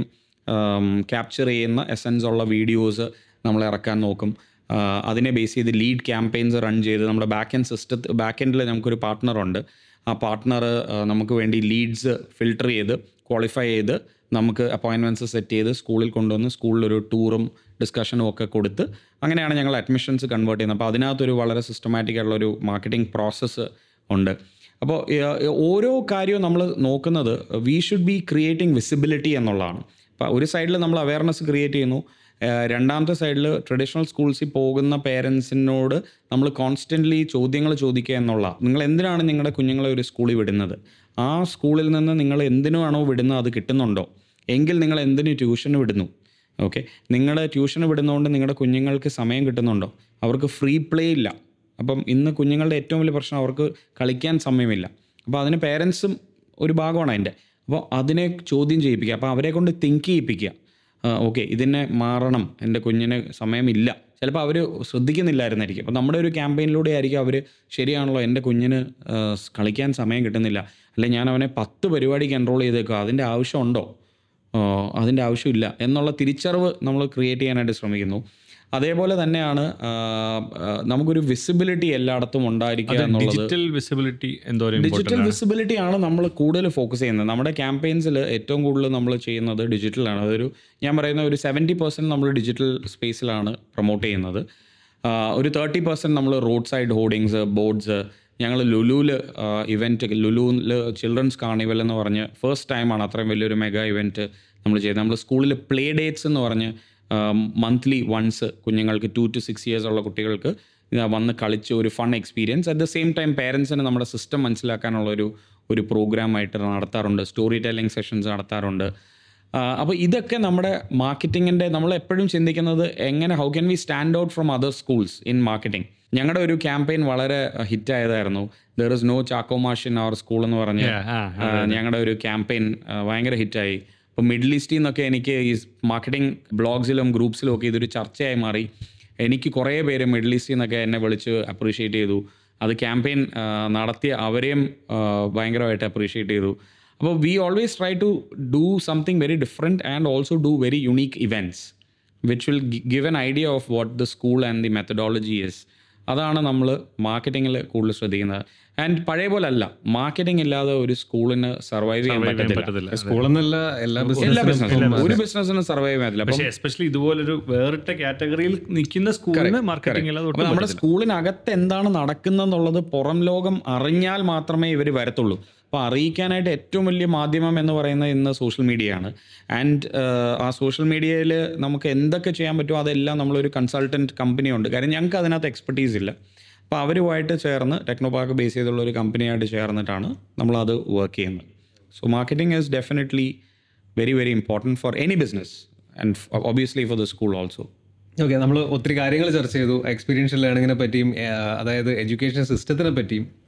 ക്യാപ്ചർ ചെയ്യുന്ന എസൻസ് ഉള്ള വീഡിയോസ് നമ്മൾ ഇറക്കാൻ നോക്കും ആ, അതിനെ ബേസ് ചെയ്ത് ലീഡ് ക്യാമ്പയിൻസ് റൺ ചെയ്ത് നമ്മുടെ ബാക്ക് എൻഡ് സിസ്റ്റത്ത് ബാക്ക് എൻഡിൽ നമുക്കൊരു പാർട്ട്ണറുണ്ട് ആ പാർട്ട്ണർ നമുക്ക് വേണ്ടി ലീഡ്സ് ഫിൽട്ടർ ചെയ്ത് ക്വാളിഫൈ ചെയ്ത് നമുക്ക് അപ്പോയിൻമെൻറ്റ്സ് സെറ്റ് ചെയ്ത് സ്കൂളിൽ കൊണ്ടുവന്ന് സ്കൂളിലൊരു ടൂറും ഡിസ്കഷനും ഒക്കെ കൊടുത്ത് അങ്ങനെയാണ് ഞങ്ങൾ അഡ്മിഷൻസ് കൺവേർട്ട് ചെയ്യുന്നത് അപ്പോൾ അതിനകത്തൊരു വളരെ സിസ്റ്റമാറ്റിക് ആയിട്ടുള്ള ഒരു മാർക്കറ്റിംഗ് പ്രോസസ്സ് ഉണ്ട് അപ്പോൾ ഓരോ കാര്യവും നമ്മൾ നോക്കുന്നത് we should be creating visibility എന്നുള്ളതാണ് അപ്പോൾ ഒരു സൈഡിൽ നമ്മൾ അവയർനെസ് ക്രിയേറ്റ് ചെയ്യുന്നു ഏഹ് രണ്ടാമത്തെ സൈഡിൽ ട്രഡീഷണൽ സ്കൂൾസിൽ പോകുന്ന പേരൻസിനോട് നമ്മൾ കോൺസ്റ്റൻ്റ്ലി ചോദ്യങ്ങൾ ചോദിക്കുക എന്നുള്ള നിങ്ങൾ എന്തിനാണ് നിങ്ങളുടെ കുഞ്ഞുങ്ങളെ ഒരു സ്കൂളിൽ വിടുന്നത് ആ സ്കൂളിൽ നിന്ന് നിങ്ങൾ എന്തിനാണോ വിടുന്നത് അത് കിട്ടുന്നുണ്ടോ എങ്കിൽ നിങ്ങൾ എന്തിന് ട്യൂഷന് വിടുന്നു ഓക്കെ നിങ്ങളുടെ ട്യൂഷന് വിടുന്നതുകൊണ്ട് നിങ്ങളുടെ കുഞ്ഞുങ്ങൾക്ക് സമയം കിട്ടുന്നുണ്ടോ അവർക്ക് ഫ്രീ പ്ലേ ഇല്ല അപ്പം ഇന്ന് കുഞ്ഞുങ്ങളുടെ ഏറ്റവും വലിയ പ്രശ്നം അവർക്ക് കളിക്കാൻ സമയമില്ല അപ്പോൾ അതിന് പേരൻസും ഒരു ഭാഗമാണ് അതിൻ്റെ അപ്പോൾ അതിനെ ചോദ്യം ചെയ്യിപ്പിക്കുക അപ്പോൾ അവരെ കൊണ്ട് തിങ്ക് ചെയ്യിപ്പിക്കുക ഓക്കെ ഇതിനെ മാറണം എൻ്റെ കുഞ്ഞിന് സമയമില്ല ചിലപ്പോൾ അവർ ശ്രദ്ധിക്കുന്നില്ലായിരുന്നായിരിക്കും അപ്പോൾ നമ്മുടെ ഒരു ക്യാമ്പയിനിലൂടെ ആയിരിക്കും അവർ ശരിയാണല്ലോ എൻ്റെ കുഞ്ഞിന് ആ, സ് കളിക്കാൻ സമയം കിട്ടുന്നില്ല അല്ലെ ഞാൻ അവനെ പത്ത് പരിപാടിക്ക് എൻറോൾ ചെയ്തേക്കുക അതിൻ്റെ ആവശ്യമുണ്ടോ ആ, അതിൻ്റെ ആവശ്യമില്ല എന്നുള്ള തിരിച്ചറിവ് നമ്മൾ ക്രിയേറ്റ് ചെയ്യാനായിട്ട് ശ്രമിക്കുന്നു അതേപോലെ തന്നെയാണ് ആ, ആ, നമുക്കൊരു വിസിബിലിറ്റി എല്ലായിടത്തും ഉണ്ടായിരിക്കുക എന്നുള്ളത് ഡിജിറ്റൽ വിസിബിലിറ്റി എന്തോ ഡിജിറ്റൽ വിസിബിലിറ്റി ആണ് നമ്മൾ കൂടുതൽ ഫോക്കസ് ചെയ്യുന്നത് നമ്മുടെ ക്യാമ്പയിൻസിൽ ഏറ്റവും കൂടുതൽ നമ്മൾ ചെയ്യുന്നത് ഡിജിറ്റലാണ് അതൊരു ഞാൻ പറയുന്ന ഒരു സെവൻറ്റി പെർസെൻറ്റ് നമ്മൾ ഡിജിറ്റൽ സ്പേസിലാണ് പ്രൊമോട്ട് ചെയ്യുന്നത് ആ, ഒരു തേർട്ടി പെർസെൻറ്റ് നമ്മൾ റോഡ് സൈഡ് ഹോർഡിങ്സ് ബോർഡ്സ് ഞങ്ങൾ ലുലുവിൽ ഇവൻറ്റ് ലുലുവിൽ ചിൽഡ്രൻസ് കാർണിവൽ എന്ന് പറഞ്ഞ് ഫസ്റ്റ് ടൈമാണ് അത്രയും വലിയൊരു മെഗാ ഇവൻറ്റ് നമ്മൾ ചെയ്തത് നമ്മൾ സ്കൂളിൽ പ്ലേ ഡേറ്റ്സ് എന്ന് പറഞ്ഞ് മന്ത്ലി വൺസ് കുഞ്ഞുങ്ങൾക്ക് ടു ടു സിക്സ് ഇയേഴ്സ് ഉള്ള കുട്ടികൾക്ക് ഇതാ വന്ന് കളിച്ച് ഒരു fun experience at the same time പേരൻസിന് നമ്മുടെ സിസ്റ്റം മനസ്സിലാക്കാനുള്ള ഒരു ഒരു പ്രോഗ്രാമായിട്ട് നടത്താറുണ്ട് സ്റ്റോറി ടെല്ലിംഗ് സെഷൻസ് നടത്താറുണ്ട് അപ്പോൾ ഇതൊക്കെ നമ്മുടെ മാർക്കറ്റിങ്ങിൻ്റെ നമ്മൾ എപ്പോഴും ചിന്തിക്കുന്നത് എങ്ങനെ how can we stand out from other schools in marketing ഞങ്ങളുടെ ഒരു ക്യാമ്പയിൻ വളരെ ഹിറ്റ് ആയതായിരുന്നു there is no Chacko Mash in our school എന്ന് പറഞ്ഞ് ആ, ഞങ്ങളുടെ ഒരു ക്യാമ്പയിൻ ഭയങ്കര ഹിറ്റായി ഇപ്പോൾ മിഡിൽ ഈസ്റ്റിൽ നിന്നൊക്കെ എനിക്ക് ഈ മാർക്കറ്റിംഗ് ബ്ലോഗ്സിലും ഗ്രൂപ്പ്സിലും ഒക്കെ ഇതൊരു ചർച്ചയായി മാറി എനിക്ക് കുറേ പേര് മിഡിൽ ഈസ്റ്റിൽ നിന്നൊക്കെ എന്നെ വിളിച്ച് അപ്രീഷിയേറ്റ് ചെയ്തു അത് ക്യാമ്പയിൻ നടത്തിയ അവരെയും ആ, ഭയങ്കരമായിട്ട് അപ്രീഷിയേറ്റ് ചെയ്തു അപ്പോൾ we always try to do something very different and also do very unique events which will give an idea of what the school and the methodology is അതാണ് നമ്മൾ മാർക്കറ്റിങ്ങിൽ കൂടുതൽ ശ്രദ്ധിക്കുന്നത് ആൻഡ് പഴയ പോലെ അല്ല മാർക്കറ്റിംഗ് ഇല്ലാതെ ഒരു സ്കൂളിന് സർവൈവ് ചെയ്യാൻ പറ്റത്തില്ല പറ്റത്തില്ല സ്കൂളെന്നല്ല എല്ലാ എല്ലാ ബിസിനസ്സിലും ബിസിനസ്സിനും ഒരു ബിസിനസ്സിനും സർവൈവ് ചെയ്യാൻ പറ്റില്ല അപ്പം പക്ഷേ എസ്പെഷ്യലി ഇതുപോലൊരു വേറിട്ട കാറ്റഗറിയിൽ നിൽക്കുന്ന സ്കൂളിന് മാർക്കറ്റിംഗ് അല്ലാതെ അപ്പൊ ഒട്ടും നമ്മുടെ സ്കൂളിനകത്ത് എന്താണ് നടക്കുന്നതെന്നുള്ളത് പുറം ലോകം അറിഞ്ഞാൽ മാത്രമേ ഇവർ വരത്തുള്ളൂ അപ്പോൾ അറിയിക്കാനായിട്ട് ഏറ്റവും വലിയ മാധ്യമം എന്ന് പറയുന്നത് ഇന്ന് സോഷ്യൽ മീഡിയയാണ് ആൻഡ് ആ സോഷ്യൽ മീഡിയയിൽ നമുക്ക് എന്തൊക്കെ ചെയ്യാൻ പറ്റുമോ അതെല്ലാം നമ്മളൊരു കൺസൾട്ടൻറ്റ് കമ്പനി ഉണ്ട് കാര്യം ഞങ്ങൾക്ക് അതിനകത്ത് എക്സ്പെർട്ടീസ് ഇല്ല അപ്പോൾ അവരുമായിട്ട് ചേർന്ന് ടെക്നോ പാർക്ക് ബേസ് ചെയ്തുള്ള ഒരു കമ്പനിയായിട്ട് ചേർന്നിട്ടാണ് നമ്മളത് വർക്ക് ചെയ്യുന്നത് so marketing is definitely very very important for any business and obviously for the school also okay നമ്മൾ ഒത്തിരി കാര്യങ്ങൾ ചർച്ച ചെയ്തു എക്സ്പീരിയൻഷ്യൽ ലേണിങ്ങിനെ പറ്റിയും ആ, അതായത് എഡ്യൂക്കേഷൻ സിസ്റ്റത്തിനെ പറ്റിയും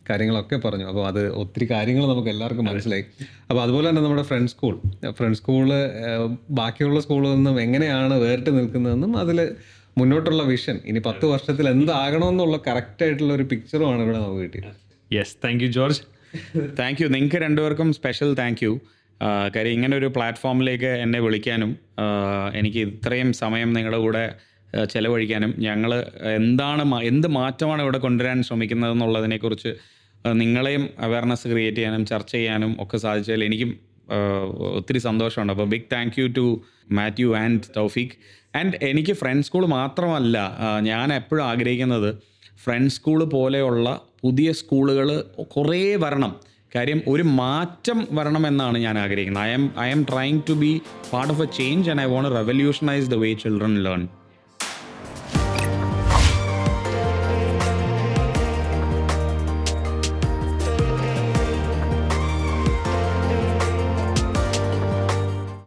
കാര്യങ്ങളൊക്കെ പറഞ്ഞു അപ്പോൾ അത് ഒത്തിരി കാര്യങ്ങൾ നമുക്ക് എല്ലാവർക്കും മനസ്സിലായി അപ്പോൾ അതുപോലെ തന്നെ നമ്മുടെ ഫ്രണ്ട് സ്കൂൾ ഫ്രണ്ട് സ്കൂള് ബാക്കിയുള്ള സ്കൂളിൽ നിന്നും എങ്ങനെയാണ് വേറിട്ട് നിൽക്കുന്നതെന്നും അതിൽ മുന്നോട്ടുള്ള വിഷൻ ഇനി പത്ത് വർഷത്തിൽ എന്താകണമെന്നുള്ള കറക്റ്റ് ആയിട്ടുള്ള ഒരു പിക്ചറുമാണ് ഇവിടെ നമുക്ക് കിട്ടിയത് yes thank you George thank you നിങ്ങൾക്ക് രണ്ടുപേർക്കും സ്പെഷ്യൽ താങ്ക് യു കാര്യം ഇങ്ങനെ ഒരു പ്ലാറ്റ്ഫോമിലേക്ക് എന്നെ വിളിക്കാനും ആ, എനിക്ക് ഇത്രയും സമയം നിങ്ങളുടെ കൂടെ ആ, ചെലവഴിക്കാനും ഞങ്ങൾ എന്താണ് മാ- എന്ത് മാറ്റമാണ് ഇവിടെ കൊണ്ടുവരാൻ ശ്രമിക്കുന്നത് എന്നുള്ളതിനെക്കുറിച്ച് ആ, നിങ്ങളെയും അവയർനെസ് ക്രിയേറ്റ് ചെയ്യാനും ചർച്ച ചെയ്യാനും ഒക്കെ സാധിച്ചതിൽ എനിക്കും ആ, ഒത്തിരി സന്തോഷമുണ്ട് അപ്പോൾ big thank you to Mathew and Thoufeeq and എനിക്ക് ഫ്രണ്ട് സ്കൂൾ മാത്രമല്ല ആ, ഞാൻ എപ്പോഴും ആഗ്രഹിക്കുന്നത് ഫ്രണ്ട് സ്കൂൾ പോലെയുള്ള പുതിയ സ്കൂളുകൾ കുറേ വരണം കാര്യം ഒരു മാറ്റം വരണമെന്നാണ് ഞാൻ ആഗ്രഹിക്കുന്നത് I'm I'm trying to be part of a change and I want revolutionise the way children learn